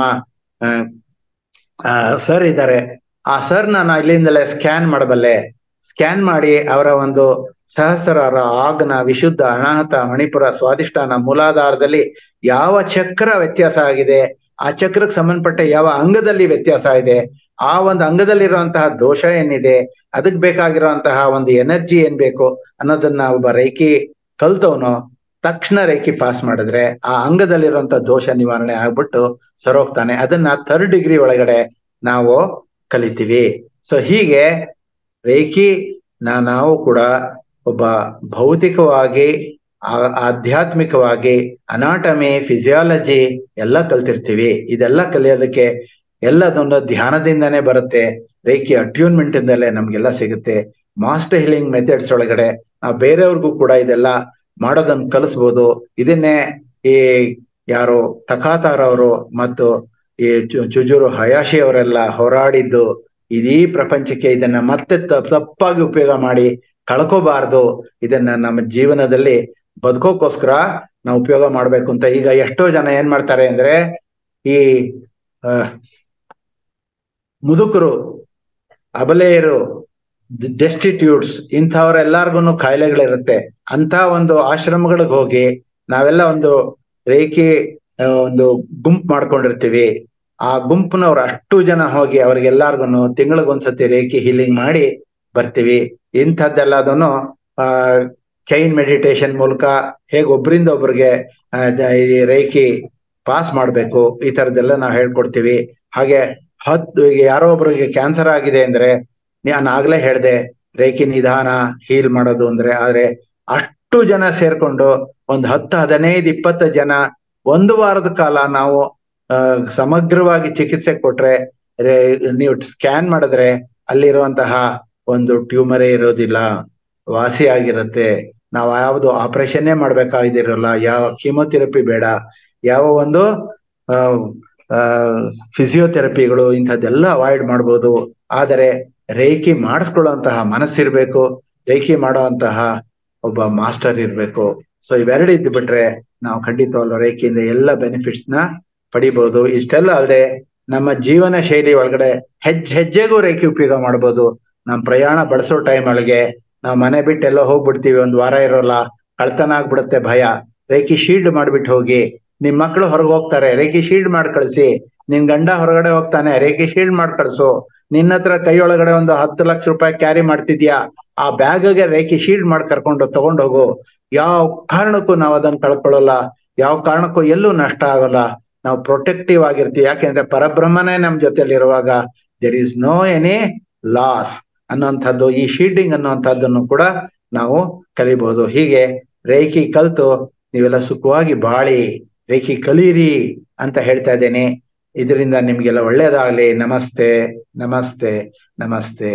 ಸರ್ ಇದ್ದಾರೆ ಆ ಸರ್ ನಾನು ಇಲ್ಲಿಂದಲೇ ಸ್ಕ್ಯಾನ್ ಮಾಡಬಲ್ಲೆ ಸ್ಕ್ಯಾನ್ ಮಾಡಿ ಅವರ ಒಂದು ಸಹಸ್ರಾರ ಆಗ್ನ ವಿಶುದ್ಧ ಅನಾಹತ ಮಣಿಪುರ ಸ್ವಾದಿಷ್ಠಾನ ಮೂಲಾಧಾರದಲ್ಲಿ ಯಾವ ಚಕ್ರ ವ್ಯತ್ಯಾಸ ಆಗಿದೆ ಆ ಚಕ್ರಕ್ಕೆ ಸಂಬಂಧಪಟ್ಟ ಯಾವ ಅಂಗದಲ್ಲಿ ವ್ಯತ್ಯಾಸ ಇದೆ ಆ ಒಂದು ಅಂಗದಲ್ಲಿರುವಂತಹ ದೋಷ ಏನಿದೆ ಅದಕ್ಕೆ ಬೇಕಾಗಿರುವಂತಹ ಒಂದು ಎನರ್ಜಿ ಏನ್ ಬೇಕು ಅನ್ನೋದನ್ನ ಒಬ್ಬ ರೇಖಿ ಕಲ್ತವನು ತಕ್ಷಣ ರೇಖಿ ಪಾಸ್ ಮಾಡಿದ್ರೆ ಆ ಅಂಗದಲ್ಲಿರುವಂತ ದೋಷ ನಿವಾರಣೆ ಆಗ್ಬಿಟ್ಟು ಸರೋಗ್ತಾನೆ ಅದನ್ನ ಥರ್ಡ್ ಡಿಗ್ರಿ ಒಳಗಡೆ ನಾವು ಕಲಿತೀವಿ ಸೊ ಹೀಗೆ ರೇಖಿ ನಾವು ಕೂಡ ಒಬ್ಬ ಭೌತಿಕವಾಗಿ ಆಧ್ಯಾತ್ಮಿಕವಾಗಿ ಅನಾಟಮಿ ಫಿಸಿಯಾಲಜಿ ಎಲ್ಲ ಕಲ್ತಿರ್ತೀವಿ ಇದೆಲ್ಲ ಕಲಿಯೋದಕ್ಕೆ ಎಲ್ಲದೊಂದು ಧ್ಯಾನದಿಂದನೇ ಬರುತ್ತೆ ರೇಖಿ ಅಟ್ಯೂನ್ಮೆಂಟ್ ಇಂದಲೇ ನಮ್ಗೆಲ್ಲ ಸಿಗುತ್ತೆ ಮಾಸ್ಟರ್ ಹೀಲಿಂಗ್ ಮೆಥಡ್ಸ್ ಒಳಗಡೆ ನಾವು ಬೇರೆಯವ್ರಿಗೂ ಕೂಡ ಇದೆಲ್ಲ ಮಾಡೋದನ್ನ ಕಲಿಸ್ಬೋದು ಇದನ್ನೇ ಈ ಯಾರು ತಕಾತಾರ್ ಅವರು ಮತ್ತು ಈ ಚುಜುರು ಹಯಾಶಿ ಅವರೆಲ್ಲ ಹೋರಾಡಿದ್ದು ಇಡೀ ಪ್ರಪಂಚಕ್ಕೆ ಇದನ್ನ ಮತ್ತೆ ತಪ್ಪಾಗಿ ಉಪಯೋಗ ಮಾಡಿ ಕಳ್ಕೋಬಾರ್ದು ಇದನ್ನ ನಮ್ಮ ಜೀವನದಲ್ಲಿ ಬದುಕೋಕ್ಕೋಸ್ಕರ ನಾವು ಉಪಯೋಗ ಮಾಡ್ಬೇಕು ಅಂತ ಈಗ ಎಷ್ಟೋ ಜನ ಏನ್ ಮಾಡ್ತಾರೆ ಅಂದ್ರೆ ಈ ಮುದುಕರು ಅಬಲೆಯರು ಡೆಸ್ಟಿಟ್ಯೂಟ್ಸ್ ಇಂಥವ್ರೆಲ್ಲಾರ್ಗು ಕಾಯಿಲೆಗಳಿರುತ್ತೆ ಅಂತ ಒಂದು ಆಶ್ರಮಗಳಿಗೆ ಹೋಗಿ ನಾವೆಲ್ಲ ಒಂದು ರೇಖಿ ಒಂದು ಗುಂಪು ಮಾಡ್ಕೊಂಡಿರ್ತೀವಿ ಆ ಗುಂಪಿನವ್ರು ಅಷ್ಟು ಜನ ಹೋಗಿ ಅವ್ರಿಗೆಲ್ಲಾರ್ಗು ತಿಂಗಳಿಗೊಂದ್ಸತಿ ರೇಖಿ ಹೀಲಿಂಗ್ ಮಾಡಿ ಬರ್ತೀವಿ ಇಂಥದ್ದೆಲ್ಲದನ್ನು ಆ ಚೈನ್ ಮೆಡಿಟೇಷನ್ ಮೂಲಕ ಹೇಗೆ ಒಬ್ರಿಂದ ಒಬ್ರಿಗೆ ಈ ರೇಖಿ ಪಾಸ್ ಮಾಡ್ಬೇಕು ಈ ತರದ್ದೆಲ್ಲ ನಾವು ಹೇಳ್ಕೊಡ್ತೀವಿ ಹಾಗೆ ಹತ್ತು ಯಾರೋ ಒಬ್ರಿಗೆ ಕ್ಯಾನ್ಸರ್ ಆಗಿದೆ ಅಂದ್ರೆ ನಾನು ಆಗ್ಲೇ ಹೇಳ್ದೆ ರೇಖಿ ನಿಧಾನ ಹೀಲ್ ಮಾಡೋದು ಅಂದ್ರೆ ಆದ್ರೆ ಅಷ್ಟು ಜನ ಸೇರ್ಕೊಂಡು ಒಂದು ಹತ್ತು ಹದಿನೈದು ಇಪ್ಪತ್ತು ಜನ ಒಂದು ವಾರದ ಕಾಲ ನಾವು ಸಮಗ್ರವಾಗಿ ಚಿಕಿತ್ಸೆ ಕೊಟ್ರೆ ನೀವು ಸ್ಕ್ಯಾನ್ ಮಾಡಿದ್ರೆ ಅಲ್ಲಿರುವಂತಹ ಒಂದು ಟ್ಯೂಮರೇ ಇರೋದಿಲ್ಲ ವಾಸಿ ಆಗಿರುತ್ತೆ ನಾವು ಯಾವುದು ಆಪರೇಷನ್ನೇ ಮಾಡ್ಬೇಕಾಗಿದಿರಲ್ಲ ಯಾವ ಕೀಮೋಥೆರಪಿ ಬೇಡ ಯಾವ ಒಂದು ಫಿಸಿಯೋಥೆರಪಿಗಳು ಇಂಥದ್ದೆಲ್ಲ ಅವಾಯ್ಡ್ ಮಾಡ್ಬೋದು ಆದರೆ ರೇಖಿ ಮಾಡಿಸ್ಕೊಳ್ಳುವಂತಹ ಮನಸ್ಸಿರ್ಬೇಕು ರೇಖಿ ಮಾಡುವಂತಹ ಒಬ್ಬ ಮಾಸ್ಟರ್ ಇರ್ಬೇಕು ಸೊ ಇವೆರಡು ಇದ್ದು ಬಿಟ್ರೆ ನಾವು ಖಂಡಿತವಲ್ಲ ರೇಖೆಯಿಂದ ಎಲ್ಲ ಬೆನಿಫಿಟ್ಸ್ ನ ಪಡಿಬಹುದು ಇಷ್ಟೆಲ್ಲ ಅಲ್ಲದೆ ನಮ್ಮ ಜೀವನ ಶೈಲಿ ಒಳಗಡೆ ಹೆಜ್ಜೆ ಹೆಜ್ಜೆಗೂ ರೇಖೆ ಉಪಯೋಗ ಮಾಡ್ಬೋದು ನಮ್ ಪ್ರಯಾಣ ಬಳಸೋ ಟೈಮ್ ಒಳಗೆ ನಾವು ಮನೆ ಬಿಟ್ಟು ಎಲ್ಲೋ ಹೋಗ್ಬಿಡ್ತೀವಿ ಒಂದ್ ವಾರ ಇರೋಲ್ಲ ಕಳ್ತನ ಆಗ್ಬಿಡುತ್ತೆ ಭಯ ರೇಖಿ ಶೀಲ್ಡ್ ಮಾಡ್ಬಿಟ್ಟು ಹೋಗಿ ನಿಮ್ ಮಕ್ಳು ಹೊರಗೆ ಹೋಗ್ತಾರೆ ರೇಖಿ ಶೀಲ್ಡ್ ಮಾಡಿ ಕಳಿಸಿ ನಿನ್ ಗಂಡ ಹೊರಗಡೆ ಹೋಗ್ತಾನೆ ರೇಖಿ ಶೀಲ್ಡ್ ಮಾಡಿ ಕಳ್ಸು ನಿನ್ನ ಹತ್ರ ಕೈ ಒಳಗಡೆ ಒಂದು ಹತ್ತು ಲಕ್ಷ ರೂಪಾಯಿ ಕ್ಯಾರಿ ಮಾಡ್ತಿದ್ಯಾ ಆ ಬ್ಯಾಗ್ಗೆ ರೇಖಿ ಶೀಲ್ಡ್ ಮಾಡಿ ಕರ್ಕೊಂಡು ತಗೊಂಡ್ ಹೋಗು ಯಾವ ಕಾರಣಕ್ಕೂ ನಾವು ಅದನ್ನ ಕಳ್ಕೊಳ್ಳಲ್ಲ ಯಾವ ಕಾರಣಕ್ಕೂ ಎಲ್ಲೂ ನಷ್ಟ ಆಗಲ್ಲ ನಾವು ಪ್ರೊಟೆಕ್ಟಿವ್ ಆಗಿರ್ತೀವಿ ಯಾಕೆಂದ್ರೆ ಪರಬ್ರಹ್ಮನೇ ನಮ್ ಜೊತೆಲಿ ಇರುವಾಗ there is no any loss ಅನ್ನುವಂಥದ್ದು ಈ ಶೀಲ್ಡಿಂಗ್ ಅನ್ನುವಂಥದ್ದನ್ನು ಕೂಡ ನಾವು ಕಲಿಬಹುದು ಹೀಗೆ ರೇಖಿ ಕಲ್ತು ನೀವೆಲ್ಲ ಸುಖವಾಗಿ ಬಾಳಿ ರೇಖಿ ಕಲೀರಿ ಅಂತ ಹೇಳ್ತಾ ಇದ್ದೇನೆ ಇದರಿಂದ ನಿಮ್ಗೆಲ್ಲ ಒಳ್ಳೇದಾಗ್ಲಿ ನಮಸ್ತೆ ನಮಸ್ತೆ ನಮಸ್ತೆ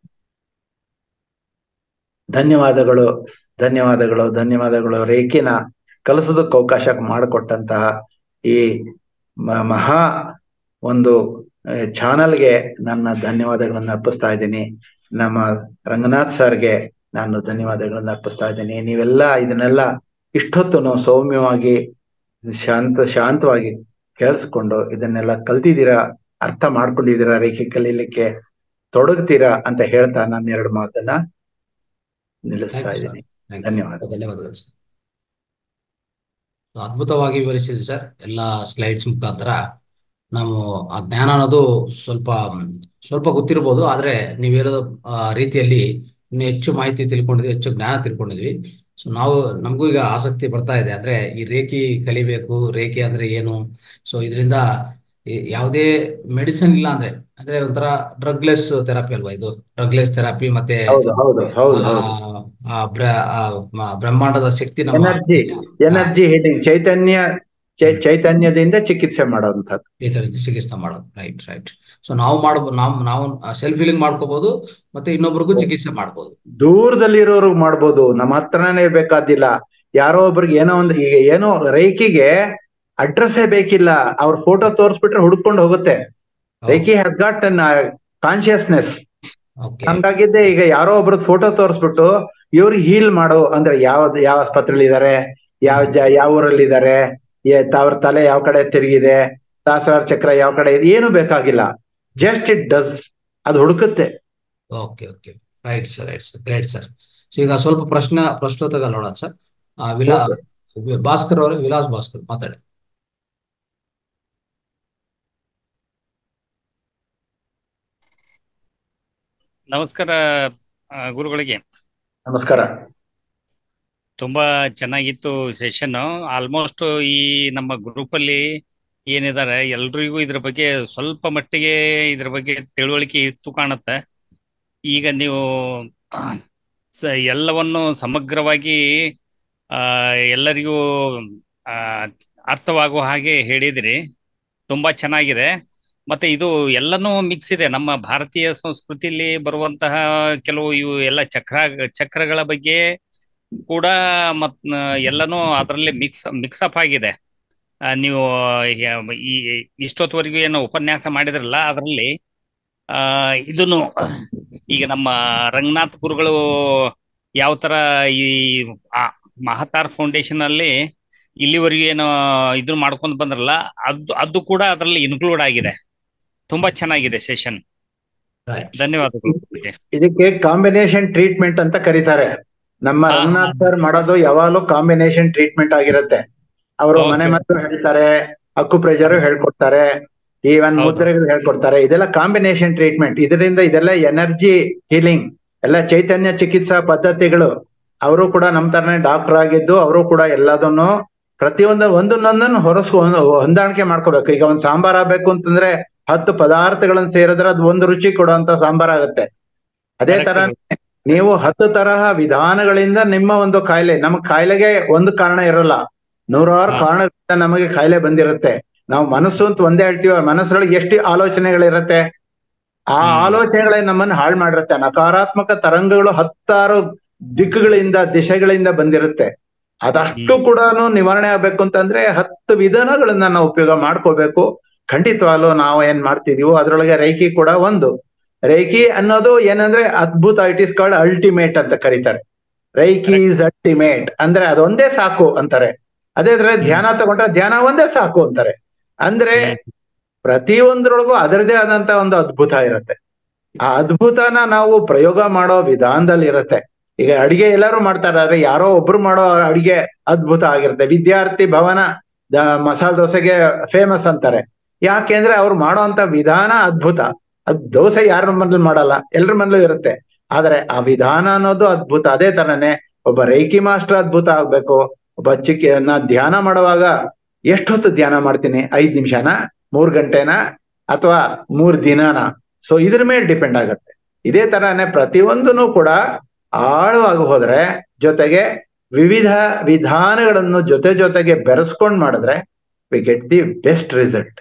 ಧನ್ಯವಾದಗಳು ಧನ್ಯವಾದಗಳು ಧನ್ಯವಾದಗಳು ರೇಖಿನ ಕಲಿಸೋದಕ್ಕೆ ಅವಕಾಶ ಮಾಡಿಕೊಟ್ಟಂತಹ ಈ ಮಹಾ ಒಂದು ಚಾನಲ್ಗೆ ನನ್ನ ಧನ್ಯವಾದಗಳನ್ನ ಅರ್ಪಿಸ್ತಾ ಇದ್ದೀನಿ ನಮ್ಮ ರಂಗನಾಥ್ ಸರ್ಗೆ ನಾನು ಧನ್ಯವಾದಗಳನ್ನ ಅರ್ಪಿಸ್ತಾ ಇದ್ದೀನಿ ನೀವೆಲ್ಲ ಇದನ್ನೆಲ್ಲ ಇಷ್ಟೊತ್ತು ಸೌಮ್ಯವಾಗಿ ಶಾಂತ ಶಾಂತವಾಗಿ ಕೇಳಿಸ್ಕೊಂಡು ಇದನ್ನೆಲ್ಲ ಕಲ್ತಿದ್ದೀರಾ ಅರ್ಥ ಮಾಡ್ಕೊಂಡಿದ್ದೀರಾ ರೇಖೆ ಕಲೀಲಿಕ್ಕೆ ತೊಡಗ್ತೀರಾ ಅಂತ ಹೇಳ್ತಾ ನಾನು ಎರಡು ಮಾತನ್ನ ನಿಲ್ಲಿಸ್ತಾ ಇದ್ದೀನಿ ಧನ್ಯವಾದ ಧನ್ಯವಾದಗಳು ಸರ್ ಅದ್ಭುತವಾಗಿ ವಿವರಿಸಿದ್ರಿ ಸರ್ ಎಲ್ಲ ಸ್ಲೈಡ್ಸ್ ಮುಖಾಂತರ ನಾವು ಆ ಜ್ಞಾನ ಅನ್ನೋದು ಸ್ವಲ್ಪ ಸ್ವಲ್ಪ ಗೊತ್ತಿರ್ಬೋದು ಆದ್ರೆ ನೀವು ಹೇಳೋ ರೀತಿಯಲ್ಲಿ ಇನ್ನು ಹೆಚ್ಚು ಮಾಹಿತಿ ತಿಳ್ಕೊಂಡಿದ್ವಿ ಹೆಚ್ಚು ಜ್ಞಾನ ತಿಳ್ಕೊಂಡಿದ್ವಿ ಸೊ ನಾವು ನಮಗೂ ಈಗ ಆಸಕ್ತಿ ಬರ್ತಾ ಇದೆ ಅಂದ್ರೆ ಈ ರೇಖಿ ಕಲಿಬೇಕು ರೇಖಿ ಅಂದ್ರೆ ಏನು ಸೊ ಇದರಿಂದ ಯಾವುದೇ ಮೆಡಿಸಿನ್ ಇಲ್ಲ ಅಂದ್ರೆ ಅಂದ್ರೆ ಒಂಥರ ಡ್ರಗ್ಲೆಸ್ ಥೆರಪಿ ಅಲ್ವಾ ಇದು ಡ್ರಗ್ಲೆಸ್ ಥೆರಪಿ ಮತ್ತೆ ಹೌದು ಹೌದು ಹೌದು ಹೌದು ಆ ಬ್ರ- ಆ ಮ- ಬ್ರಹ್ಮಾಂಡದ ಶಕ್ತಿ ನಮ್ಮ ಎನರ್ಜಿ ಎನರ್ಜಿ ಹೀಟಿಂಗ್ ಚೈತನ್ಯ ಚೈ- ಚೈತನ್ಯದಿಂದ ಚಿಕಿತ್ಸೆ ಮಾಡೋಂಥದ್ದು ಚೈತನ್ಯ ಚಿಕಿತ್ಸೆ ಮಾಡೋದು ರೈಟ್ ರೈಟ್ ಸೊ ನಾವು ಮಾಡ್ಬೋದು ನಾವು ನಾವು ಸೆಲ್ಫ್ ಹೀಲಿಂಗ್ ಮಾಡ್ಕೋಬಹುದು ಮತ್ತೆ ಇನ್ನೊಬ್ರಿಗೂ ಚಿಕಿತ್ಸೆ ಮಾಡ್ಬೋದು ದೂರದಲ್ಲಿರೋರ್ಗ್ ಮಾಡ್ಬೋದು ನಮ್ಮ ಹತ್ರನೇ ಇರ್ಬೇಕಾದಿಲ್ಲ ಯಾರೋ ಒಬ್ರಿಗೆ ಏನೋ ಒಂದು ಈಗ ಏನೋ ರೈಕಿಗೆ ಅಡ್ರೆಸ್ಸೇ ಬೇಕಿಲ್ಲ ಅವ್ರ ಫೋಟೋ ತೋರಿಸ್ಬಿಟ್ರೆ ಹುಡ್ಕೊಂಡು ಹೋಗುತ್ತೆ ಹೌದು Reiki has got an consciousness okay ಹಂಗಾಗಿದ್ದೆ ಈಗ ಯಾರೋ ಒಬ್ರದ್ ಫೋಟೋ ತೋರಿಸ್ಬಿಟ್ಟು ಇವ್ರು ಹೀಲ್ ಮಾಡೋ ಅಂದ್ರೆ ಯಾವ ಯಾವ ಆಸ್ಪತ್ರೆಯಲ್ಲಿ ಇದಾರೆ ಯಾವ ಜ ಯಾವ ಊರಲ್ಲಿ ಇದಾರೆ ಅವ್ರ ತಲೆ ಯಾವ ಕಡೆ ತಿರುಗಿದೆ ಸಹಸ್ರಾರ ಚಕ್ರ ಯಾವ ಕಡೆ ಇದೆ ಏನು ಬೇಕಾಗಿಲ್ಲ ಜಸ್ಟ್ ಇಟ್ ಡಸ್ ಅದು ಹುಡುಕುತ್ತೆ okay okay right sir right sir great sir so ಈಗ ಸ್ವಲ್ಪ ಪ್ರಶ್ನೆ ಪ್ರಶ್ನೋತ್ತರ ನೋಡೋಣ ಸರ್ ವಿಲಾ ಭಾಸ್ಕರ್ ಅವರು ವಿಲಾಸ್ ಭಾಸ್ಕರ್ ಮಾತಾಡಿ ನಮಸ್ಕಾರ ಆ, ಗುರುಗಳಿಗೆ ನಮಸ್ಕಾರ ತುಂಬಾ ಚೆನ್ನಾಗಿತ್ತು ಸೆಷನ್ ಆಲ್ಮೋಸ್ಟ್ ಈ ನಮ್ಮ ಗ್ರೂಪ್ ಅಲ್ಲಿ ಏನಿದ್ದಾರೆ ಎಲ್ರಿಗೂ ಇದ್ರ ಬಗ್ಗೆ ಸ್ವಲ್ಪ ಮಟ್ಟಿಗೆ ಇದ್ರ ಬಗ್ಗೆ ತಿಳುವಳಿಕೆ ಇತ್ತು ಕಾಣುತ್ತೆ ಈಗ ನೀವು ಸ- ಎಲ್ಲವನ್ನು ಸಮಗ್ರವಾಗಿ ಆ, ಎಲ್ಲರಿಗೂ ಆ, ಅರ್ಥವಾಗುವ ಹಾಗೆ ಹೇಳಿದಿರಿ ತುಂಬಾ ಚೆನ್ನಾಗಿದೆ ಮತ್ತೆ ಇದು ಎಲ್ಲನೂ ಮಿಕ್ಸ್ ಇದೆ ನಮ್ಮ ಭಾರತೀಯ ಸಂಸ್ಕೃತಿಯಲ್ಲಿ ಬರುವಂತಹ ಕೆಲವು ಇವು ಎಲ್ಲ ಚಕ್ರ ಚಕ್ರಗಳ ಬಗ್ಗೆ ಕೂಡ ಮತ್ ಎಲ್ಲನೂ ಅದರಲ್ಲಿ ಮಿಕ್ಸ್ ಮಿಕ್ಸ್ ಅಪ್ ಆಗಿದೆ ಆ, ನೀವು ಯ- ಈ ಇಷ್ಟೊತ್ತವರೆಗೂ ಏನು ಉಪನ್ಯಾಸ ಮಾಡಿದ್ರಲ್ಲ ಅದರಲ್ಲಿ ಆ ಇದನ್ನು ಈಗ ನಮ್ಮ ರಂಗನಾಥ್ ಗುರುಗಳು ಯಾವ ತರ ಈ ಆ ಮಹತಾರ್ ಫೌಂಡೇಶನ್ ಅಲ್ಲಿ ಇಲ್ಲಿವರೆಗೂ ಏನು ಇದನ್ನ ಮಾಡ್ಕೊಂಡು ಬಂದ್ರಲ್ಲ ಅದು ಅದು ಕೂಡ ಅದರಲ್ಲಿ ಇನ್ಕ್ಲೂಡ್ ಆಗಿದೆ ತುಂಬಾ ಚೆನ್ನಾಗಿದೆ ಸೆಷನ್ ರೈಟ್ ಧನ್ಯವಾದಗಳು ಇದಕ್ಕೆ ಕಾಂಬಿನೇಷನ್ ಟ್ರೀಟ್ಮೆಂಟ್ ಅಂತ ಕರೀತಾರೆ ನಮ್ಮ ಹಾ, ಹಾ. ರಂಗನಾಥ್ ಸರ್ ಮಾಡೋದು ಯಾವಾಗಲೂ ಕಾಂಬಿನೇಷನ್ ಟ್ರೀಟ್ಮೆಂಟ್ ಆಗಿರುತ್ತೆ ಅವರು Okay. ಮನೆ ಮದ್ದು ಹೇಳ್ತಾರೆ ಅಕ್ಕು ಪ್ರೆಷರ್ ಹೇಳ್ಕೊಡ್ತಾರೆ ಈವನ್ ಹೌದು. ಮುದ್ರೆಗಳು ಹೇಳ್ಕೊಡ್ತಾರೆ ಇದೆಲ್ಲ ಕಾಂಬಿನೇಷನ್ ಟ್ರೀಟ್ಮೆಂಟ್ ಇದರಿಂದ ಇದೆಲ್ಲ ಎನರ್ಜಿ ಹೀಲಿಂಗ್ ಎಲ್ಲ ಚೈತನ್ಯ ಚಿಕಿತ್ಸಾ ಪದ್ಧತಿಗಳು ಅವರು ಕೂಡ ನಮ್ಮ ತರನೇ ಡಾಕ್ಟರ್ ಆಗಿದ್ದು ಅವರು ಕೂಡ ಎಲ್ಲದನ್ನು ಪ್ರತಿಯೊಂದು ಒಂದನ್ನೊಂದನ್ನು ಹೊರಸ್ಕೊ ಹೊಂದಾಣಿಕೆ ಮಾಡ್ಕೋಬೇಕು ಈಗ ಒಂದ್ ಸಾಂಬಾರ್ ಆಗ್ಬೇಕು ಅಂತಂದ್ರೆ ಹತ್ತು ಪದಾರ್ಥಗಳನ್ನ ಸೇರಿದ್ರೆ ಅದು ಒಂದು ರುಚಿ ಕೊಡುವಂತ ಸಾಂಬಾರ್ ಆಗುತ್ತೆ ಅದೇ ತರ Correct. ನೀವು ಹತ್ತು ತರಹ ವಿಧಾನಗಳಿಂದ ನಿಮ್ಮ ಒಂದು ಕಾಯಿಲೆ ನಮ್ಮ ಕಾಯಿಲೆಗೆ ಒಂದು ಕಾರಣ ಇರಲ್ಲ ನೂರಾರು ಹಾ. ಕಾರಣಗಳಿಂದ ನಮಗೆ ಕಾಯಿಲೆ ಬಂದಿರುತ್ತೆ ನಾವು ಮನಸ್ಸು ಅಂತ ಒಂದೇ ಹೇಳ್ತೀವಿ ಆ ಮನಸ್ಸೊಳಗೆ ಎಷ್ಟು ಆಲೋಚನೆಗಳಿರುತ್ತೆ ಆ ಹ್ಮ್. ಆಲೋಚನೆಗಳೇ ನಮ್ಮನ್ನ ಹಾಳು ಮಾಡಿರುತ್ತೆ ನಕಾರಾತ್ಮಕ ತರಂಗಗಳು ಹತ್ತಾರು ದಿಕ್ಕುಗಳಿಂದ ದಿಶೆಗಳಿಂದ ಬಂದಿರುತ್ತೆ ಅದಷ್ಟು ಕೂಡ ನಿವಾರಣೆ ಆಗ್ಬೇಕು ಅಂತಂದ್ರೆ ಹತ್ತು ವಿಧಾನಗಳನ್ನ ನಾವು ಉಪಯೋಗ ಮಾಡ್ಕೋಬೇಕು ಖಂಡಿತವಾಗ್ಲೂ ನಾವು ಏನ್ ಮಾಡ್ತಿದೀವೋ ಅದ್ರೊಳಗೆ ರೈಕಿ ಕೂಡ ಒಂದು ರೈಕಿ ಅನ್ನೋದು ಏನಂದ್ರೆ ಅದ್ಭುತ ಇಟ್ ಇಸ್ ಕಾಲ್ಡ್ ಅಲ್ಟಿಮೇಟ್ ಅಂತ ಕರೀತಾರೆ ರೈಕಿ ಇಸ್ ಅಲ್ಟಿಮೇಟ್ ಅಂದ್ರೆ ಅದೊಂದೇ ಸಾಕು ಅಂತಾರೆ ಅದೇ ತರ ಧ್ಯಾನ ತಗೊಂಡ್ರೆ ಧ್ಯಾನ ಒಂದೇ ಸಾಕು ಅಂತಾರೆ ಅಂದ್ರೆ ಪ್ರತಿಯೊಂದ್ರೊಳಗೂ ಅದರದೇ ಆದಂತ ಒಂದು ಅದ್ಭುತ ಇರುತ್ತೆ ಆ ಅದ್ಭುತನ ನಾವು ಪ್ರಯೋಗ ಮಾಡೋ ವಿಧಾನದಲ್ಲಿ ಇರುತ್ತೆ ಈಗ ಅಡಿಗೆ ಎಲ್ಲರೂ ಮಾಡ್ತಾರೆ ಆದ್ರೆ ಯಾರೋ ಒಬ್ರು ಮಾಡೋ ಅಡಿಗೆ ಅದ್ಭುತ ಆಗಿರುತ್ತೆ ವಿದ್ಯಾರ್ಥಿ ಭವನ ದ- ಮಸಾಲೆ ದೋಸೆಗೆ ಫೇಮಸ್ ಅಂತಾರೆ ಯಾಕೆಂದ್ರೆ ಅವ್ರು ಮಾಡೋ ಅಂತ ವಿಧಾನ ಅದ್ಭುತ ಅದ್ ದೋಸೆ ಯಾರ ಮನೇಲಿ ಮಾಡಲ್ಲ ಎಲ್ರ ಮನೇಲೂ ಇರುತ್ತೆ ಆದ್ರೆ ಆ ವಿಧಾನ ಅನ್ನೋದು ಅದ್ಭುತ ಅದೇ ತರನೇ ಒಬ್ಬ ರೈಕಿ ಮಾಸ್ಟರ್ ಅದ್ಭುತ ಆಗ್ಬೇಕು ಒಬ್ಬ ಚಿಕ್ಕ ನಾ ಧ್ಯಾನ ಮಾಡುವಾಗ ಎಷ್ಟೊತ್ತು ಧ್ಯಾನ ಮಾಡ್ತೀನಿ ಐದ್ ನಿಮಿಷನ ಮೂರ್ ಗಂಟೆನ ಅಥವಾ ಮೂರ್ ದಿನನ ಸೊ ಇದ್ರ ಮೇಲೆ ಡಿಪೆಂಡ್ ಆಗುತ್ತೆ ಇದೇ ತರಾನೇ ಪ್ರತಿಯೊಂದನು ಕೂಡ ಆಳವಾಗಿ ಹೋದ್ರೆ ಜೊತೆಗೆ ವಿವಿಧ ವಿಧಾನಗಳನ್ನು ಜೊತೆ ಜೊತೆಗೆ ಬೆರೆಸ್ಕೊಂಡ್ ಮಾಡಿದ್ರೆ we get the best result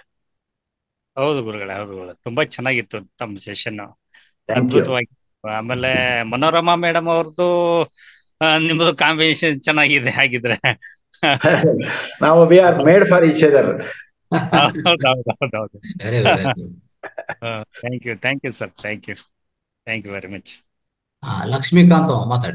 ಹೌದು ಗುರುಗಳೇ ಹೌದು ಗುರುಗಳೇ ತುಂಬಾ ಚೆನ್ನಾಗಿತ್ತು ತಮ್ಮ ಸೆಷನ್ ಥ್ಯಾಂಕ್ ಯು ಅದ್ಭುತವಾಗಿ ಆಮೇಲೆ ಮನೋರಮಾ ಮೇಡಮ್ ಅವ್ರದ್ದು ಆ, ನಿಮ್ಮದು ಕಾಂಬಿನೇಷನ್ ಚೆನ್ನಾಗಿದೆ ಹಾಗಿದ್ರೆ ನಾವು we are made for each other ಹೌದು ಹೌದು ಹೌದು ಹೌದು very very good thank you thank you sir thank you thank you very much ಹಾ ಲಕ್ಷ್ಮೀಕಾಂತ್ ಅವ ಮಾತಾಡಿ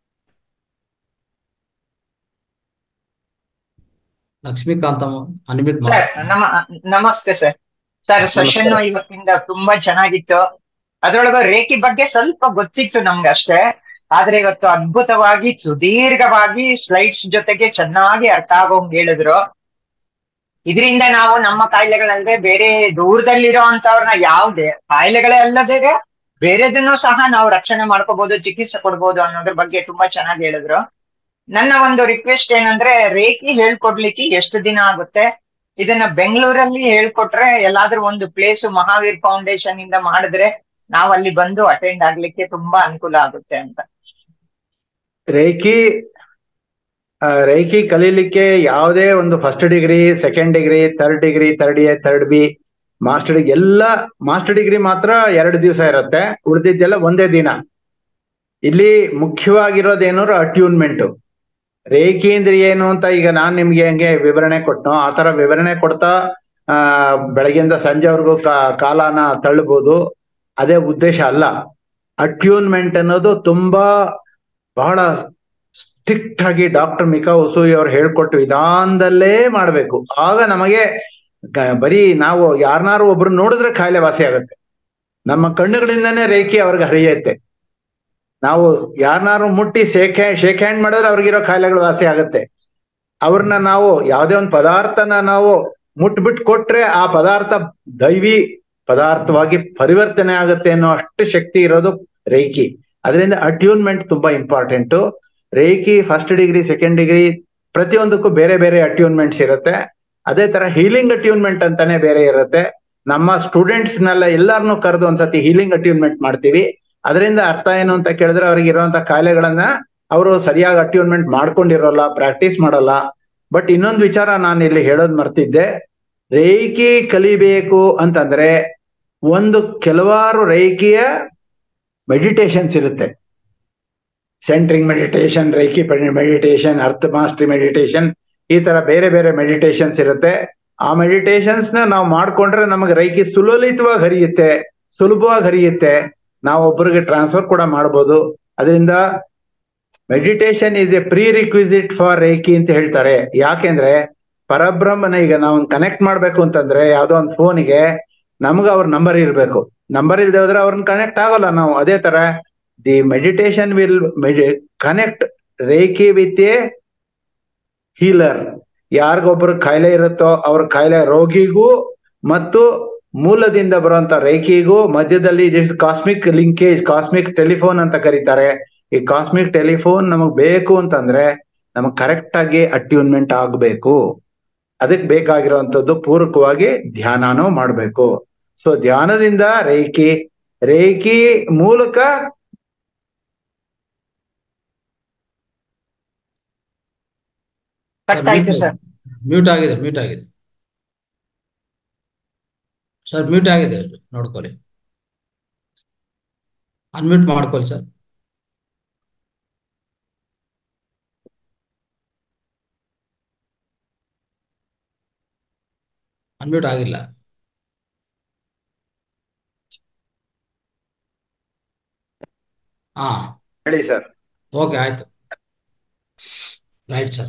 ಲಕ್ಷ್ಮೀಕಾಂತ್ ಅವ ಅನ್ಮಿಟ್ ಸರ್ ನಮ ನಮಸ್ತೆ ಸರ್ ಸರ್ ಸೆಷನ್ ಇವತ್ತಿಂದ ತುಂಬಾ ಚೆನ್ನಾಗಿತ್ತು ಅದ್ರೊಳಗ ರೇಖಿ ಬಗ್ಗೆ ಸ್ವಲ್ಪ ಗೊತ್ತಿತ್ತು ನಮ್ಗೆ ಅಷ್ಟೇ ಆದ್ರೆ ಇವತ್ತು ಅದ್ಭುತವಾಗಿ ಸುದೀರ್ಘವಾಗಿ ಸ್ಲೈಡ್ಸ್ ಜೊತೆಗೆ ಚೆನ್ನಾಗಿ ಅರ್ಥ ಆಗೋಂಗ್ ಹೇಳಿದ್ರು ಇದರಿಂದ ನಾವು ನಮ್ಮ ಕಾಯಿಲೆಗಳಲ್ಲದೆ ಬೇರೆ ದೂರದಲ್ಲಿರೋ ಅಂತವ್ರನ್ನ ಯಾವ್ದೇ ಕಾಯಿಲೆಗಳೇ ಅಲ್ಲದೆ ಬೇರೆದನ್ನು ಸಹ ನಾವು ರಕ್ಷಣೆ ಮಾಡ್ಕೋಬಹುದು ಚಿಕಿತ್ಸೆ ಕೊಡ್ಬೋದು ಅನ್ನೋದ್ರ ಬಗ್ಗೆ ತುಂಬಾ ಚೆನ್ನಾಗಿ ಹೇಳಿದ್ರು ನನ್ನ ಒಂದು ರಿಕ್ವೆಸ್ಟ್ ಏನಂದ್ರೆ ರೇಖಿ ಹೇಳ್ಕೊಡ್ಲಿಕ್ಕೆ ಎಷ್ಟು ದಿನ ಆಗುತ್ತೆ ಇದನ್ನ ಬೆಂಗಳೂರಲ್ಲಿ ಹೇಳ್ಕೊಟ್ರೆ ಎಲ್ಲಾದ್ರೂ ಒಂದು ಪ್ಲೇಸ್ ಮಹಾವೀರ್ ಫೌಂಡೇಶನ್ ಇಂದ ಮಾಡಿದ್ರೆ ನಾವು ಅಲ್ಲಿ ಬಂದು ಅಟೆಂಡ್ ಆಗ್ಲಿಕ್ಕೆ ತುಂಬಾ ಅನುಕೂಲ ಆಗುತ್ತೆ ಅಂತ ರೇಖಿ ಆ, ರೇಖಿ ಕಲೀಲಿಕ್ಕೆ ಯಾವುದೇ ಒಂದು first degree second degree third degree third A third B master degree ಎಲ್ಲ ಮಾಸ್ಟರ್ ಡಿಗ್ರಿ ಮಾತ್ರ ಎರಡು ದಿವಸ ಇರುತ್ತೆ ಉಳಿದಿದ್ದೆಲ್ಲ ಒಂದೇ ದಿನ ಇಲ್ಲಿ ಮುಖ್ಯವಾಗಿರೋದೇನೋ ಅಟ್ಯೂನ್ಮೆಂಟ್ ರೇಖಿ ಅಂದ್ರೆ ಏನು ಅಂತ ಈಗ ನಾನ್ ನಿಮ್ಗೆ ಹೆಂಗೆ ವಿವರಣೆ ಕೊಟ್ನೋ ಆ ತರ ವಿವರಣೆ ಕೊಡ್ತಾ ಆ ಬೆಳಗ್ಗೆಯಿಂದ ಸಂಜೆವರೆಗೂ ಕಾ ಕಾಲನ ತಳ್ಳಬಹುದು ಅದೇ ಉದ್ದೇಶ ಅಲ್ಲ ಅಟ್ಯೂನ್ಮೆಂಟ್ ಅನ್ನೋದು ತುಂಬಾ ಬಹಳ ಸ್ಟ್ರಿಕ್ಟ್ ಆಗಿ ಡಾಕ್ಟರ್ ಮಿಕಾ ಉಸೂಯಿ ಅವ್ರು ಹೇಳ್ಕೊಟ್ಟು ವಿಧಾನದಲ್ಲೇ ಮಾಡಬೇಕು ಆಗ ನಮಗೆ ಗ- ಬರೀ ನಾವು ಯಾರನ್ನಾರು ಒಬ್ರು ನೋಡಿದ್ರೆ ಕಾಯಿಲೆ ವಾಸಿ ಆಗುತ್ತೆ ನಮ್ಮ ಕಣ್ಣುಗಳಿಂದನೇ ರೇಖೆ ಅವ್ರಿಗೆ ಹರಿಯುತ್ತೆ ನಾವು ಯಾರನ್ನಾರು ಮುಟ್ಟಿ ಶೇಕ್ ಹ್ಯಾಂಡ್ ಶೇಕ್ ಹ್ಯಾಂಡ್ ಮಾಡಿದ್ರೆ ಅವ್ರಿಗಿರೋ ಕಾಯಿಲೆಗಳು ವಾಸಿ ಆಗುತ್ತೆ ಅವ್ರನ್ನ ನಾವು ಯಾವುದೇ ಒಂದು ಪದಾರ್ಥನ ನಾವು ಮುಟ್ಬಿಟ್ಟು ಕೊಟ್ರೆ ಆ ಪದಾರ್ಥ ದೈವಿ ಪದಾರ್ಥವಾಗಿ ಪರಿವರ್ತನೆ ಆಗುತ್ತೆ ಅನ್ನೋ ಅಷ್ಟು ಶಕ್ತಿ ಇರೋದು ರೇಖಿ ಅದರಿಂದ ಅಟ್ಯೂನ್ಮೆಂಟ್ ತುಂಬಾ important Reiki first degree second degree ಪ್ರತಿಯೊಂದಕ್ಕೂ ಬೇರೆ ಬೇರೆ ಅಟ್ಯೂನ್ಮೆಂಟ್ಸ್ ಇರುತ್ತೆ ಅದೇ ತರ ಹೀಲಿಂಗ್ ಅಟ್ಯೂನ್ಮೆಂಟ್ ಅಂತಾನೆ ಬೇರೆ ಇರುತ್ತೆ ನಮ್ಮ ಸ್ಟೂಡೆಂಟ್ಸ್ ನೆಲ್ಲ ಎಲ್ಲಾರನ್ನೂ ಕರೆದು ಒಂದ್ಸತಿ ಹೀಲಿಂಗ್ ಅಟ್ಯೂನ್ಮೆಂಟ್ ಮಾಡ್ತೀವಿ ಅದರಿಂದ ಅರ್ಥ ಏನು ಅಂತ ಕೇಳಿದ್ರೆ ಅವ್ರಿಗೆ ಇರುವಂತ ಕಾಯಿಲೆಗಳನ್ನ ಅವರು ಸರಿಯಾಗಿ ಅಟ್ಯೂನ್ಮೆಂಟ್ ಮಾಡ್ಕೊಂಡಿರೋಲ್ಲ ಪ್ರಾಕ್ಟೀಸ್ ಮಾಡಲ್ಲ ಬಟ್ ಇನ್ನೊಂದು ವಿಚಾರ ನಾನು ಇಲ್ಲಿ ಹೇಳೋದ್ ಮರ್ತಿದ್ದೆ ರೇಖಿ ಕಲಿಬೇಕು ಅಂತಂದ್ರೆ ಒಂದು ಕೆಲವಾರು ರೇಖಿಯ ಮೆಡಿಟೇಷನ್ಸ್ ಇರುತ್ತೆ ಸೆಂಟ್ರಿಂಗ್ ಮೆಡಿಟೇಷನ್ ರೇಖಿ ಮೆಡಿಟೇಷನ್ ಅರ್ಥ ಮಾಸ್ಟ್ರಿ ಮೆಡಿಟೇಷನ್ ಈ ತರ ಬೇರೆ ಬೇರೆ ಮೆಡಿಟೇಷನ್ಸ್ ಇರುತ್ತೆ ಆ ಮೆಡಿಟೇಷನ್ಸ್ ನ ನಾವು ಮಾಡ್ಕೊಂಡ್ರೆ ನಮಗೆ ರೈಕಿ ಸುಲಲಿತವಾಗಿ ಹರಿಯುತ್ತೆ ಸುಲಭವಾಗಿ ಹರಿಯುತ್ತೆ ನಾವು ಒಬ್ಬರಿಗೆ ಟ್ರಾನ್ಸ್ಫರ್ ಕೂಡ ಮಾಡ್ಬೋದು ಅದರಿಂದ meditation is a prerequisite for Reiki ಅಂತ ಹೇಳ್ತಾರೆ ಯಾಕೆಂದ್ರೆ ಪರಬ್ರಹ್ಮನ ಈಗ ನಾವು ಕನೆಕ್ಟ್ ಮಾಡ್ಬೇಕು ಅಂತಂದ್ರೆ ಯಾವ್ದೋ ಒಂದು ಫೋನಿಗೆ ನಮ್ಗೆ ಅವ್ರ ನಂಬರ್ ಇರ್ಬೇಕು ನಂಬರ್ ಇಲ್ಲದೆ ಹೋದ್ರೆ ಅವ್ರನ್ನ ಕನೆಕ್ಟ್ ಆಗೋಲ್ಲ ನಾವು ಅದೇ ತರ the meditation will connect Reiki with a healer ಯಾರಿಗೊಬ್ರು ಕಾಯಿಲೆ ಇರುತ್ತೋ ಅವ್ರ ಕಾಯಿಲೆ ರೋಗಿಗೂ ಮತ್ತು ಮೂಲದಿಂದ ಬರುವಂತ ರೇಖಿಗೂ ಮಧ್ಯದಲ್ಲಿ this cosmic linkage cosmic telephone ಅಂತ ಕರೀತಾರೆ ಈ ಕಾಸ್ಮಿಕ್ ಟೆಲಿಫೋನ್ ನಮಗ್ ಬೇಕು ಅಂತಂದ್ರೆ ನಮಗ್ ಕರೆಕ್ಟ್ ಆಗಿ ಅಟ್ಯೂನ್ಮೆಂಟ್ ಆಗ್ಬೇಕು ಅದಕ್ಕೆ ಬೇಕಾಗಿರುವಂತದ್ದು ಪೂರಕವಾಗಿ ಧ್ಯಾನನೂ ಮಾಡ್ಬೇಕು ಸೊ ಧ್ಯಾನದಿಂದ ರೇಖಿ ರೇಖಿ ಮೂಲಕ ಕಟ್ ಆಯ್ತು ಸರ್ ಮ್ಯೂಟ್ ಆಗಿದೆ ಮ್ಯೂಟ್ ಆಗಿದೆ ಸರ್ ಮ್ಯೂಟ್ ಆಗಿದೆ ನೋಡ್ಕೊಳ್ಳಿ ಅನ್ಮ್ಯೂಟ್ ಮಾಡ್ಕೊಳ್ಳಿ ಸರ್ ಅನ್ಮ್ಯೂಟ್ ಆಗಿಲ್ಲ ಹಾ ಹೇಳಿ ಸರ್ ಓಕೆ ಆಯ್ತು ರೈಟ್ ಸರ್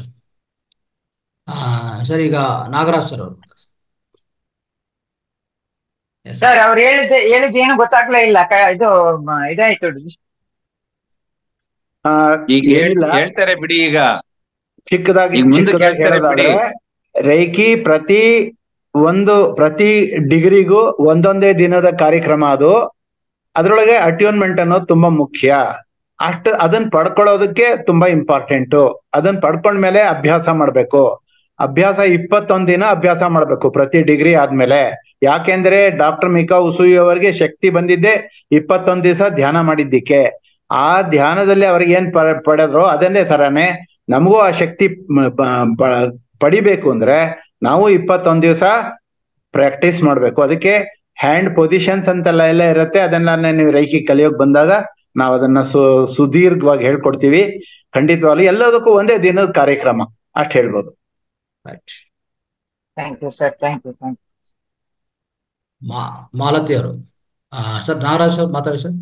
ಸರ್ ಈಗ ನಾಗರಾಜ್ ಸರ್ ಅವರು ಎಸ್ ಸರ್ ಅವ್ರು ಹೇಳಿದ ಹೇಳಿದ್ದೇನು ಗೊತ್ತಾಗ್ಲೇ ಇಲ್ಲ ಕ- ಇದು ಮ- ಇದಾಯ್ತು ಆ, ಈಗ ಹೇಳ್- ಏನಿಲ್ಲ ಹೇಳ್ತಾರೆ ಬಿಡಿ ಈಗ ಚಿಕ್ಕದಾಗಿ ಈಗ ಮುಂದಕ್ಕೆ ಚಿಕ್ಕದಾಗಿ ಹೇಳ್ತಾರೆ ಹೇಳೋದಾದ್ರೆ ಬಿಡಿ. ರೇಖಿ ಪ್ರತಿ ಒಂದು ಪ್ರತಿ ಡಿಗ್ರಿಗೂ ಒಂದೊಂದೇ ದಿನದ ಕಾರ್ಯಕ್ರಮ ಅದು ಅದ್ರೊಳಗೆ ಅಟ್ಯೂನ್ಮೆಂಟ್ ಅನ್ನೋದು ತುಂಬಾ ಮುಖ್ಯ ಅಷ್ಟು ಅದನ್ನ ಪಡ್ಕೊಳ್ಳೋದಕ್ಕೆ ತುಂಬಾ ಇಂಪಾರ್ಟೆಂಟು ಅದನ್ನ ಪಡ್ಕೊಂಡ್ಮೇಲೆ ಅಭ್ಯಾಸ ಮಾಡ್ಬೇಕು ಅಭ್ಯಾಸ ಇಪ್ಪತ್ತೊಂದ್ ದಿನ ಅಭ್ಯಾಸ ಮಾಡ್ಬೇಕು ಪ್ರತಿ ಡಿಗ್ರಿ ಆದ್ಮೇಲೆ ಯಾಕೆಂದ್ರೆ ಡಾಕ್ಟರ್ ಮಿಕಾ ಉಸುಯಿ ಅವರಿಗೆ ಶಕ್ತಿ ಬಂದಿದ್ದೆ ಇಪ್ಪತ್ತೊಂದ್ ದಿವಸ ಧ್ಯಾನ ಮಾಡಿದ್ದಕ್ಕೆ ಆ ಧ್ಯಾನದಲ್ಲಿ ಅವ್ರಿಗೆ ಏನ್ ಪ- ಪಡೆದ್ರು ಅದನ್ನೇ ತರಾನೇ ನಮಗೂ ಆ ಶಕ್ತಿ ಮ- ಪ- ಪ- ಪಡಿಬೇಕು ಅಂದ್ರೆ ನಾವು ಇಪ್ಪತ್ತೊಂದ್ ದಿವಸ ಪ್ರಾಕ್ಟೀಸ್ ಮಾಡ್ಬೇಕು ಅದಕ್ಕೆ ಹ್ಯಾಂಡ್ ಪೊಸಿಷನ್ಸ್ ಅಂತೆಲ್ಲ ಎಲ್ಲ ಇರುತ್ತೆ ಅದನ್ನ ನೀವು ರೈಕಿ ಕಲಿಯೋಕ್ ಬಂದಾಗ ನಾವು ಅದನ್ನ ಸು ಸುದೀರ್ಘವಾಗಿ ಹೇಳ್ಕೊಡ್ತೀವಿ ಖಂಡಿತವಾಗ್ಲು ಎಲ್ಲದಕ್ಕೂ ಒಂದೇ ದಿನದ ಕಾರ್ಯಕ್ರಮ ಅಷ್ಟ್ ಹೇಳ್ಬೋದು right thank you sir thank you thank ಮಾ ಮಾಲತಿ ಅವರು ಸರ್ ನಾಗರಾಜ್ ಸರ್ ಮಾತಾಡಿ ಸರ್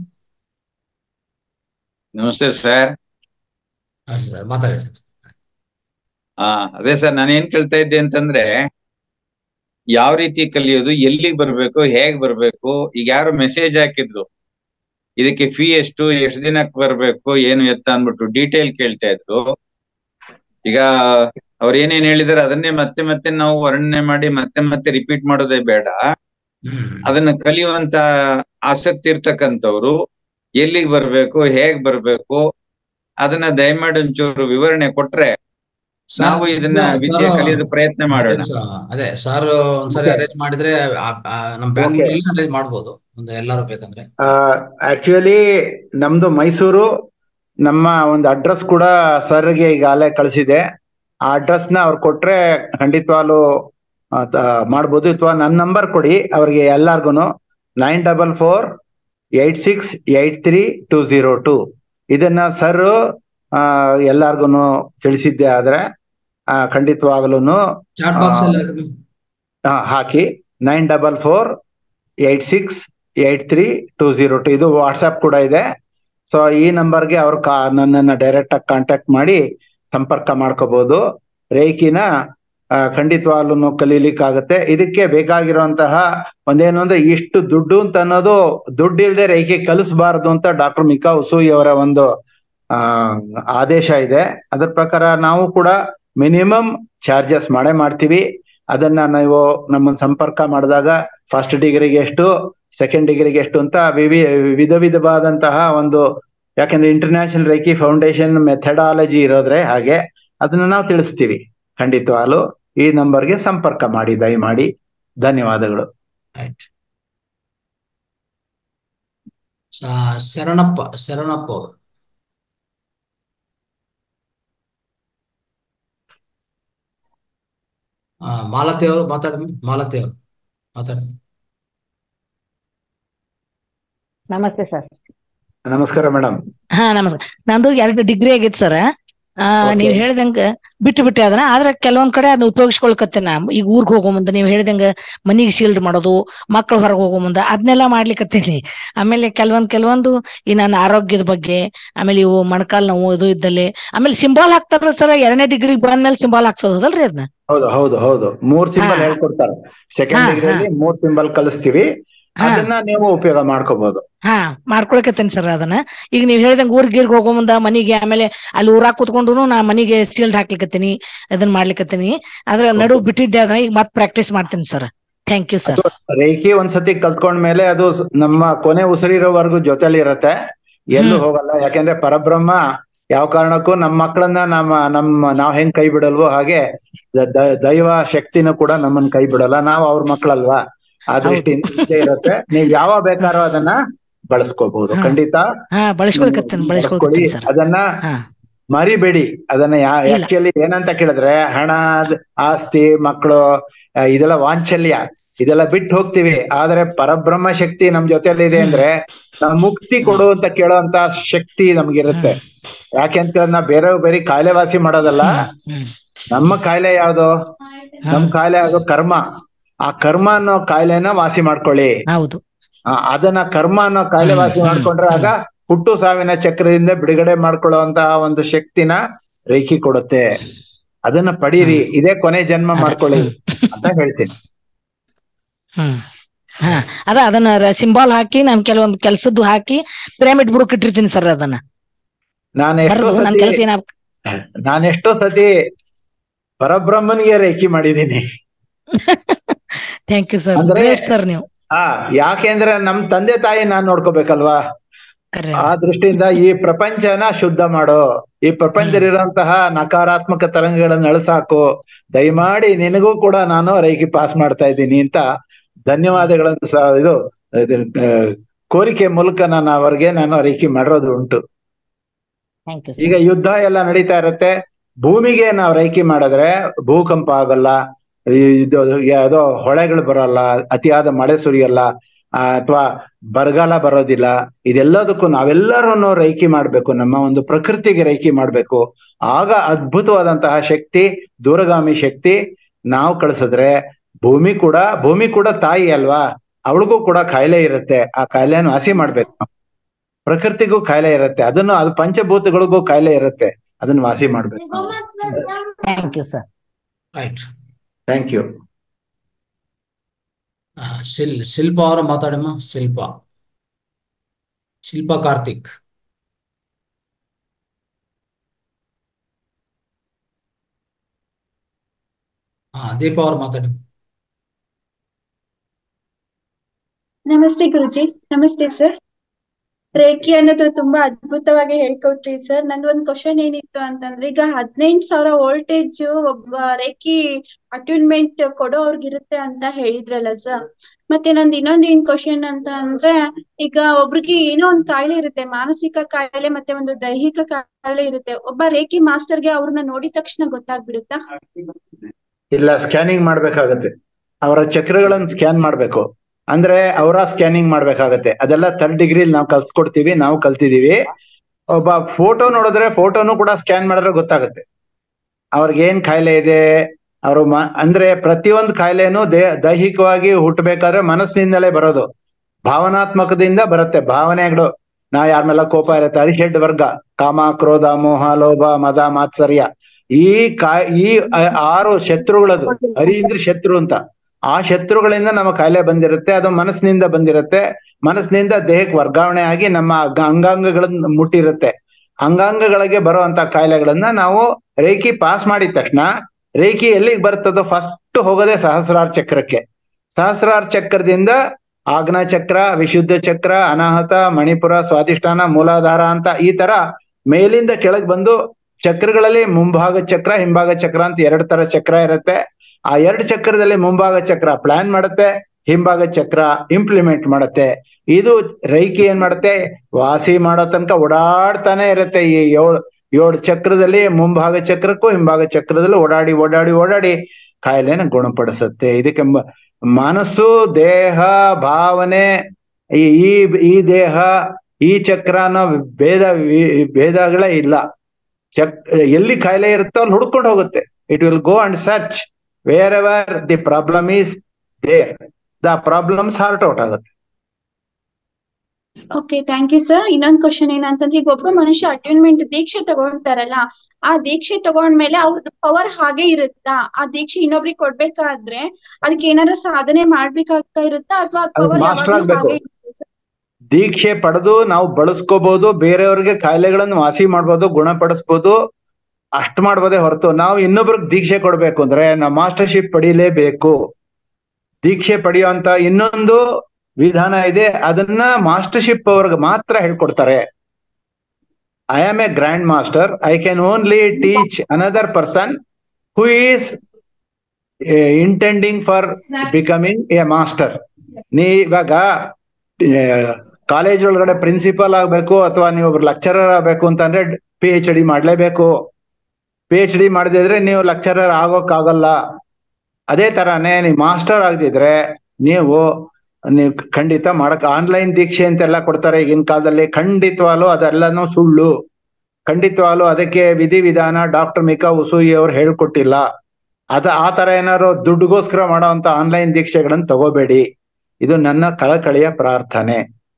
ನಮಸ್ತೆ ಸರ್ ಸರ್ ಮಾತಾಡಿ ಸರ್ ಆ ಅದೇ ಸರ್ ನಾನು ಏನ್ ಕೇಳ್ತಾ ಇದ್ದೆ ಅಂತಂದ್ರೆ ಯಾವ ರೀತಿ ಕಲಿಯೋದು ಎಲ್ಲಿಗೆ ಬರ್ಬೇಕು ಹೇಗ್ ಬರ್ಬೇಕು ಈಗ ಯಾರು ಮೆಸೇಜ್ ಹಾಕಿದ್ರು ಇದಕ್ಕೆ ಫೀ ಎಷ್ಟು ಎಷ್ಟು ದಿನಕ್ಕೆ ಬರ್ಬೇಕು ಏನು ಎತ್ತ ಅಂದ್ಬಿಟ್ಟು ಡೀಟೇಲ್ ಕೇಳ್ತಾ ಇದ್ರು ಈಗ ಅವ್ರು ಏನೇನ್ ಹೇಳಿದಾರೆ ಅದನ್ನೇ ಮತ್ತೆ ಮತ್ತೆ ನಾವು ವರ್ಣನೆ ಮಾಡಿ ಮತ್ತೆ ಮತ್ತೆ ರಿಪೀಟ್ ಮಾಡೋದೇ ಬೇಡ ಹ್ಮ್ ಅದನ್ನ ಕಲಿಯುವಂತ ಆಸಕ್ತಿ ಇರ್ತಕ್ಕಂಥವ್ರು ಎಲ್ಲಿಗೆ ಬರ್ಬೇಕು ಹೇಗ್ ಬರ್ಬೇಕು ಅದನ್ನ ದಯಮಾಡಿ ಒಂಚೂರು ವಿವರಣೆ ಕೊಟ್ರೆ ಸರ್ ನಾವು ಇದನ್ನ ಸರ್, ವಿದ್ಯೆ ಕಲಿಯೋದು ಪ್ರಯತ್ನ ಮಾಡೋಣ ಅದೇ ಸರ್ ಒಂದ್ಸರಿ Okay. ಅರೇಂಜ್ ಮಾಡಿದ್ರೆ ಆ- ಆ ನಮ್ ಬ್ಯಾಂಗ್ಳೂರಲ್ಲಿ ಅರೇಂಜ್ ಮಾಡ್ಬೋದು ಒಂದು ಎಲ್ಲರೂ ಬೇಕಂದ್ರೆ ಆಕ್ಚುಲಿ ನಮ್ದು ಮೈಸೂರು ನಮ್ಮ ಒಂದು ಅಡ್ರೆಸ್ ಕೂಡ ಸರ್ಗೆ ಈಗಾಗಲೇ ಕಳಿಸಿದೆ ಆ ಅಡ್ರೆಸ್ ನ ಅವ್ರು ಕೊಟ್ರೆ ಖಂಡಿತವಾಗ್ಲು ಆ, ತ- ಮಾಡ್ಬೋದು ಅಥವಾ ನನ್ನ ನಂಬರ್ ಕೊಡಿ ಅವ್ರಿಗೆ ಎಲ್ಲಾರ್ಗು nine double four eight six eight three two zero two ಇದನ್ನ ಸರ್ ಎಲ್ಲಾರ್ಗು ತಿಳಿಸಿದ್ದೆ ಆದ್ರೆ ಆ, ಖಂಡಿತವಾಗ್ಲೂ ಚಾಟ್ ಬಾಕ್ಸ್ ಆ, ಅಲ್ಲಿ ಹಾಕಿ nine double four eight six eight three two zero two ಇದು ವಾಟ್ಸ್ಆಪ್ ಕೂಡ ಇದೆ ಸೊ ಈ ನಂಬರ್ಗೆ ಅವ್ರು ಕಾ ನನ್ನನ್ನು ಡೈರೆಕ್ಟ್ ಆಗಿ ಕಾಂಟ್ಯಾಕ್ಟ್ ಮಾಡಿ ಸಂಪರ್ಕ ಮಾಡ್ಕೋಬಹುದು ರೇಖಿನ ಆ, ಖಂಡಿತವಾಗ್ಲೂ ಕಲೀಲಿಕ್ಕಾಗತ್ತೆ ಇದಕ್ಕೆ ಬೇಕಾಗಿರುವಂತಹ ಒಂದೇನು ಅಂದ್ರೆ ಇಷ್ಟು ದುಡ್ಡು ಅಂತ ಅನ್ನೋದು ದುಡ್ಡು ಇಲ್ಲದೆ ರೇಖೆ ಕಲಿಸಬಾರದು ಅಂತ ಡಾಕ್ಟರ್ ಮಿಕಾ ಉಸೂಯಿ ಅವರ ಒಂದು ಆ ಆದೇಶ ಇದೆ ಅದ್ರ ಪ್ರಕಾರ ನಾವು ಕೂಡ ಮಿನಿಮಮ್ ಚಾರ್ಜಸ್ ಮಾಡೇ ಮಾಡ್ತೀವಿ ಅದನ್ನ ನೀವು ನಮ್ಮನ್ನ ಸಂಪರ್ಕ ಮಾಡಿದಾಗ ಫಸ್ಟ್ ಡಿಗ್ರಿಗೆ ಎಷ್ಟು ಸೆಕೆಂಡ್ ಡಿಗ್ರಿಗೆ ಎಷ್ಟು ಅಂತ ವಿವಿ ವಿಧ ವಿಧವಾದಂತಹ ಒಂದು ಯಾಕಂದ್ರೆ ಇಂಟರ್ನ್ಯಾಷನಲ್ ರೇಖಿ ಫೌಂಡೇಶನ್ ಮೆಥಡಾಲಜಿ ಇರೋದ್ರೆ ಹಾಗೆ ಅದನ್ನ ನಾವು ತಿಳಿಸ್ತೀವಿ ಖಂಡಿತವಾಗ್ಲು ಈ ನಂಬರ್ಗೆ ಸಂಪರ್ಕ ಮಾಡಿ ದಯಮಾಡಿ ಧನ್ಯವಾದಗಳು ಆಯ್ತು ಸ- ಶರಣಪ್ಪ ಶರಣಪ್ಪ ಅವರು ಆ, ಮಾಲತಿ ಅವರು ಮಾತಾಡಿ ಮಾಲತಿ ಅವರು ಮಾತಾಡಿ ನಮಸ್ತೆ ಸರ್ ನಮಸ್ಕಾರ ಮೇಡಮ್ ಹಾ ನಮಸ್ಕಾರ ನಂದು ಎರಡು ಡಿಗ್ರಿ ಆಗೈತೆ ಸರ್ ಆ Okay. ನೀವ್ ಹೇಳ್ದಂಗ ಬಿಟ್ಟು ಬಿಟ್ಟೆ ಅದನ್ನ ಆದ್ರೆ ಕೆಲವೊಂದ್ ಕಡೆ ಅದನ್ನ ಉಪಯೋಗಿಸ್ಕೊಳ್ಕತ್ತೆ ನಾ ಈಗ ಊರ್ಗ್ ಹೋಗೋ ಮುಂದೆ ನೀವ್ ಹೇಳ್ದಂಗ ಮನಿಗ್ ಶೀಲ್ಡ್ ಮಾಡೋದು ಮಕ್ಳು ಹೊರಗೆ ಹೋಗೋ ಮುಂದೆ ಅದನ್ನೆಲ್ಲ ಮಾಡ್ಲಿಕತ್ತೀನಿ ಆಮೇಲೆ ಕೆಲವೊಂದ್ ಕೆಲವೊಂದು ಈ ನನ್ನ ಆರೋಗ್ಯದ ಬಗ್ಗೆ ಆಮೇಲೆ ಇವು ಮೊಣಕಾಲ್ ನೋವು ಇದು ಇದ್ದಲ್ಲಿ ಆಮೇಲೆ ಸಿಂಬಾಲ್ ಹಾಕ್ತಾರ ಸರ್ ಎರಡನೇ ಡಿಗ್ರಿ ಬಂದ್ಮೇಲೆ ಸಿಂಬಾಲ್ ಹಾಕ್ಸೋದು ಹೌದಲ್ರಿ ಅದನ್ನ ಹೌದು ಹೌದು ಹೌದು ಮೂರ್ ಸಿಂಬಲ್ ಹಾ. ಹೇಳ್ಕೊಡ್ತಾರೆ ಸೆಕೆಂಡ್ ಹಾ, ಡಿಗ್ರಿಯಲ್ಲಿ ಮೂರ್ ಸಿಂಬಲ್ ಕಲಿಸ್ತೀವಿ ಹಾ. ಅದನ್ನ ನೀವು ಉಪಯೋಗ ಮಾಡ್ಕೋಬಹುದು ಹಾ ಮಾಡ್ಕೊಳಕತ್ತೇನೆ ಸರ್ ಅದನ್ನ ಈಗ ನೀವ್ ಹೇಳ್ದಂಗ ಊರ್ ಗೀರ್ಗ್ ಹೋಗೋ ಮುಂದ ಮನಿಗೆ ಆಮೇಲೆ ಅಲ್ಲಿ ಊರಾಗ ಕುತ್ಕೊಂಡು ನಾ ಮನಿಗೆ ಶೀಲ್ಡ್ ಹಾಕ್ಲಿಕತ್ತೀನಿ ಅದನ್ನ ಮಾಡ್ಲಿಕತ್ತೀನಿ ಅದ್ರ ನಡು ಬಿಟ್ಟಿದ್ದೆ ಅದನ್ನ ಈಗ ಮತ್ ಪ್ರಾಕ್ಟೀಸ್ ಮಾಡ್ತೀನಿ sir thank you sir Reiki ಒಂದ್ಸತಿ ಕಲ್ತ್ಕೊಂಡ್ಮೇಲೆ ಅದು ಸ್- ನಮ್ಮ ಕೊನೆ ಉಸಿರಿರೋವರೆಗೂ ಜೊತೆಲಿ ಇರತ್ತೆ ಎಲ್ಲೂ ಹ್ಮ್. ಹೋಗಲ್ಲ ಯಾಕೆಂದ್ರೆ ಪರಬ್ರಹ್ಮ ಯಾವ ಕಾರಣಕ್ಕೂ ನಮ್ಮ ಮಕ್ಕಳನ್ನ ನಮ್ಮ ನಮ್ಮ ನಾವ್ ಹೆಂಗ್ ಕೈ ಬಿಡಲ್ವೋ ಹಾಗೆ ದ- ದ- ದೈವ ಶಕ್ತಿನೂ ಕೂಡ ನಮ್ಮನ್ನ ಕೈ ಬಿಡಲ್ಲ ನಾವು ಅವ್ರ ಮಕ್ಕಳಲ್ವಾ ಆ ದೃಷ್ಟಿಯಿಂದ ಇದ್ದೇ ಇರತ್ತೆ ನೀವ್ ಯಾವಾಗ ಬೇಕಾದ್ರೂ ಅದನ್ನ ಬಳಸ್ಕೋಬಹುದು ಹಾ. ಖಂಡಿತ ಹಾ ಬಳಸ್ಕೊಳಕತ್ತೀನಿ ಬಳಸ್ಕೊಳ್ಳಿ ಬಳಸ್ಕೊಳಕತ್ತೀನಿ ಸರ್ ಅದನ್ನ ಹಾ ಮರಿಬೇಡಿ ಅದನ್ನ ಯಾ ಇಲ್ಲ. ಆಕ್ಚುಲಿ ಏನಂತ ಕೇಳಿದ್ರೆ ಹಣ ಅದ್- ಆಸ್ತಿ ಮಕ್ಕಳು ಇದೆಲ್ಲ ವಾಂಚಲ್ಯ ಇದೆಲ್ಲ ಬಿಟ್ಟು ಹೋಗ್ತೀವಿ ಆದ್ರೆ ಪರಬ್ರಹ್ಮ ಶಕ್ತಿ ನಮ್ ಜೊತೆಲಿ ಇದೆ ಅಂದ್ರೆ ನಾವು ಮುಕ್ತಿ ಕೊಡು ಅಂತ ಕೇಳೋಂತ ಶಕ್ತಿ ನಮ್ಗಿರುತ್ತೆ ಯಾಕೆಂತ ನಾ ಬೇರೆ ಬೇರೆ ಕಾಯಿಲೆ ವಾಸಿ ಮಾಡೋದಲ್ಲ ಹ್ಮ್ ನಮ್ಮ ಕಾಯಿಲೆ ಯಾವ್ದು ನಮ್ ಕಾಯಿಲೆ ಯಾವ್ದು ಕರ್ಮ ಆ ಕರ್ಮ ಅನ್ನೋ ಕಾಯಿಲೆನ ವಾಸಿ ಮಾಡ್ಕೊಳ್ಳಿ ಹೌದು ಆ, ಅದನ್ನ ಕರ್ಮ ಅನ್ನೋ ಕಾಯಿಲೆ ವಾಸಿ ಹ್ಮ್, ಮಾಡ್ಕೊಂಡ್ರೆ ಆಗ ಹುಟ್ಟು ಸಾವಿನ ಚಕ್ರದಿಂದ ಬಿಡುಗಡೆ ಮಾಡ್ಕೊಳ್ಳುವಂತಹ ಒಂದು ಶಕ್ತಿನ ರೇಖಿ ಕೊಡುತ್ತೆ ಅದನ್ನ ಪಡೀರಿ ಇದೇ ಕೊನೆ ಜನ್ಮ ಮಾಡ್ಕೊಳ್ಳಿ ಅಂತ ಹೇಳ್ತೀನಿ ಹ್ಮ್ ಹಾ ಅದ ಅದನ್ನ ಸಿಂಬಾಲ್ ಹಾಕಿ ನಾನ್ ಕೆಲವೊಂದ್ ಕೆಲ್ಸದ್ದು ಹಾಕಿ ಪಿರಾಮಿಡ್ ಬುಡಕ್ ಇಟ್ಟಿರ್ತೀನಿ ಸರ್ ಅದನ್ನ ನಾನು ಎಷ್ಟೋ ಬರದು ನನ್ ಸತಿ ಕೆಲಸ ಏನ ನಾನು ಎಷ್ಟೋ ಸತಿ ಪರಬ್ರಹ್ಮನಿಗೆ ರೇಖಿ ಮಾಡಿದೀನಿ ಥ್ಯಾಂಕ್ ಯು ಸರ್ ಅಂದ್ರೆ- ಗ್ರೇಟ್ ಸರ್ ನೀವು ಆ ಯಾಕೆಂದ್ರೆ ನಮ್ ತಂದೆ ತಾಯಿ ನಾನ್ ನೋಡ್ಕೋಬೇಕಲ್ವಾ ಕರೆ ಆ ದೃಷ್ಟಿಯಿಂದ ಈ ಪ್ರಪಂಚನ ಶುದ್ಧ ಮಾಡೋ ಈ ಪ್ರಪಂಚದಲ್ಲಿರುವಂತಹ ನಕಾರಾತ್ಮಕ ತರಂಗಗಳನ್ನ ಅಳಸಾಕು ದಯಮಾಡಿ ನಿನಗೂ ಕೂಡ ನಾನು ರೈಕಿ ಪಾಸ್ ಮಾಡ್ತಾ ಇದ್ದೀನಿ ಅಂತ ಧನ್ಯವಾದಗಳನ್ನು ಸಹ ಇದು ಇದು, ಆ, ಕೋರಿಕೆ ಮೂಲಕ ನಾನು ಅವರಿಗೆ ನಾನು ರೈಕಿ ಮಾಡಿರೋದು ಉಂಟು ಥ್ಯಾಂಕ್ ಯು ಈಗ ಯುದ್ಧ ಎಲ್ಲ ನಡೀತಾ ಇರತ್ತೆ ಭೂಮಿಗೆ ನಾವು ರೈಕಿ ಮಾಡಿದ್ರೆ ಭೂಕಂಪ ಆಗಲ್ಲ ಇದು ಯಾವುದೋ ಹೊಳೆಗಳು ಬರಲ್ಲ ಅತಿಯಾದ ಮಳೆ ಸುರಿಯಲ್ಲ ಅಥವಾ ಬರಗಾಲ ಬರೋದಿಲ್ಲ ಇದೆಲ್ಲದಕ್ಕೂ ನಾವೆಲ್ಲರೂ ರೈಕಿ ಮಾಡ್ಬೇಕು ನಮ್ಮ ಒಂದು ಪ್ರಕೃತಿಗೆ ರೈಕಿ ಮಾಡ್ಬೇಕು ಆಗ ಅದ್ಭುತವಾದಂತಹ ಶಕ್ತಿ ದೂರಗಾಮಿ ಶಕ್ತಿ ನಾವು ಕಳಿಸಿದ್ರೆ ಭೂಮಿ ಕೂಡ ಭೂಮಿ ಕೂಡ ತಾಯಿ ಅಲ್ವಾ ಅವಳಿಗೂ ಕೂಡ ಕಾಯಿಲೆ ಇರುತ್ತೆ ಆ ಕಾಯಿಲೆಯನ್ನು ವಾಸಿ ಮಾಡ್ಬೇಕು ನಾವು. ಪ್ರಕೃತಿಗೂ ಕಾಯಿಲೆ ಇರುತ್ತೆ ಅದನ್ನು ಅದು ಪಂಚಭೂತಗಳಿಗೂ ಕಾಯಿಲೆ ಇರುತ್ತೆ ಅದನ್ನ ವಾಸಿ ಮಾಡ್ಬೇಕು thank you sir right thank you ಶಿಲ್ ಶಿಲ್ಪ ಅವರು ಮಾತಾಡಮ್ಮ ಶಿಲ್ಪ ಶಿಲ್ಪ ಕಾರ್ತಿಕ್ ಹಾ ದೀಪ ಅವರು ಮಾತಾಡಿ ನಮಸ್ತೆ ಗುರುಜಿ ನಮಸ್ತೆ ಸರ್ ರೇಖಿ ಅನ್ನೋದು ತುಂಬಾ ಅದ್ಭುತವಾಗಿ ಹೇಳ್ಕೊಟ್ರಿ ಸರ್ ನಂದು ಒಂದ್ ಕ್ವಶನ್ ಏನಿತ್ತು ಅಂತಂದ್ರೆ ಈಗ ಹದಿನೆಂಟು ಸಾವಿರ ವೋಲ್ಟೇಜ್ ಒಬ್ಬ ರೇಖಿ ಅಟ್ಯೂನ್ಮೆಂಟ್ ಕೊಡೋರ್ಗಿರುತ್ತೆ ಅಂತ ಹೇಳಿದ್ರಲ್ಲ ಸರ್ ಮತ್ತೆ ನಂದು ಇನ್ನೊಂದ್ ಏನ್ ಕ್ವಶನ್ ಅಂತ ಅಂದ್ರೆ ಈಗ ಒಬ್ರಿಗೆ ಏನೋ ಒಂದ್ ಕಾಯಿಲೆ ಇರುತ್ತೆ ಮಾನಸಿಕ ಕಾಯಿಲೆ ಮತ್ತೆ ಒಂದು ದೈಹಿಕ ಕಾಯಿಲೆ ಇರುತ್ತೆ ಒಬ್ಬ ರೇಖಿ ಮಾಸ್ಟರ್ಗೆ ಅವ್ರನ್ನ ನೋಡಿದ ತಕ್ಷಣ ಗೊತ್ತಾಗ್ಬಿಡುತ್ತಾ ಇಲ್ಲ ಸ್ಕ್ಯಾನಿಂಗ್ ಮಾಡ್ಬೇಕಾಗತ್ತೆ ಅವರ ಚಕ್ರಗಳನ್ನು ಸ್ಕ್ಯಾನ್ ಮಾಡ್ಬೇಕು ಅಂದ್ರೆ ಅವರ ಸ್ಕ್ಯಾನಿಂಗ್ ಮಾಡ್ಬೇಕಾಗತ್ತೆ ಅದೆಲ್ಲ ಥರ್ಡ್ ಡಿಗ್ರಿ ನಾವು ಕಲ್ಸ್ಕೊಡ್ತೀವಿ ನಾವು ಕಲ್ತಿದೀವಿ ಒಬ್ಬ ಫೋಟೋ ನೋಡಿದ್ರೆ ಫೋಟೋನು ಕೂಡ ಸ್ಕ್ಯಾನ್ ಮಾಡಿದ್ರೆ ಗೊತ್ತಾಗುತ್ತೆ ಅವ್ರಿಗೆ ಏನ್ ಕಾಯಿಲೆ ಇದೆ ಅವರು ಮ ಅಂದ್ರೆ ಪ್ರತಿಯೊಂದು ಕಾಯಿಲೆನೂ ದೇ ದೈಹಿಕವಾಗಿ ಹುಟ್ಟಬೇಕಾದ್ರೆ ಮನಸ್ಸಿನಿಂದಲೇ ಬರೋದು ಭಾವನಾತ್ಮಕದಿಂದ ಬರುತ್ತೆ ಭಾವನೆಗಳು ನಾವ್ ಯಾರ ಮೇಲೆ ಕೋಪ ಇರುತ್ತೆ ಅರಿಷಡ್ ವರ್ಗ ಕಾಮ ಕ್ರೋಧ ಮೋಹ ಲೋಭ ಮದ ಮಾತ್ಸರ್ಯ ಈ ಕಾ ಈ ಆ- ಆರು ಶತ್ರುಗಳದು ಹರಿ ಅಂದ್ರೆ ಶತ್ರು ಅಂತ ಆ ಶತ್ರುಗಳಿಂದ ನಮ್ಮ ಕಾಯಿಲೆ ಬಂದಿರುತ್ತೆ ಅದು ಮನಸ್ಸಿನಿಂದ ಬಂದಿರುತ್ತೆ ಮನಸ್ಸಿನಿಂದ ದೇಹಕ್ಕೆ ವರ್ಗಾವಣೆ ಆಗಿ ನಮ್ಮ ಅಂಗ- ಅಂಗಾಂಗಗಳನ್ನ ಮುಟ್ಟಿರುತ್ತೆ ಅಂಗಾಂಗಗಳಿಗೆ ಬರುವಂತ ಕಾಯಿಲೆಗಳನ್ನ ನಾವು ರೇಖಿ ಪಾಸ್ ಮಾಡಿದ ತಕ್ಷಣ ರೇಖಿ ಎಲ್ಲಿಗೆ ಬರ್ತದೋ ಫಸ್ಟ್ ಹೋಗೋದೇ ಸಹಸ್ರಾರ್ ಚಕ್ರಕ್ಕೆ ಸಹಸ್ರಾರ್ ಚಕ್ರದಿಂದ ಆಗ್ನ ಚಕ್ರ ವಿಶುದ್ಧ ಚಕ್ರ ಅನಾಹತ ಮಣಿಪುರ ಸ್ವಾಧಿಷ್ಠಾನ ಮೂಲಾಧಾರ ಅಂತ ಈ ತರ ಮೇಲಿಂದ ಕೆಳಗ್ ಬಂದು ಚಕ್ರಗಳಲ್ಲಿ ಮುಂಭಾಗ ಚಕ್ರ ಹಿಂಭಾಗ ಚಕ್ರ ಅಂತ ಎರಡು ತರ ಚಕ್ರ ಇರುತ್ತೆ ಆ ಎರಡು ಚಕ್ರದಲ್ಲಿ ಮುಂಭಾಗ ಚಕ್ರ ಪ್ಲಾನ್ ಮಾಡುತ್ತೆ ಹಿಂಭಾಗ ಚಕ್ರ ಇಂಪ್ಲಿಮೆಂಟ್ ಮಾಡುತ್ತೆ ಇದು ರೈಕಿ ಏನ್ ಮಾಡುತ್ತೆ ವಾಸಿ ಮಾಡೋ ತನಕ ಓಡಾಡ್ತಾನೆ ಇರುತ್ತೆ ಈ ಏಳು ಏಳು ಚಕ್ರದಲ್ಲಿ ಮುಂಭಾಗ ಚಕ್ರಕ್ಕೂ ಹಿಂಭಾಗ ಚಕ್ರದಲ್ಲಿ ಓಡಾಡಿ ಓಡಾಡಿ ಓಡಾಡಿ ಕಾಯಿಲೆನ ಗುಣಪಡಿಸುತ್ತೆ ಇದಕ್ಕೆ ಮ- ಮನಸ್ಸು ದೇಹ ಭಾವನೆ ಈ ಈ- ಈ ದೇಹ ಈ ಚಕ್ರ ಅನ್ನೋ ಭೇದ ವಿ- ಭೇದಗಳೇ ಇಲ್ಲ ಚಕ್ ಎಲ್ಲಿ ಕಾಯಿಲೆ ಇರುತ್ತೋ ಅಲ್ಲಿ ಹುಡ್ಕೊಂಡು ಹೋಗುತ್ತೆ it will go and search wherever the problem is there the problems heart out ಆಗುತ್ತೆ ಓಕೆ ಥ್ಯಾಂಕ್ ಯು ಸರ್ ಇನ್ನೊಂದ್ ಕ್ವಶನ್ ಏನಂತಂದ್ರೆ ಈಗ ಒಬ್ಬ ಮನುಷ್ಯ ಅಟೈನ್ಮೆಂಟ್ ದೀಕ್ಷೆ ತಗೊಂತಾರಲ್ಲ ಆ ದೀಕ್ಷೆ ತಗೊಂಡ್ಮೇಲೆ ಅವ್ರದ್ದು ಪವರ್ ಹಾಗೆ ಇರುತ್ತಾ ಆ ದೀಕ್ಷೆ ಇನ್ನೊಬ್ರಿಗೆ ಕೊಡ್ಬೇಕಾದ್ರೆ ಅದಕ್ಕೆ ಏನಾರ ಸಾಧನೆ ಮಾಡ್ಬೇಕಾಗ್ತಾ ಇರುತ್ತಾ ಅಥವಾ ಅದು ಪವರ್ master ಯಾವಾಗ್ಲೂ ಆಗ್ಬೇಕು. ಹಾಗೆ ಇರುತ್ತೆ sir? ದೀಕ್ಷೆ ಪಡೆದು ನಾವು ಬಳಸ್ಕೋಬಹುದು ಬೇರೆಯವ್ರಿಗೆ ಕಾಯಿಲೆಗಳನ್ನು ವಾಸಿ ಮಾಡ್ಬೋದು ಗುಣಪಡಿಸ್ಬೋದು ಅಷ್ಟ್ ಮಾಡ್ಬೋದೇ ಹೊರತು ನಾವು ಇನ್ನೊಬ್ರಿಗೆ ದೀಕ್ಷೆ ಕೊಡ್ಬೇಕು ಅಂದ್ರೆ ನಾವು ಮಾಸ್ಟರ್ಶಿಪ್ ಪಡಿಲೇಬೇಕು ದೀಕ್ಷೆ ಪಡೆಯುವಂತ ಇನ್ನೊಂದು ವಿಧಾನ ಇದೆ ಅದನ್ನ ಮಾಸ್ಟರ್ಶಿಪ್ ಅವ್ರಿಗೆ ಮಾತ್ರ ಹೇಳ್ಕೊಡ್ತಾರೆ I am a grand master I can only teach another person who is intending for becoming a master ನೀ ಇವಾಗ ಕಾಲೇಜ್ ಒಳಗಡೆ ಪ್ರಿನ್ಸಿಪಲ್ ಆಗ್ಬೇಕು ಅಥವಾ ನೀವು ಒಬ್ರು ಲೆಕ್ಚರರ್ ಆಗ್ಬೇಕು ಅಂತಂದ್ರೆ ಪಿ ಎಚ್ ಡಿ ಮಾಡ್ಲೇಬೇಕು ಪಿ ಎಚ್ ಡಿ ಮಾಡದಿದ್ರೆ ನೀವು ಲೆಕ್ಚರರ್ ಆಗೋಕ್ಕಾಗಲ್ಲ ಅದೇ ತರಾನೇ ನೀವು ಮಾಸ್ಟರ್ ಆಗದಿದ್ರೆ ನೀವು ನೀವು ಖಂಡಿತ ಮಾಡಕ್ ಆನ್ಲೈನ್ ದೀಕ್ಷೆ ಅಂತೆಲ್ಲ ಕೊಡ್ತಾರೆ ಈಗಿನ ಕಾಲದಲ್ಲಿ ಖಂಡಿತವಾಗ್ಲೂ ಅದೆಲ್ಲನೂ ಸುಳ್ಳು ಖಂಡಿತವಾಗ್ಲೂ ಅದಕ್ಕೆ ವಿಧಿವಿಧಾನ ಡಾಕ್ಟರ್ ಮಿಕಾ ಉಸೂಯಿ ಅವ್ರು ಹೇಳ್ಕೊಟ್ಟಿಲ್ಲ ಅದ ಆ ತರ ಏನಾದ್ರು ದುಡ್ಡುಗೋಸ್ಕರ ಮಾಡೋವಂತ ಆನ್ಲೈನ್ ದೀಕ್ಷೆಗಳನ್ನ ತಗೋಬೇಡಿ ಇದು ನನ್ನ ಕಳಕಳಿಯ ಪ್ರಾರ್ಥನೆ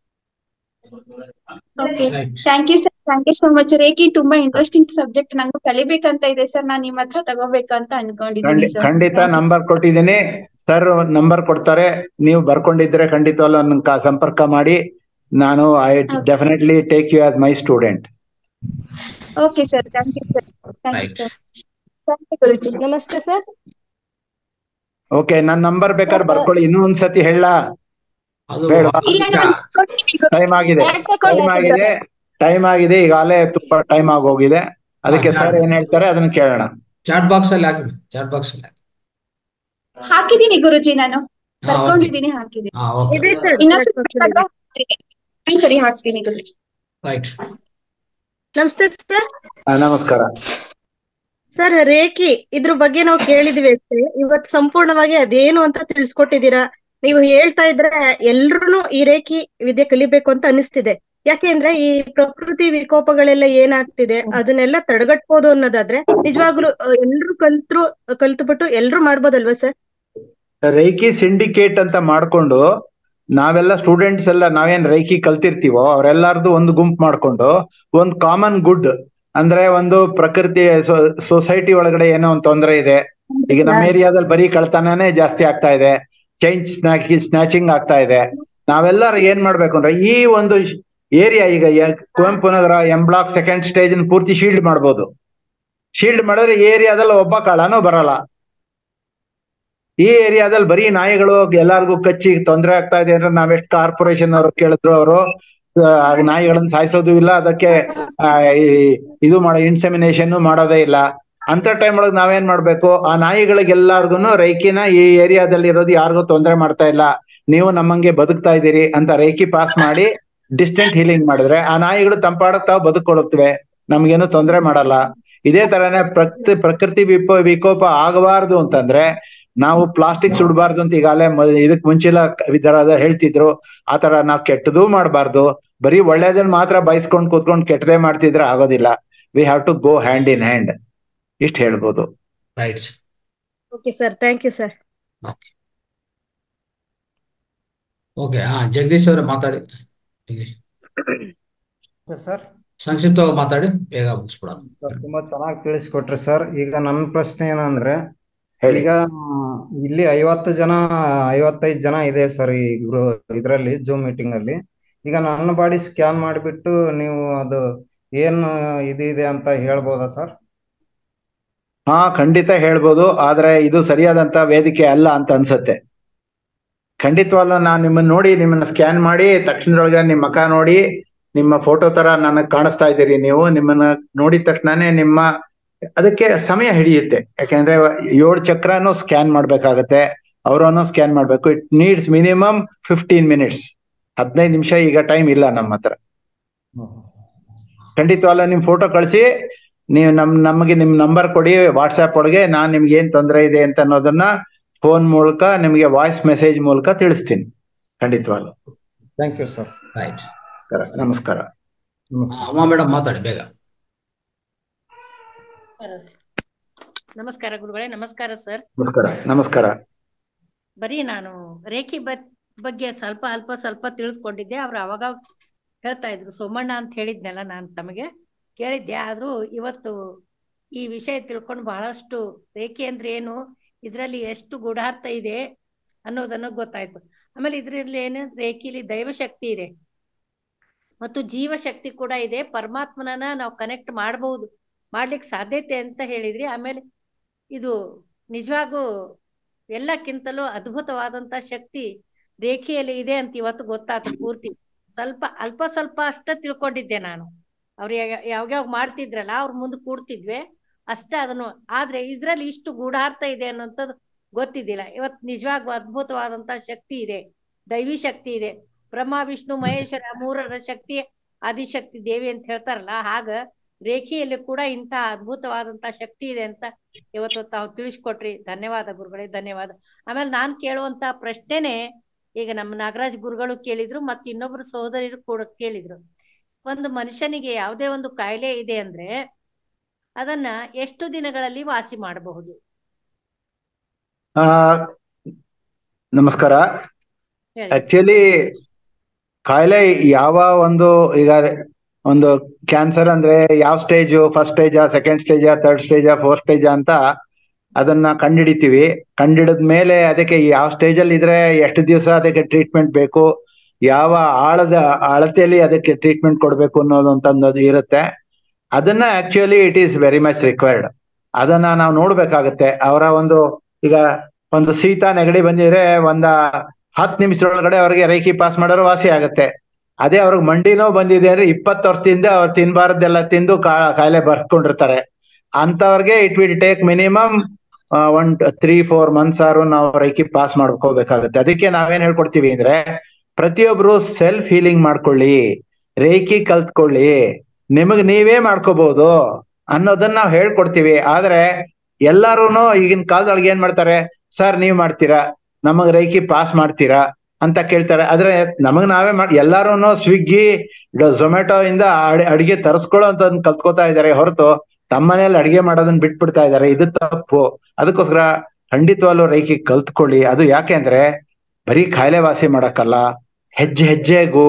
okay thank you sir thank you so much Reiki ತುಂಬಾ ಇಂಟ್ರೆಸ್ಟಿಂಗ್ ಸಬ್ಜೆಕ್ಟ್ ನಂಗೂ ಕಲಿಬೇಕಂತ ಇದೆ ಸರ್ ನಾನ್ ನಿಮ್ಮ ಹತ್ರ ತಗೋಬೇಕಂತ ಅನ್ಕೊಂಡಿದ್ದೀನಿ ಖಂಡಿ- ಸರ್ ಖಂಡಿತ ನಂಬರ್ ಕೊಟ್ಟಿದ್ದೀನಿ ಸರ್ ನಂಬರ್ ಕೊಡ್ತಾರೆ ನೀವು ಬರ್ಕೊಂಡಿದ್ರೆ ಖಂಡಿತವಾಗ್ಲೂ ನನ್ನ ಕ- ಸಂಪರ್ಕ ಮಾಡಿ ನಾನು I definitely take you as my student okay sir thank you sir thank you Right. Sir thank you Guruji ನಮಸ್ತೆ ಸರ್ ಓಕೆ ನನ್ನ ನಂಬರ್ ಬೇಕಾದ್ರೆ Sir, ಬರ್ಕೊಳ್ಳಿ ಇನ್ನೂ ಒಂದ್ಸತಿ ಹೇಳ ಅದು ಬೇಡ. ಇಲ್ಲ ನಾನು ಕೊಡ್ತೀನಿ ಗುರೂಜಿ. ಟೈಮ್ ಆಗಿದೆ ಮಾಡ್ತಾ ಟೈಮ್ ಕೊಡಿ ಆಗಿದೆ ಟೈಮ್ ಆಗಿದೆ ಈಗಾಗಲೇ ತುಂಬಾ ಟೈಮ್ ಆಗೋಗಿದೆ ಅದಕ್ಕೆ ಹಾ, ಸರ್ ಏನ್ ಹೇಳ್ತಾರೆ ಅದನ್ನ ಕೇಳೋಣ ಚಾಟ್ ಬಾಕ್ಸ್ ಅಲ್ಲಿ ಹಾಕಿ ಚಾಟ್ ಬಾಕ್ಸ್ ಅಲ್ಲಿ ಹಾಕಿ ಹಾಕಿದ್ದೀನಿ ಗುರುಜಿ ನಾನು ಹಾ, ಓಕೆ ಬರ್ಕೊಂಡಿದ್ದೀನಿ ಹಾಕಿದ್ದೀನಿ ಹಾ ಓಕೆ ಇದೆ ಸರ್ ಇನ್ನೊಂದ್ಸರಿ ಸರಿ ಹಾಕ್ತೀನಿ ಗುರುಜಿ ರೈಟ್ ನಮಸ್ತೆ ಸರ್ ಆ, ನಮಸ್ಕಾರ ಸರ್ ರೇಖಿ ಇದ್ರ ಬಗ್ಗೆ ನಾವು ಕೇಳಿದ್ವಿ ಅಷ್ಟೇ ಇವತ್ತು ಸಂಪೂರ್ಣವಾಗಿ ಅದೇನು ಅಂತ ತಿಳಿಸ್ಕೊಟ್ಟಿದ್ದೀರಾ ನೀವು ಹೇಳ್ತಾ ಇದ್ರೆ ಎಲ್ರು ಈ ರೇಖಿ ವಿದ್ಯೆ ಕಲಿಬೇಕು ಅಂತ ಅನಿಸ್ತಿದೆ ಯಾಕೆಂದ್ರೆ ಈ ಪ್ರಕೃತಿ ವಿಕೋಪಗಳೆಲ್ಲ ಏನಾಗ್ತಿದೆ ಅದನ್ನೆಲ್ಲ ತಡೆಗಟ್ಬೋದು ಅನ್ನೋದಾದ್ರೆ ನಿಜವಾಗ್ಲೂ ಎಲ್ರು ಕಲ್ತ್ರು ಕಲ್ತ್ಬಿಟ್ಟು ಎಲ್ರು ಮಾಡ್ಬೋದಲ್ವಾ ಸರ್ ರೈಕಿ ಸಿಂಡಿಕೇಟ್ ಅಂತ ಮಾಡ್ಕೊಂಡು ನಾವೆಲ್ಲ ಸ್ಟೂಡೆಂಟ್ಸ್ ಎಲ್ಲ ನಾವೇನ್ ರೈಕಿ ಕಲ್ತಿರ್ತೀವೋ ಅವರೆಲ್ಲಾರ್ದು ಒಂದು ಗುಂಪು ಮಾಡ್ಕೊಂಡು ಒಂದು ಕಾಮನ್ ಗುಡ್ ಅಂದ್ರೆ ಒಂದು ಪ್ರಕೃತಿ ಸೊಸೈಟಿ ಒಳಗಡೆ ಏನೋ ಒಂದು ತೊಂದರೆ ಇದೆ ಈಗ ನಮ್ಮ ಏರಿಯಾದಲ್ಲಿ ಬರೀ ಕಳ್ತನನೇ ಜಾಸ್ತಿ ಆಗ್ತಾ ಇದೆ ಚೈನ್ ಸ್ನ್ಯಾಚಿಂಗ್ ಆಗ್ತಾ ಇದೆ ನಾವೆಲ್ಲರೂ ಏನ್ ಮಾಡ್ಬೇಕು ಅಂದ್ರೆ ಈ ಒಂದು ಏರಿಯಾ ಈಗ ಯ- Kuvempu Nagar M block second stage ಪೂರ್ತಿ ಶೀಲ್ಡ್ ಮಾಡ್ಬೋದು ಶೀಲ್ಡ್ ಮಾಡಿದ್ರೆ ಈ ಏರಿಯಾದಲ್ಲಿ ಒಬ್ಬ ಕಾಳನೂ ಬರಲ್ಲ ಈ ಏರಿಯಾದಲ್ಲಿ ಬರೀ ನಾಯಿಗಳು ಎಲ್ಲಾರ್ಗೂ ಕಚ್ಚಿ ತೊಂದರೆ ಆಗ್ತಾ ಇದೆ ಅಂದ್ರೆ ನಾವೆಷ್ಟು ಕಾರ್ಪೊರೇಷನ್ ಅವರು ಕೇಳಿದ್ರು ಅವರು ನಾಯಿಗಳನ್ನ ಸಾಯಿಸೋದು ಇಲ್ಲ ಅದಕ್ಕೆ ಆ, ಈ- ಇದು ಮಾಡೋ ಇನ್ಸೆಮಿನೇಷನ್ ಮಾಡೋದೇ ಇಲ್ಲ ಅಂತ ಟೈಮ್ ಒಳಗೆ ನಾವೇನ್ ಮಾಡ್ಬೇಕು ಆ ನಾಯಿಗಳಿಗೆಲ್ಲಾರ್ಗು ರೈಕಿನ ಈ ಏರಿಯಾದಲ್ಲಿ ಇರೋದು ಯಾರಿಗೂ ತೊಂದರೆ ಮಾಡ್ತಾ ಇಲ್ಲ ನೀವು ನಮ್ಮಂಗೆ ಬದುಕ್ತಾ ಇದ್ದೀರಿ ಅಂತ ರೈಕಿ ಪಾಸ್ ಮಾಡಿ ಡಿಸ್ಟೆಂಟ್ ಹೀಲಿಂಗ್ ಮಾಡಿದ್ರೆ ಆ ನಾಯಿಗಳು ತಂಪಾಡಕ್ ತಾವು ಬದುಕೊಳುತ್ತವೆ ನಮ್ಗೇನು ತೊಂದರೆ ಮಾಡಲ್ಲ ಇದೇ ತರನೇ ಪ್ರಕೃತಿ ಪ್ರಕೃತಿ ವಿಪ ವಿಕೋಪ ಆಗಬಾರ್ದು ಅಂತಂದ್ರೆ ನಾವು ಪ್ಲಾಸ್ಟಿಕ್ ಸುಡಬಾರ್ದು ಅಂತ ಈಗಾಗಲೇ ಮ- ಇದಕ್ ಮುಂಚೆಲ್ಲ ವಿಧಾನ ಹೇಳ್ತಿದ್ರು ಆ ತರ ನಾವು ಕೆಟ್ಟದೂ ಮಾಡಬಾರ್ದು ಬರೀ ಒಳ್ಳೇದನ್ನ ಮಾತ್ರ ಬಯಸ್ಕೊಂಡ್ ಕೂತ್ಕೊಂಡು ಕೆಟ್ಟದೇ ಮಾಡ್ತಿದ್ರೆ ಆಗೋದಿಲ್ಲ we have to go hand in hand ಇಷ್ಟ ಹೇಳ್ಬೋದು right okay sir thank you sir okay okay ಹಾ ಜಗದೀಶ್ ಅವರೇ ಮಾತಾಡಿ ಜಗದೀಶ್ ಸರ್ ಸಂಕ್ಷಿಪ್ತವಾಗಿ ಮಾತಾಡಿ ಬೇಗ ಮುಗಿಸ್ಬಿಡೋಣ ಸರ್, ತುಂಬಾ ಚೆನ್ನಾಗಿ ತಿಳಿಸ್ಕೊಟ್ರಿ ಸರ್ ಈಗ ನನ್ನ ಪ್ರಶ್ನೆ ಏನಂದ್ರೆ ಹೇಳಿ ಈಗ ಇಲ್ಲಿ ಐವತ್ತು ಜನ ಐವತ್ತೈದು ಜನ ಇದೆ ಸರ್ ಈ ಗ್ರೂ ಇದರಲ್ಲಿ ಜೂಮ್ ಮೀಟಿಂಗ್ ಅಲ್ಲಿ ಈಗ ನನ್ನ ಬಾಡಿ ಸ್ಕ್ಯಾನ್ ಮಾಡಿಬಿಟ್ಟು ನೀವು ಅದು ಏನು ಇದಿದೆ ಅಂತ ಹೇಳ್ಬೋದಾ ಸರ್ ಹಾ ಖಂಡಿತ ಹೇಳ್ಬೋದು ಆದ್ರೆ ಇದು ಸರಿಯಾದಂತ ವೇದಿಕೆ ಅಲ್ಲ ಅಂತ ಅನ್ಸತ್ತೆ ಖಂಡಿತವಾಗ್ಲೂ ನಾನು ನಿಮ್ಮನ್ನ ನೋಡಿ ನಿಮ್ಮನ್ನ ಸ್ಕ್ಯಾನ್ ಮಾಡಿ ತಕ್ಷಣದೊಳಗೆ ನಿಮ್ಮ ಮುಖ ನೋಡಿ ನಿಮ್ಮ ಫೋಟೋ ತರ ನನಗೆ ಕಾಣಿಸ್ತಾ ಇದ್ದೀರಿ ನೀವು ನಿಮ್ಮನ್ನ ನೋಡಿದ ತಕ್ಷಣನೇ ನಿಮ್ಮ ಅದಕ್ಕೆ ಸಮಯ ಹಿಡಿಯುತ್ತೆ ಯಾಕೆಂದ್ರೆ ಏಳು ಚಕ್ರನು ಸ್ಕ್ಯಾನ್ ಮಾಡ್ಬೇಕಾಗತ್ತೆ ಅವರನ್ನು ಸ್ಕ್ಯಾನ್ ಮಾಡ್ಬೇಕು it needs minimum fifteen minutes ಹದಿನೈದು ನಿಮಿಷ ಈಗ ಟೈಮ್ ಇಲ್ಲ ನಮ್ಮ ಹತ್ರ ಖಂಡಿತವಾಗ್ಲೂ ನಿಮ್ ಫೋಟೋ ಕಳಿಸಿ ನೀವು ನಮ್ ನಮಗೆ ನಿಮ್ ನಂಬರ್ ಕೊಡಿ ವಾಟ್ಸ್ಆಪ್ ಒಳಗೆ ನಾನ್ ನಿಮ್ಗೆ ಏನ್ ತೊಂದರೆ ಇದೆ ಅಂತ ಅನ್ನೋದನ್ನ ಫೋನ್ ಮೂಲಕ ನಿಮಗೆ ವಾಯ್ಸ್ ಮೆಸೇಜ್ ಮೂಲಕ ತಿಳಿಸ್ತೀನಿ ಖಂಡಿತವಾಗ್ಲು ಥ್ಯಾಂಕ್ ಯು ಸರ್ ರೈಟ್ ನಮಸ್ಕಾರ ನಮಸ್ತೆ ಉಮಾ ಮೇಡಮ್ ಮಾತಾಡಿ ಬೇಗ ನಮಸ್ಕಾರ ಗುರುಗಳೇ ನಮಸ್ಕಾರ ಸರ್ ನಮಸ್ಕಾರ ನಮಸ್ಕಾರ ಬರೀ ನಾನು ರೇಖಿ ಬ ಬಗ್ಗೆ ಸ್ವಲ್ಪ ಅಲ್ಪ ಸ್ವಲ್ಪ ತಿಳಿದುಕೊಂಡಿದ್ದೆ ಅವ್ರು ಅವಾಗ ಹೇಳ್ತಾ ಇದ್ರು ಸೋಮಣ್ಣ ಅಂತ ಹೇಳಿದ್ನಲ್ಲ ನಾನು ತಮಗೆ ಕೇಳಿದ್ದೆ ಆದ್ರೂ ಇವತ್ತು ಈ ವಿಷಯ ತಿಳ್ಕೊಂಡು ಬಹಳಷ್ಟು ರೇಖೆ ಅಂದ್ರೆ ಏನು ಇದರಲ್ಲಿ ಎಷ್ಟು ಗೂಢಾರ್ಥ ಇದೆ ಅನ್ನೋದನ್ನು ಗೊತ್ತಾಯ್ತು ಆಮೇಲೆ ಇದರಲ್ಲಿ ಏನು ರೇಖೆಯಲ್ಲಿ ದೈವಶಕ್ತಿ ಇದೆ ಮತ್ತು ಜೀವಶಕ್ತಿ ಕೂಡ ಇದೆ ಪರಮಾತ್ಮನನ್ನ ನಾವು ಕನೆಕ್ಟ್ ಮಾಡಬಹುದು ಮಾಡ್ಲಿಕ್ಕೆ ಸಾಧ್ಯತೆ ಅಂತ ಹೇಳಿದ್ರಿ ಆಮೇಲೆ ಇದು ನಿಜವಾಗೂ ಎಲ್ಲಕ್ಕಿಂತಲೂ ಅದ್ಭುತವಾದಂತ ಶಕ್ತಿ ರೇಖೆಯಲ್ಲಿ ಇದೆ ಅಂತ ಇವತ್ತು ಗೊತ್ತಾಯ್ತು ಪೂರ್ತಿ ಸ್ವಲ್ಪ ಅಲ್ಪ ಸ್ವಲ್ಪ ಅಷ್ಟ ತಿಳ್ಕೊಂಡಿದ್ದೆ ನಾನು ಅವ್ರು ಯಾವ್ಯಾವ ಮಾಡ್ತಿದ್ರಲ್ಲ ಅವ್ರ ಮುಂದೆ ಕೂಡ್ತಿದ್ವಿ ಅಷ್ಟ ಅದನ್ನು ಆದ್ರೆ ಇದ್ರಲ್ಲಿ ಇಷ್ಟು ಗೂಢಾರ್ಥ ಇದೆ ಅನ್ನೋಂಥದ್ದು ಗೊತ್ತಿದ್ದಿಲ್ಲ ಇವತ್ತು ನಿಜವಾಗೂ ಅದ್ಭುತವಾದಂತ ಶಕ್ತಿ ಇದೆ ದೈವಿ ಶಕ್ತಿ ಇದೆ ಬ್ರಹ್ಮ ವಿಷ್ಣು ಮಹೇಶ್ವರ ಮೂರರ ಶಕ್ತಿ ಆದಿಶಕ್ತಿ ದೇವಿ ಅಂತ ಹೇಳ್ತಾರಲ್ಲ ಹಾಗ ರೇಖೆಯಲ್ಲಿ ಕೂಡ ಇಂತಹ ಅದ್ಭುತವಾದಂತ ಶಕ್ತಿ ಇದೆ ಅಂತ ಇವತ್ತು ತಾವು ತಿಳಿಸ್ಕೊಟ್ರಿ ಧನ್ಯವಾದ ಗುರುಗಳೇ ಧನ್ಯವಾದ ಆಮೇಲೆ ನಾನ್ ಕೇಳುವಂತ ಪ್ರಶ್ನೆನೆ ಈಗ ನಮ್ಮ ನಾಗರಾಜ್ ಗುರುಗಳು ಕೇಳಿದ್ರು ಮತ್ತೆ ಇನ್ನೊಬ್ರು ಸಹೋದರಿರು ಕೂಡ ಕೇಳಿದ್ರು ಒಂದು ಮನುಷ್ಯನಿಗೆ ಯಾವುದೇ ಒಂದು ಕಾಯಿಲೆ ಇದೆ ಅಂದ್ರೆ ಅದನ್ನ ಎಷ್ಟು ದಿನಗಳಲ್ಲಿ ವಾಸಿ ಮಾಡಬಹುದು ಆ ನಮಸ್ಕಾರ ಹೇಳಿ ಆಕ್ಚುಲಿ ಕಾಯಿಲೆ ಯಾವ ಒಂದು ಈಗ ಒಂದು ಕ್ಯಾನ್ಸರ್ ಅಂದ್ರೆ ಯಾವ ಸ್ಟೇಜು ಫಸ್ಟ್ ಸ್ಟೇಜಾ ಸೆಕೆಂಡ್ ಸ್ಟೇಜಾ ಥರ್ಡ್ ಸ್ಟೇಜಾ ಫೋರ್ತ್ ಸ್ಟೇಜಾ ಅಂತ ಅದನ್ನ ಕಂಡಿಡಿತೀವಿ ಕಂಡಿಡಿದ ಮೇಲೆ ಅದಕ್ಕೆ ಯಾವ ಸ್ಟೇಜ್ ಅಲ್ಲಿ ಇದ್ರೆ ಎಷ್ಟು ದಿವಸ ಅದಕ್ಕೆ ಟ್ರೀಟ್ಮೆಂಟ್ ಬೇಕು ಯಾವ ಆಳದ ಅಳತೆಯಲ್ಲಿ ಅದಕ್ಕೆ ಟ್ರೀಟ್ಮೆಂಟ್ ಕೊಡಬೇಕು ಅನ್ನೋದು ಅಂತಂದು ಇರುತ್ತೆ ಅದನ್ನ actually it is very much required ಅದನ್ನ ನಾವು ನೋಡ್ಬೇಕಾಗತ್ತೆ ಅವರ ಒಂದು ಈಗ ಒಂದು ಶೀತ ನೆಗಡಿ ಬಂದಿದ್ರೆ ಒಂದ ಹತ್ತು ನಿಮಿಷದೊಳಗಡೆ ಅವ್ರಿಗೆ ರೇಖಿ ಪಾಸ್ ಮಾಡೋರು ವಾಸಿ ಆಗತ್ತೆ ಅದೇ ಅವ್ರಿಗೆ ಮಂಡಿ ನೋವು ಬಂದಿದೆ ಅಂದ್ರೆ ಇಪ್ಪತ್ತು ವರ್ಷದಿಂದ ಅವ್ರು ತಿನ್ಬಾರ್ದೆಲ್ಲ ತಿಂದು ಕಾ- ಕಾಯಿಲೆ ಬರ್ಸ್ಕೊಂಡಿರ್ತಾರೆ ಅಂತವ್ರಿಗೆ it will take minimum one three four months ಆರು ನಾವು ರೇಖಿ ಪಾಸ್ ಮಾಡ್ಕೋಬೇಕಾಗತ್ತೆ ಅದಕ್ಕೆ ನಾವೇನ್ ಹೇಳ್ಕೊಡ್ತೀವಿ ಅಂದ್ರೆ ಪ್ರತಿಯೊಬ್ರು ಸೆಲ್ಫ್ ಹೀಲಿಂಗ್ ಮಾಡ್ಕೊಳ್ಳಿ ರೇಖಿ ಕಲ್ತ್ಕೊಳ್ಳಿ ನಿಮಗ್ ನೀವೇ ಮಾಡ್ಕೋಬಹುದು ಅನ್ನೋದನ್ನ ನಾವು ಹೇಳ್ಕೊಡ್ತೀವಿ ಆದ್ರೆ ಎಲ್ಲಾರುನು ಈಗಿನ ಕಾಲದೊಳಗೆ ಏನ್ ಮಾಡ್ತಾರೆ ಸರ್ ನೀವ್ ಮಾಡ್ತೀರಾ ನಮಗ್ ರೇಖಿ ಪಾಸ್ ಮಾಡ್ತೀರಾ ಅಂತ ಕೇಳ್ತಾರೆ ಆದ್ರೆ ನಮಗ್ ನಾವೇ ಮಾಡಿ ಎಲ್ಲಾರುನು ಸ್ವಿಗ್ಗಿ ಝೊಮ್ಯಾಟೊ ಇಂದ ಅಡ್- ಅಡಿಗೆ ತರಿಸ್ಕೊಳ್ಳೋ ಅಂತ ಕಲ್ತ್ಕೋತಾ ಇದಾರೆ ಹೊರತು ತಮ್ಮ ಮನೇಲಿ ಅಡಿಗೆ ಮಾಡೋದನ್ನ ಬಿಟ್ಬಿಡ್ತಾ ಇದಾರೆ ಇದು ತಪ್ಪು ಅದಕ್ಕೋಸ್ಕರ ಖಂಡಿತವಾಗ್ಲೂ ರೇಖಿ ಕಲ್ತ್ಕೊಳ್ಳಿ ಅದು ಯಾಕೆ ಅಂದ್ರೆ ಬರೀ ಕಾಯಿಲೆ ವಾಸಿ ಮಾಡಕ್ಕಲ್ಲ ಹೆಜ್ಜೆ ಹೆಜ್ಜೆಗೂ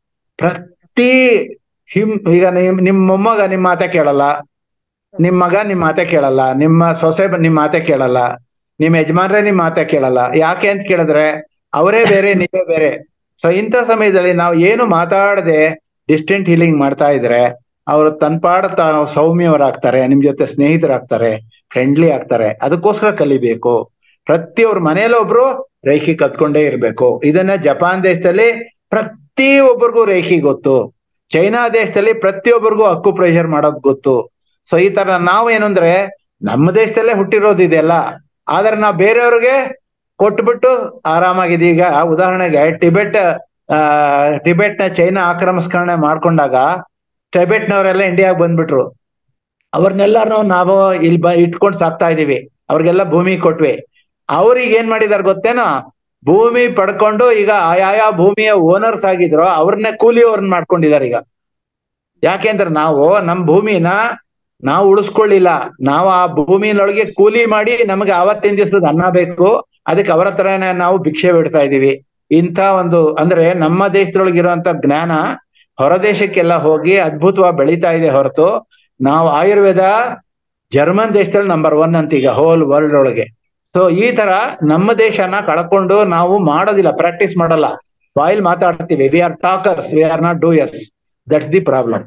ಪ್ರತಿ ಹಿಮ್ ಈಗ ನಿಮ್ ನಿಮ್ ಮೊಮ್ಮಗ ನಿಮ್ ಮಾತೆ ಕೇಳಲ್ಲ ನಿಮ್ ಮಗ ನಿಮ್ ಮಾತೆ ಕೇಳಲ್ಲ ನಿಮ್ಮ ಸೊಸೆ ಬ- ನಿಮ್ ಮಾತೆ ಕೇಳಲ್ಲ ನಿಮ್ ಯಜಮಾನ್ರೆ ನಿಮ್ ಮಾತೆ ಕೇಳಲ್ಲ ಯಾಕೆ ಅಂತ ಕೇಳಿದ್ರೆ ಅವರೇ ಬೇರೆ ನೀವೇ ಬೇರೆ ಸೊ ಇಂಥ ಸಮಯದಲ್ಲಿ ನಾವು ಏನು ಮಾತಾಡದೆ ಡಿಸ್ಟೆಂಟ್ ಹೀಲಿಂಗ್ ಮಾಡ್ತಾ ಇದ್ರೆ ಅವರು ತನ್ಪಾಡ ತಾವು ಸೌಮ್ಯವರಾಗ್ತಾರೆ ನಿಮ್ ಜೊತೆ ಸ್ನೇಹಿತರಾಗ್ತಾರೆ ಫ್ರೆಂಡ್ಲಿ ಆಗ್ತಾರೆ ಅದಕ್ಕೋಸ್ಕರ ಕಲಿಬೇಕು ಪ್ರತಿಯೊಬ್ಬರ ಮನೇಲಿ ಒಬ್ರು ರೇಖಿ ಕತ್ಕೊಂಡೇ ಇರ್ಬೇಕು ಇದನ್ನ ಜಪಾನ್ ದೇಶದಲ್ಲಿ ಪ್ರತಿ ಒಬ್ಬರಿಗೂ ರೇಖಿ ಗೊತ್ತು ಚೈನಾ ದೇಶದಲ್ಲಿ ಪ್ರತಿಯೊಬ್ಬರಿಗೂ ಅಕ್ಕು ಪ್ರೆಷರ್ ಮಾಡೋದ್ ಗೊತ್ತು ಸೊ ಈ ತರ ನಾವು ಏನಂದ್ರೆ ನಮ್ಮ ದೇಶದಲ್ಲೇ ಹುಟ್ಟಿರೋದು ಇದೆಲ್ಲ ಆದ್ರೆ ನಾವು ಬೇರೆಯವ್ರಿಗೆ ಕೊಟ್ಬಿಟ್ಟು ಆರಾಮಾಗಿದೆ ಈಗ ಉದಾಹರಣೆಗೆ ಟಿಬೆಟ್ ಆ ಟಿಬೆಟ್ ನ ಚೈನಾ ಆಕ್ರಮಸ್ಕರಣೆ ಮಾಡ್ಕೊಂಡಾಗ ಟಿಬೆಟ್ನವರೆಲ್ಲ ಇಂಡಿಯಾಗ್ ಬಂದ್ಬಿಟ್ರು ಅವ್ರನ್ನೆಲ್ಲಾರು ನಾವು ಇಲ್ಲಿ ಬ ಇಟ್ಕೊಂಡು ಸಾಕ್ತಾ ಇದೀವಿ ಅವ್ರಿಗೆಲ್ಲ ಭೂಮಿ ಕೊಟ್ವಿ ಅವ್ರಿಗೆ ಏನ್ ಮಾಡಿದಾರೆ ಗೊತ್ತೇನೋ ಭೂಮಿ ಪಡ್ಕೊಂಡು ಈಗ ಆಯಾಯ ಭೂಮಿಯ ಓನರ್ಸ್ ಆಗಿದ್ರು ಅವ್ರನ್ನೇ ಕೂಲಿ ಅವ್ರನ್ನ ಮಾಡ್ಕೊಂಡಿದ್ದಾರೆ ಈಗ ಯಾಕೆಂದ್ರೆ ನಾವು ನಮ್ ಭೂಮಿನ ನಾವು ಉಳಿಸ್ಕೊಳ್ಳಿಲ್ಲ ನಾವು ಆ ಭೂಮಿನೊಳಗೆ ಕೂಲಿ ಮಾಡಿ ನಮಗೆ ಅವತ್ತಿನ ದಿವಸದ ಅನ್ನ ಬೇಕು ಅದಕ್ಕೆ ಅವರ ಹತ್ರನೇ ನಾವು ಭಿಕ್ಷೆ ಬಿಡ್ತಾ ಇದೀವಿ ಇಂಥ ಒಂದು ಅಂದ್ರೆ ನಮ್ಮ ದೇಶದೊಳಗಿರುವಂತ ಜ್ಞಾನ ಹೊರದೇಶಕ್ಕೆಲ್ಲ ಹೋಗಿ ಅದ್ಭುತವಾಗಿ ಬೆಳೀತಾ ಇದೆ ಹೊರತು ನಾವು ಆಯುರ್ವೇದ ಜರ್ಮನ್ ದೇಶದಲ್ಲಿ ನಂಬರ್ ಒನ್ ಅಂತ ಈಗ ಹೋಲ್ ವರ್ಲ್ಡ್ ಒಳಗೆ ಸೊ ಈ ತರ ನಮ್ಮ ದೇಶನ ಕಳ್ಕೊಂಡು ನಾವು ಮಾಡೋದಿಲ್ಲ ಪ್ರಾಕ್ಟೀಸ್ ಮಾಡಲ್ಲ ಬಾಯಿಲ್ ಮಾತಾಡ್ತೀವಿ we are talkers we are not doers that's the problem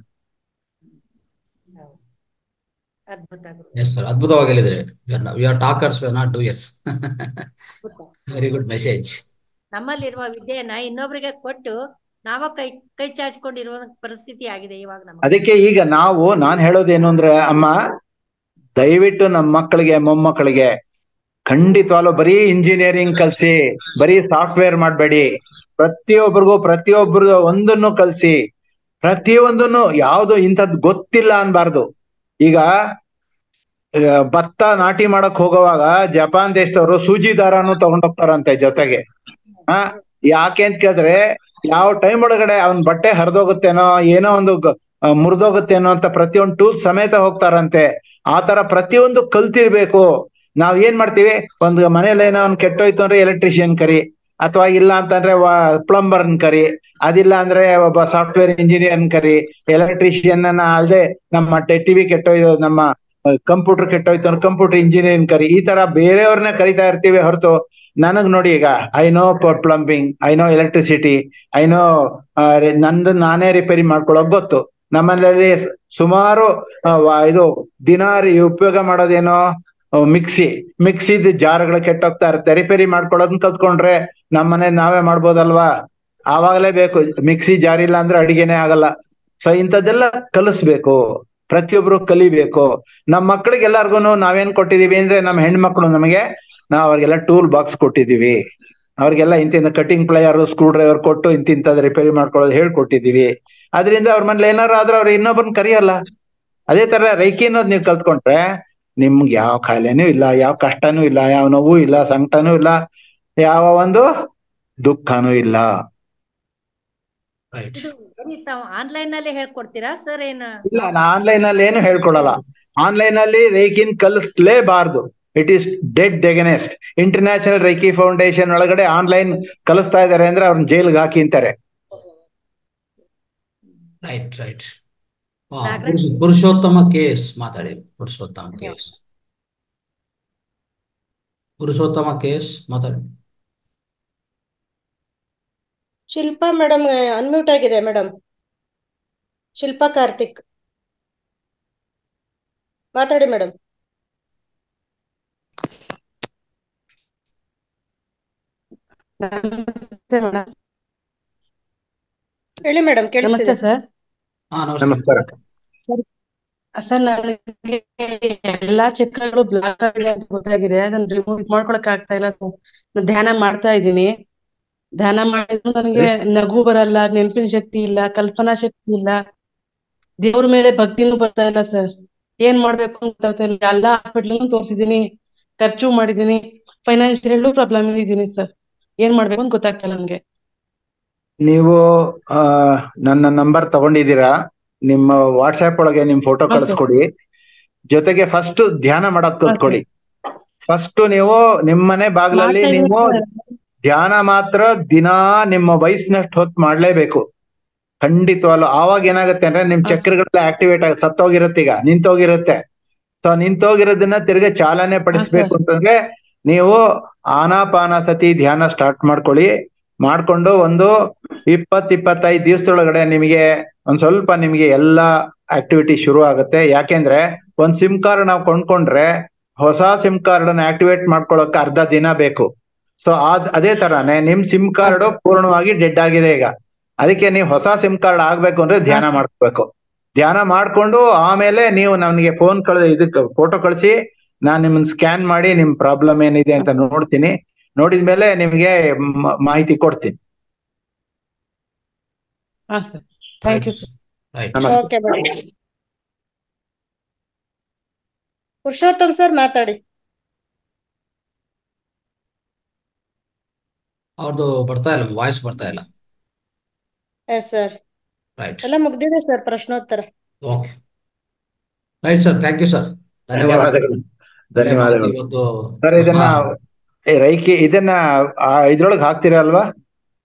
ಅದ್ಭುತ ಗುರು ಎಸ್ ಸರ್ ಅದ್ಭುತವಾಗಿ ಹೇಳಿದ್ರೆ we are talkers we are not doers ಅದ್ಭುತ ವೆರಿ ಗುಡ್ ಮೆಸೇಜ್ ನಮ್ಮಲ್ಲಿರುವ ವಿದ್ಯೆಯನ್ನ ಇನ್ನೊಬ್ಬರಿಗೆ ಕೊಟ್ಟು ನಾವ ಕೈ ಕೈ ಚಾಚಿಕೊಂಡಿರುವ ಪರಿಸ್ಥಿತಿ ಆಗಿದೆ ಇವಾಗ ನಮಗೆ ಅದಕ್ಕೆ ಈಗ ನಾವು ನಾನ್ ಹೇಳೋದೇನು ಅಂದ್ರೆ ಅಮ್ಮ ದಯವಿಟ್ಟು ನಮ್ಮ ಮಕ್ಕಳಿಗೆ ಮೊಮ್ಮಕ್ಕಳಿಗೆ ಖಂಡಿತವಾಗ್ಲೂ ಬರೀ ಇಂಜಿನಿಯರಿಂಗ್ ಕಲ್ಸಿ ಬರೀ ಸಾಫ್ಟ್ವೇರ್ ಮಾಡಬೇಡಿ ಪ್ರತಿಯೊಬ್ಬರಿಗೂ ಪ್ರತಿಯೊಬ್ಬರು ಒಂದನ್ನು ಕಲ್ಸಿ ಪ್ರತಿಯೊಂದನ್ನು ಯಾವ್ದು ಇಂಥದ್ದು ಗೊತ್ತಿಲ್ಲ ಅನ್ಬಾರ್ದು ಈಗ ಆ, ಭತ್ತ ನಾಟಿ ಮಾಡಕ್ ಹೋಗುವಾಗ ಜಪಾನ್ ದೇಶದವರು ಸೂಜಿ ದಾರನು ತಗೊಂಡೋಗ್ತಾರಂತೆ ಜೊತೆಗೆ ಹಾ ಯಾಕೆ ಅಂತ ಕೇಳಿದ್ರೆ ಯಾವ ಟೈಮ್ ಒಳಗಡೆ ಅವ್ನ್ ಬಟ್ಟೆ ಹರಿದೋಗುತ್ತೇನೋ ಏನೋ ಒಂದು ಗ- ಆ, ಮುರಿದೋಗುತ್ತೇನೋ ಅಂತ ಪ್ರತಿಯೊಂದು ಟೂಲ್ ಸಮೇತ ಹೋಗ್ತಾರಂತೆ ಆ ತರ ಪ್ರತಿಯೊಂದು ಕಲ್ತಿರ್ಬೇಕು ನಾವ್ ಏನ್ ಮಾಡ್ತೀವಿ ಒಂದು ಮನೇಲಿ ಏನೋ ಒಂದ್ ಕೆಟ್ಟೋಯ್ತು ಅಂದ್ರೆ ಎಲೆಕ್ಟ್ರಿಷಿಯನ್ ಕರಿ ಅಥವಾ ಇಲ್ಲ ಅಂತಂದ್ರೆ ಪ್ಲಂಬರ್ನ್ ಕರಿ ಅದಿಲ್ಲ ಅಂದ್ರೆ ಒಬ್ಬ ಸಾಫ್ಟ್ವೇರ್ ಇಂಜಿನಿಯರ್ ಕರಿ ಎಲೆಕ್ಟ್ರಿಷಿಯನ್ ಅಲ್ಲದೆ ನಮ್ಮ ಟಿವಿ ಕೆಟ್ಟೋಯ್ತು ನಮ್ಮ ಕಂಪ್ಯೂಟರ್ ಕೆಟ್ಟೋಯ್ತು ಅಂದ್ರೆ ಕಂಪ್ಯೂಟರ್ ಇಂಜಿನಿಯರಿಂಗ್ ಕರಿ ಈ ತರ ಬೇರೆಯವ್ರನ್ನ ಕರಿತಾ ಇರ್ತೀವಿ ಹೊರತು ನನಗ್ ನೋಡಿ ಈಗ I know plumbing I know electricity I know ನಂದು ನಾನೇ ರಿಪೇರಿ ಮಾಡ್ಕೊಳ್ಳೋಕ್ ಗೊತ್ತು ನಮ್ಮಲ್ಲಿ ಸುಮಾರು ಆ, ವ- ಇದು ದಿನ ಉಪಯೋಗ ಮಾಡೋದೇನೋ ಮಿಕ್ಸಿ ಮಿಕ್ಸಿದ್ ಜಾರ್ಗಳು ಕೆಟ್ಟೋಗ್ತಾ ಇರುತ್ತೆ ರಿಪೇರಿ ಮಾಡ್ಕೊಳ್ಳೋದನ್ನ ಕಲ್ತ್ಕೊಂಡ್ರೆ ನಮ್ಮನೆ ನಾವೇ ಮಾಡ್ಬೋದಲ್ವಾ ಆವಾಗಲೇ ಬೇಕು ಮಿಕ್ಸಿ ಜಾರ್ ಇಲ್ಲ ಅಂದ್ರೆ ಅಡಿಗೆನೆ ಆಗಲ್ಲ ಸೊ ಇಂಥದ್ದೆಲ್ಲ ಕಲಿಸ್ಬೇಕು ಪ್ರತಿಯೊಬ್ರು ಕಲಿಬೇಕು ನಮ್ಮ ಮಕ್ಕಳಿಗೆ ಎಲ್ಲಾರ್ಗು ನಾವೇನ್ ಕೊಟ್ಟಿದೀವಿ ಅಂದ್ರೆ ನಮ್ಮ ಹೆಣ್ಮಕ್ಳು ನಮಗೆ ನಾವು ಅವ್ರಿಗೆಲ್ಲ ಟೂಲ್ ಬಾಕ್ಸ್ ಕೊಟ್ಟಿದೀವಿ ಅವ್ರಿಗೆಲ್ಲ ಇಂತಿಂತ ಕಟಿಂಗ್ ಪ್ಲೇಯರ್ ಸ್ಕ್ರೂ ಡ್ರೈವರ್ ಕೊಟ್ಟು ಇಂತಿಂತದ್ ರಿಪೇರಿ ಮಾಡ್ಕೊಳ್ಳೋದು ಹೇಳ್ಕೊಟ್ಟಿದೀವಿ ಅದರಿಂದ ಅವ್ರ ಮನೇಲಿ ಏನಾರು ಆದ್ರೆ ಅವ್ರು ಇನ್ನೊಬ್ಬರನ್ನ ಕರಿಯಲ್ಲ ಅದೇ ತರ ರೈಕಿ ಅನ್ನೋದು ನೀವು ಕಲ್ತ್ಕೊಂಡ್ರೆ ನಿಮ್ಗೆ ಯಾವ ಕಾಯಿಲೆನೂ ಇಲ್ಲ ಯಾವ ಕಷ್ಟನೂ ಇಲ್ಲ ಯಾವ ನೋವು ಇಲ್ಲ ಸಂಕಟನೂ ಇಲ್ಲ ಯಾವ ಒಂದು ದುಃಖನೂ ಇಲ್ಲ ರೈಟ್ ಇದು ಬರೀ ತಾವು ಆನ್ಲೈನ್ ನಲ್ಲಿ ಹೇಳ್ಕೊಡ್ತೀರಾ ಸರ್ ಏನ ಇಲ್ಲ ನಾ ಆನ್ಲೈನ್ ಅಲ್ಲಿ ಏನು ಹೇಳ್ಕೊಡಲ್ಲ ಆನ್ಲೈನ್ ಅಲ್ಲಿ ರೈಕಿನ್ ಕಲಿಸ್ಲೇಬಾರ್ದು it is dead against international ರೈಕಿ foundation ಒಳಗಡೆ ಆನ್ಲೈನ್ ಕಲಿಸ್ತಾ ಇದಾರೆ ಅಂದ್ರೆ ಅವ್ರನ್ನ ಜೈಲ್ಗೆ ಹಾಕಿ ಅಂತಾರೆ right right Nagaraj Purushottama case ಮಾತಾಡಿ ಪುರುಷೋತ್ತಮ ಕೇಸ್ ಪುರುಷೋತ್ತಮ ಕೇಸ್ ಮಾತಾಡಿ ಶಿಲ್ಪಾ ಮೇಡಮ್ ಅನ್ಮ್ಯೂಟ್ ಆಗಿದೆ ಮೇಡಮ್ ಶಿಲ್ಪಾ ಕಾರ್ತಿಕ್ ಮಾತಾಡಿ ಮೇಡಮ್ ನಮಸ್ತೆ ಮೇಡಮ್ ಹೇಳಿ ಮೇಡಮ್ ನಮಸ್ತೆ ಕೇಳಿಸ್ತಿದೆ ಸರ್ ಹಾ ನಮಸ್ತೆ ನಮಸ್ಕಾರ ಸರ್ ನನಗೆ ಎಲ್ಲಾ ಚಕ್ರಗಳು ಬ್ಲಾಕ್ ಆಗಿದೆ ಅಂತ ಗೊತ್ತಾಗಿದೆ ಅದನ್ನ ರಿಮೂವ್ ಮಾಡ್ಕೊಳಕ್ ಆಗ್ತಾ ಇಲ್ಲ ನಾನು ಧ್ಯಾನ ಮಾಡ್ತಾ ಇದ್ದೀನಿ ಧ್ಯಾನ ಮಾಡಿದ್ರು ನನಗೆ ನಗು ಬರಲ್ಲ ನೆನಪಿನ ಶಕ್ತಿ ಇಲ್ಲ ಕಲ್ಪನಾ ಶಕ್ತಿ ಇಲ್ಲ ದೇವ್ರ ಮೇಲೆ ಭಕ್ತಿನೂ ಬರ್ತಾ ಇಲ್ಲ ಸರ್ ಏನ್ ಮಾಡ್ಬೇಕು ಅಂತ ಗೊತ್ತಾಗ್ತಾ ಇಲ್ಲ ಎಲ್ಲಾ ಹಾಸ್ಪಿಟ್ಲ್ ತೋರಿಸಿದೀನಿ ಖರ್ಚು ಮಾಡಿದೀನಿ ಫೈನಾನ್ಷಿಯಲ್ಲೂ ಪ್ರಾಬ್ಲಮ್ ಇದ್ದೀನಿ ಸರ್ ಏನ್ ಮಾಡ್ಬೇಕು ಅಂತ ಗೊತ್ತಾಗ್ತಾ ಇಲ್ಲ ನನ್ಗೆ ನೀವು ಆ, ನನ್ನ ನಂಬರ್ ತಗೊಂಡಿದ್ದೀರಾ ನಿಮ್ಮ ವಾಟ್ಸ್ಆಪ್ ಒಳಗೆ ನಿಮ್ ಫೋಟೋ ಹಾ, ಸರ್. ಕಳಿಸ್ಕೊಡಿ ಜೊತೆಗೆ ಫಸ್ಟ್ ಧ್ಯಾನ ಮಾಡೋದ್ ಕಲ್ತ್ಕೊಳ್ಳಿ ಫಸ್ಟ್ ನೀವು ನಿಮ್ಮನೆ ಬಾಗಿಲಲ್ಲಿ ಮಾಡ್ತಾ ನೀವು ಇದ್ದೀನಿ ಧ್ಯಾನ ಮಾತ್ರ ದಿನಾ ನಿಮ್ಮ ವಯಸ್ಸಿನಷ್ಟು ಹೊತ್ತು ಮಾಡ್ಲೇಬೇಕು ಖಂಡಿತವಾಗ್ಲು ಆವಾಗ ಏನಾಗುತ್ತೆ ಅಂದ್ರೆ ನಿಮ್ ಹಾ, ಸರ್. ಚಕ್ರಗಳೆಲ್ಲ ಆಕ್ಟಿವೇಟ್ ಆಗಿ ಸತ್ತೋಗಿರುತ್ತೆ ಈಗ ನಿಂತೋಗಿರುತ್ತೆ ಸೊ ನಿಂತೋಗಿರೋದನ್ನ ತಿರ್ಗಾ ಚಾಲನೆ ಪಡಿಸ್ಬೇಕು ಅಂತಂದ್ರೆ ನೀವು ಆನಾಪಾನಸತಿ ಧ್ಯಾನ ಸ್ಟಾರ್ಟ್ ಮಾಡ್ಕೊಳ್ಳಿ ಮಾಡ್ಕೊಂಡು ಒಂದು ಇಪ್ಪತ್ ಇಪ್ಪತ್ತೈದು ದಿವಸದೊಳಗಡೆ ನಿಮಗೆ ಒಂದ್ ಸ್ವಲ್ಪ ನಿಮಗೆ ಎಲ್ಲಾ ಆಕ್ಟಿವಿಟಿ ಶುರು ಆಗುತ್ತೆ ಯಾಕೆಂದ್ರೆ ಒಂದ್ ಸಿಮ್ ಕಾರ್ಡ್ ನಾವು ಕೊಂಡ್ಕೊಂಡ್ರೆ ಹೊಸ ಸಿಮ್ ಕಾರ್ಡ್ ಅನ್ನ ಆಕ್ಟಿವೇಟ್ ಮಾಡ್ಕೊಳ್ಳೋಕೆ ಅರ್ಧ ದಿನ ಬೇಕು ಸೊ ಅದ್ ಅದೇ ತರಾನೇ ನಿಮ್ ಸಿಮ್ ಕಾರ್ಡ್ ಪೂರ್ಣವಾಗಿ ಡೆಡ್ ಆಗಿದೆ ಈಗ ಅದಕ್ಕೆ ನೀವು ಹೊಸ ಸಿಮ್ ಕಾರ್ಡ್ ಆಗ್ಬೇಕು ಅಂದ್ರೆ ಧ್ಯಾನ ಮಾಡ್ಕೋಬೇಕು ಧ್ಯಾನ ಮಾಡ್ಕೊಂಡು ಆಮೇಲೆ ನೀವು ನನಗೆ ಫೋನ್ ಕಳ ಇದಕ್ಕೆ ಫೋಟೋ ಕಳಿಸಿ ನಾನ್ ನಿಮ್ಮನ್ನ ಸ್ಕ್ಯಾನ್ ಮಾಡಿ ನಿಮ್ ಪ್ರಾಬ್ಲಮ್ ಏನಿದೆ ಅಂತ ನೋಡ್ತೀನಿ ನೋಡಿದ್ಮೇಲೆ ನಿಮ್ಗೆ ಮ- ಮಾಹಿತಿ ಕೊಡ್ತೀನಿ ಹಾ sir thank you sir right ನಮಸ್ತೆ ಓಕೆ ಮೇಡಮ್ ಪುರುಷೋತ್ತಮ್ ಸರ್ ಮಾತಾಡಿ ಅವ್ರದ್ದು ಬರ್ತಾ ಇಲ್ಲ ವಾಯ್ಸ್ ಬರ್ತಾ ಇಲ್ಲ ಎಸ್ ಸರ್ ರೈಟ್ ಎಲ್ಲ ಮುಗ್ದಿದೆ ಸರ್ ಪ್ರಶ್ನೋತ್ತರ okay right sir thank you sir ಧನ್ಯವಾದಗಳು ಧನ್ಯವಾದಗಳು ಒಳ್ಳೆ ಮಾಹಿತಿ ಧನ್ಯವಾದಗಳು ಇವತ್ತು ಸರ್ ಇದನ್ನ ನಮ್ಮ ಏ, ರೈಕಿ ಇದನ್ನ ಆ, ಇದ್ರೊಳಗೆ ಹಾಕ್ತೀರಾ ಅಲ್ವಾ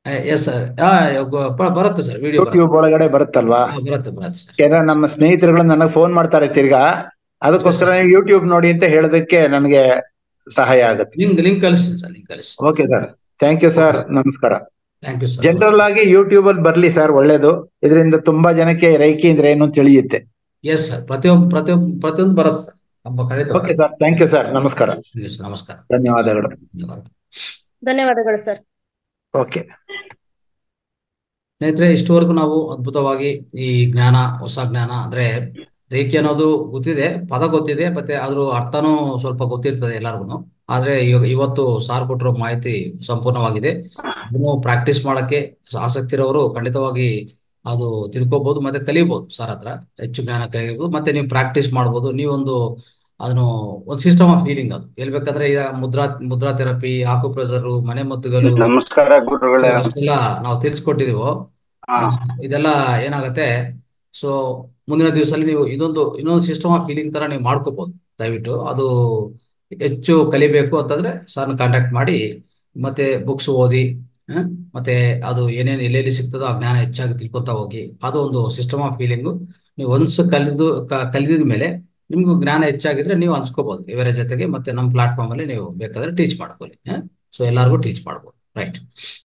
ಎಸ್ ಸರ್ ಬರುತ್ತೆ ಸರ್ ವಿಡಿಯೋ ಬರುತ್ತೆ ಯೂಟ್ಯೂಬ್ ಒಳಗಡೆ ಬರುತ್ತಲ್ವಾ ಹಾ, ಬರುತ್ತೆ ಬರುತ್ತೆ ಸರ್ ಯಾಕಂದ್ರೆ ನಮ್ಮ ಸ್ನೇಹಿತರುಗಳು ನನಗೆ ಫೋನ್ ಮಾಡ್ತಾರೆ ತಿರ್ಗಾ ಅದಕ್ಕೋಸ್ಕರ ಯೂಟ್ಯೂಬ್ ನೋಡಿ ಅಂತ ಹೇಳೋದಕ್ಕೆ ನನಗೆ ಸಹಾಯ ಆಗುತ್ತೆ ಲಿಂಕ್ ಲಿಂಕ್ ಕಳಿಸ್ತೀನಿ ಸರ್ ಲಿಂಕ್ ಕಳಿಸ್ತೀನಿ okay sir thank you sir ನಮಸ್ಕಾರ ಥ್ಯಾಂಕ್ ಯು ಸರ್ ಜನರಲ್ ಆಗಿ ಯೂಟ್ಯೂಬ್ ಅಲ್ಲಿ ಬರ್ಲಿ ಸರ್ ಒಳ್ಳೇದು ಇದರಿಂದ ತುಂಬಾ ಜನಕ್ಕೆ ರೈಕಿ ಅಂದ್ರೆ ಏನು ತಿಳಿಯುತ್ತೆ ಎಸ್ ಸರ್ ಪ್ರತಿಯೊಬ್ಬ ಪ್ರತಿಯೊಬ್ಬ ಪ್ರತಿಯೊಂದು ಬರುತ್ತೆ ಸರ್ ನಮ್ಮ ಖಂಡಿತ okay sir thank you sir ನಮಸ್ಕಾರ ಬರುತ್ತೆ ಸರ್ ನಮಸ್ಕಾರ ಧನ್ಯವಾದಗಳು ಧನ್ಯವಾದ ಧನ್ಯವಾದಗಳು ಸರ್ ಓಕೆ ಸ್ನೇಹಿತರೆ ಇಷ್ಟವರೆಗೂ ನಾವು ಅದ್ಭುತವಾಗಿ ಈ ಜ್ಞಾನ ಹೊಸ ಜ್ಞಾನ ಅಂದ್ರೆ ರೇಖೆ ಅನ್ನೋದು ಗೊತ್ತಿದೆ ಪದ ಗೊತ್ತಿದೆ ಮತ್ತೆ ಅದ್ರ ಅರ್ಥನೂ ಸ್ವಲ್ಪ ಗೊತ್ತಿರ್ತದೆ ಎಲ್ಲರಿಗೂ ಆದ್ರೆ ಇವ- ಇವತ್ತು ಸಾರ್ ಕೊಟ್ಟಿರೋ ಮಾಹಿತಿ ಸಂಪೂರ್ಣವಾಗಿದೆ ಅದನ್ನು ಪ್ರಾಕ್ಟೀಸ್ ಮಾಡಕ್ಕೆ ಆಸಕ್ತಿ ಇರೋರು ಖಂಡಿತವಾಗಿ ಅದು ತಿಳ್ಕೊಬಹುದು ಮತ್ತೆ ಕಲಿಬಹುದು ಸರ್ ಹತ್ರ ಹೆಚ್ಚು ಜ್ಞಾನ ಕಲಿಬಹುದು ಮತ್ತೆ ನೀವು ಪ್ರಾಕ್ಟೀಸ್ ಮಾಡ್ಬೋದು ನೀವೊಂದು ಅದನ್ನು ಒಂದು ಸಿಸ್ಟಮ್ ಆಫ್ ಹೀಲಿಂಗ್ ಅದು ಎಲ್ಲಿ ಬೇಕಾದ್ರೆ ಈಗ ಮುದ್ರಾ ಮುದ್ರಾ ಥೆರಪಿ ಆಕುಪ್ರೆಷರ್ ಮನೆ ಮದ್ದುಗಳು ನಮಸ್ಕಾರ ಗುರುಗಳೇ ಇಷ್ಟೆಲ್ಲ ನಾವು ತಿಳಿಸ್ಕೊಟ್ಟಿದೀವೋ ಹಾ ಇದೆಲ್ಲ ಏನಾಗುತ್ತೆ ಸೊ ಮುಂದಿನ ದಿವಸದಲ್ಲಿ ನೀವು ಇದೊಂದು ಇನ್ನೊಂದು ಸಿಸ್ಟಮ್ ಆಫ್ ಹೀಲಿಂಗ್ ತರ ನೀವು ಮಾಡ್ಕೋಬಹುದು ದಯವಿಟ್ಟು ಅದು ಹೆಚ್ಚು ಕಲಿಬೇಕು ಅಂತಂದ್ರೆ ಸರ್ನ ಕಾಂಟ್ಯಾಕ್ಟ್ ಮಾಡಿ ಮತ್ತೆ ಬುಕ್ಸ್ ಓದಿ ಹ? ಮತ್ತೆ ಅದು ಏನೇನು ಎಲ್ಲೆಲ್ಲಿ ಸಿಗ್ತದೋ ಆ ಜ್ಞಾನ ಹೆಚ್ಚಾಗಿ ತಿಳ್ಕೊತಾ ಹೋಗಿ ಅದು ಒಂದು ಸಿಸ್ಟಮ್ ಆಫ್ ಹೀಲಿಂಗು ನೀವು ಒನ್ಸ್ ಕಲಿದು ಕ- ಕಲಿದ ಮೇಲೆ ನಿಮ್ಗೂ ಜ್ಞಾನ ಹೆಚ್ಚಾಗಿದ್ರೆ ನೀವು ಹಂಚ್ಕೋಬಹುದು ಇವರ ಜೊತೆಗೆ ಮತ್ತೆ ನಮ್ಮ ಪ್ಲಾಟ್ಫಾರ್ಮ್ ಅಲ್ಲಿ ನೀವು ಬೇಕಾದ್ರೆ ಟೀಚ್ ಮಾಡ್ಕೊಳ್ಳಿ ಸೊ ಎಲ್ಲರಿಗೂ ಟೀಚ್ ಮಾಡ್ಬೋದು ರೈಟ್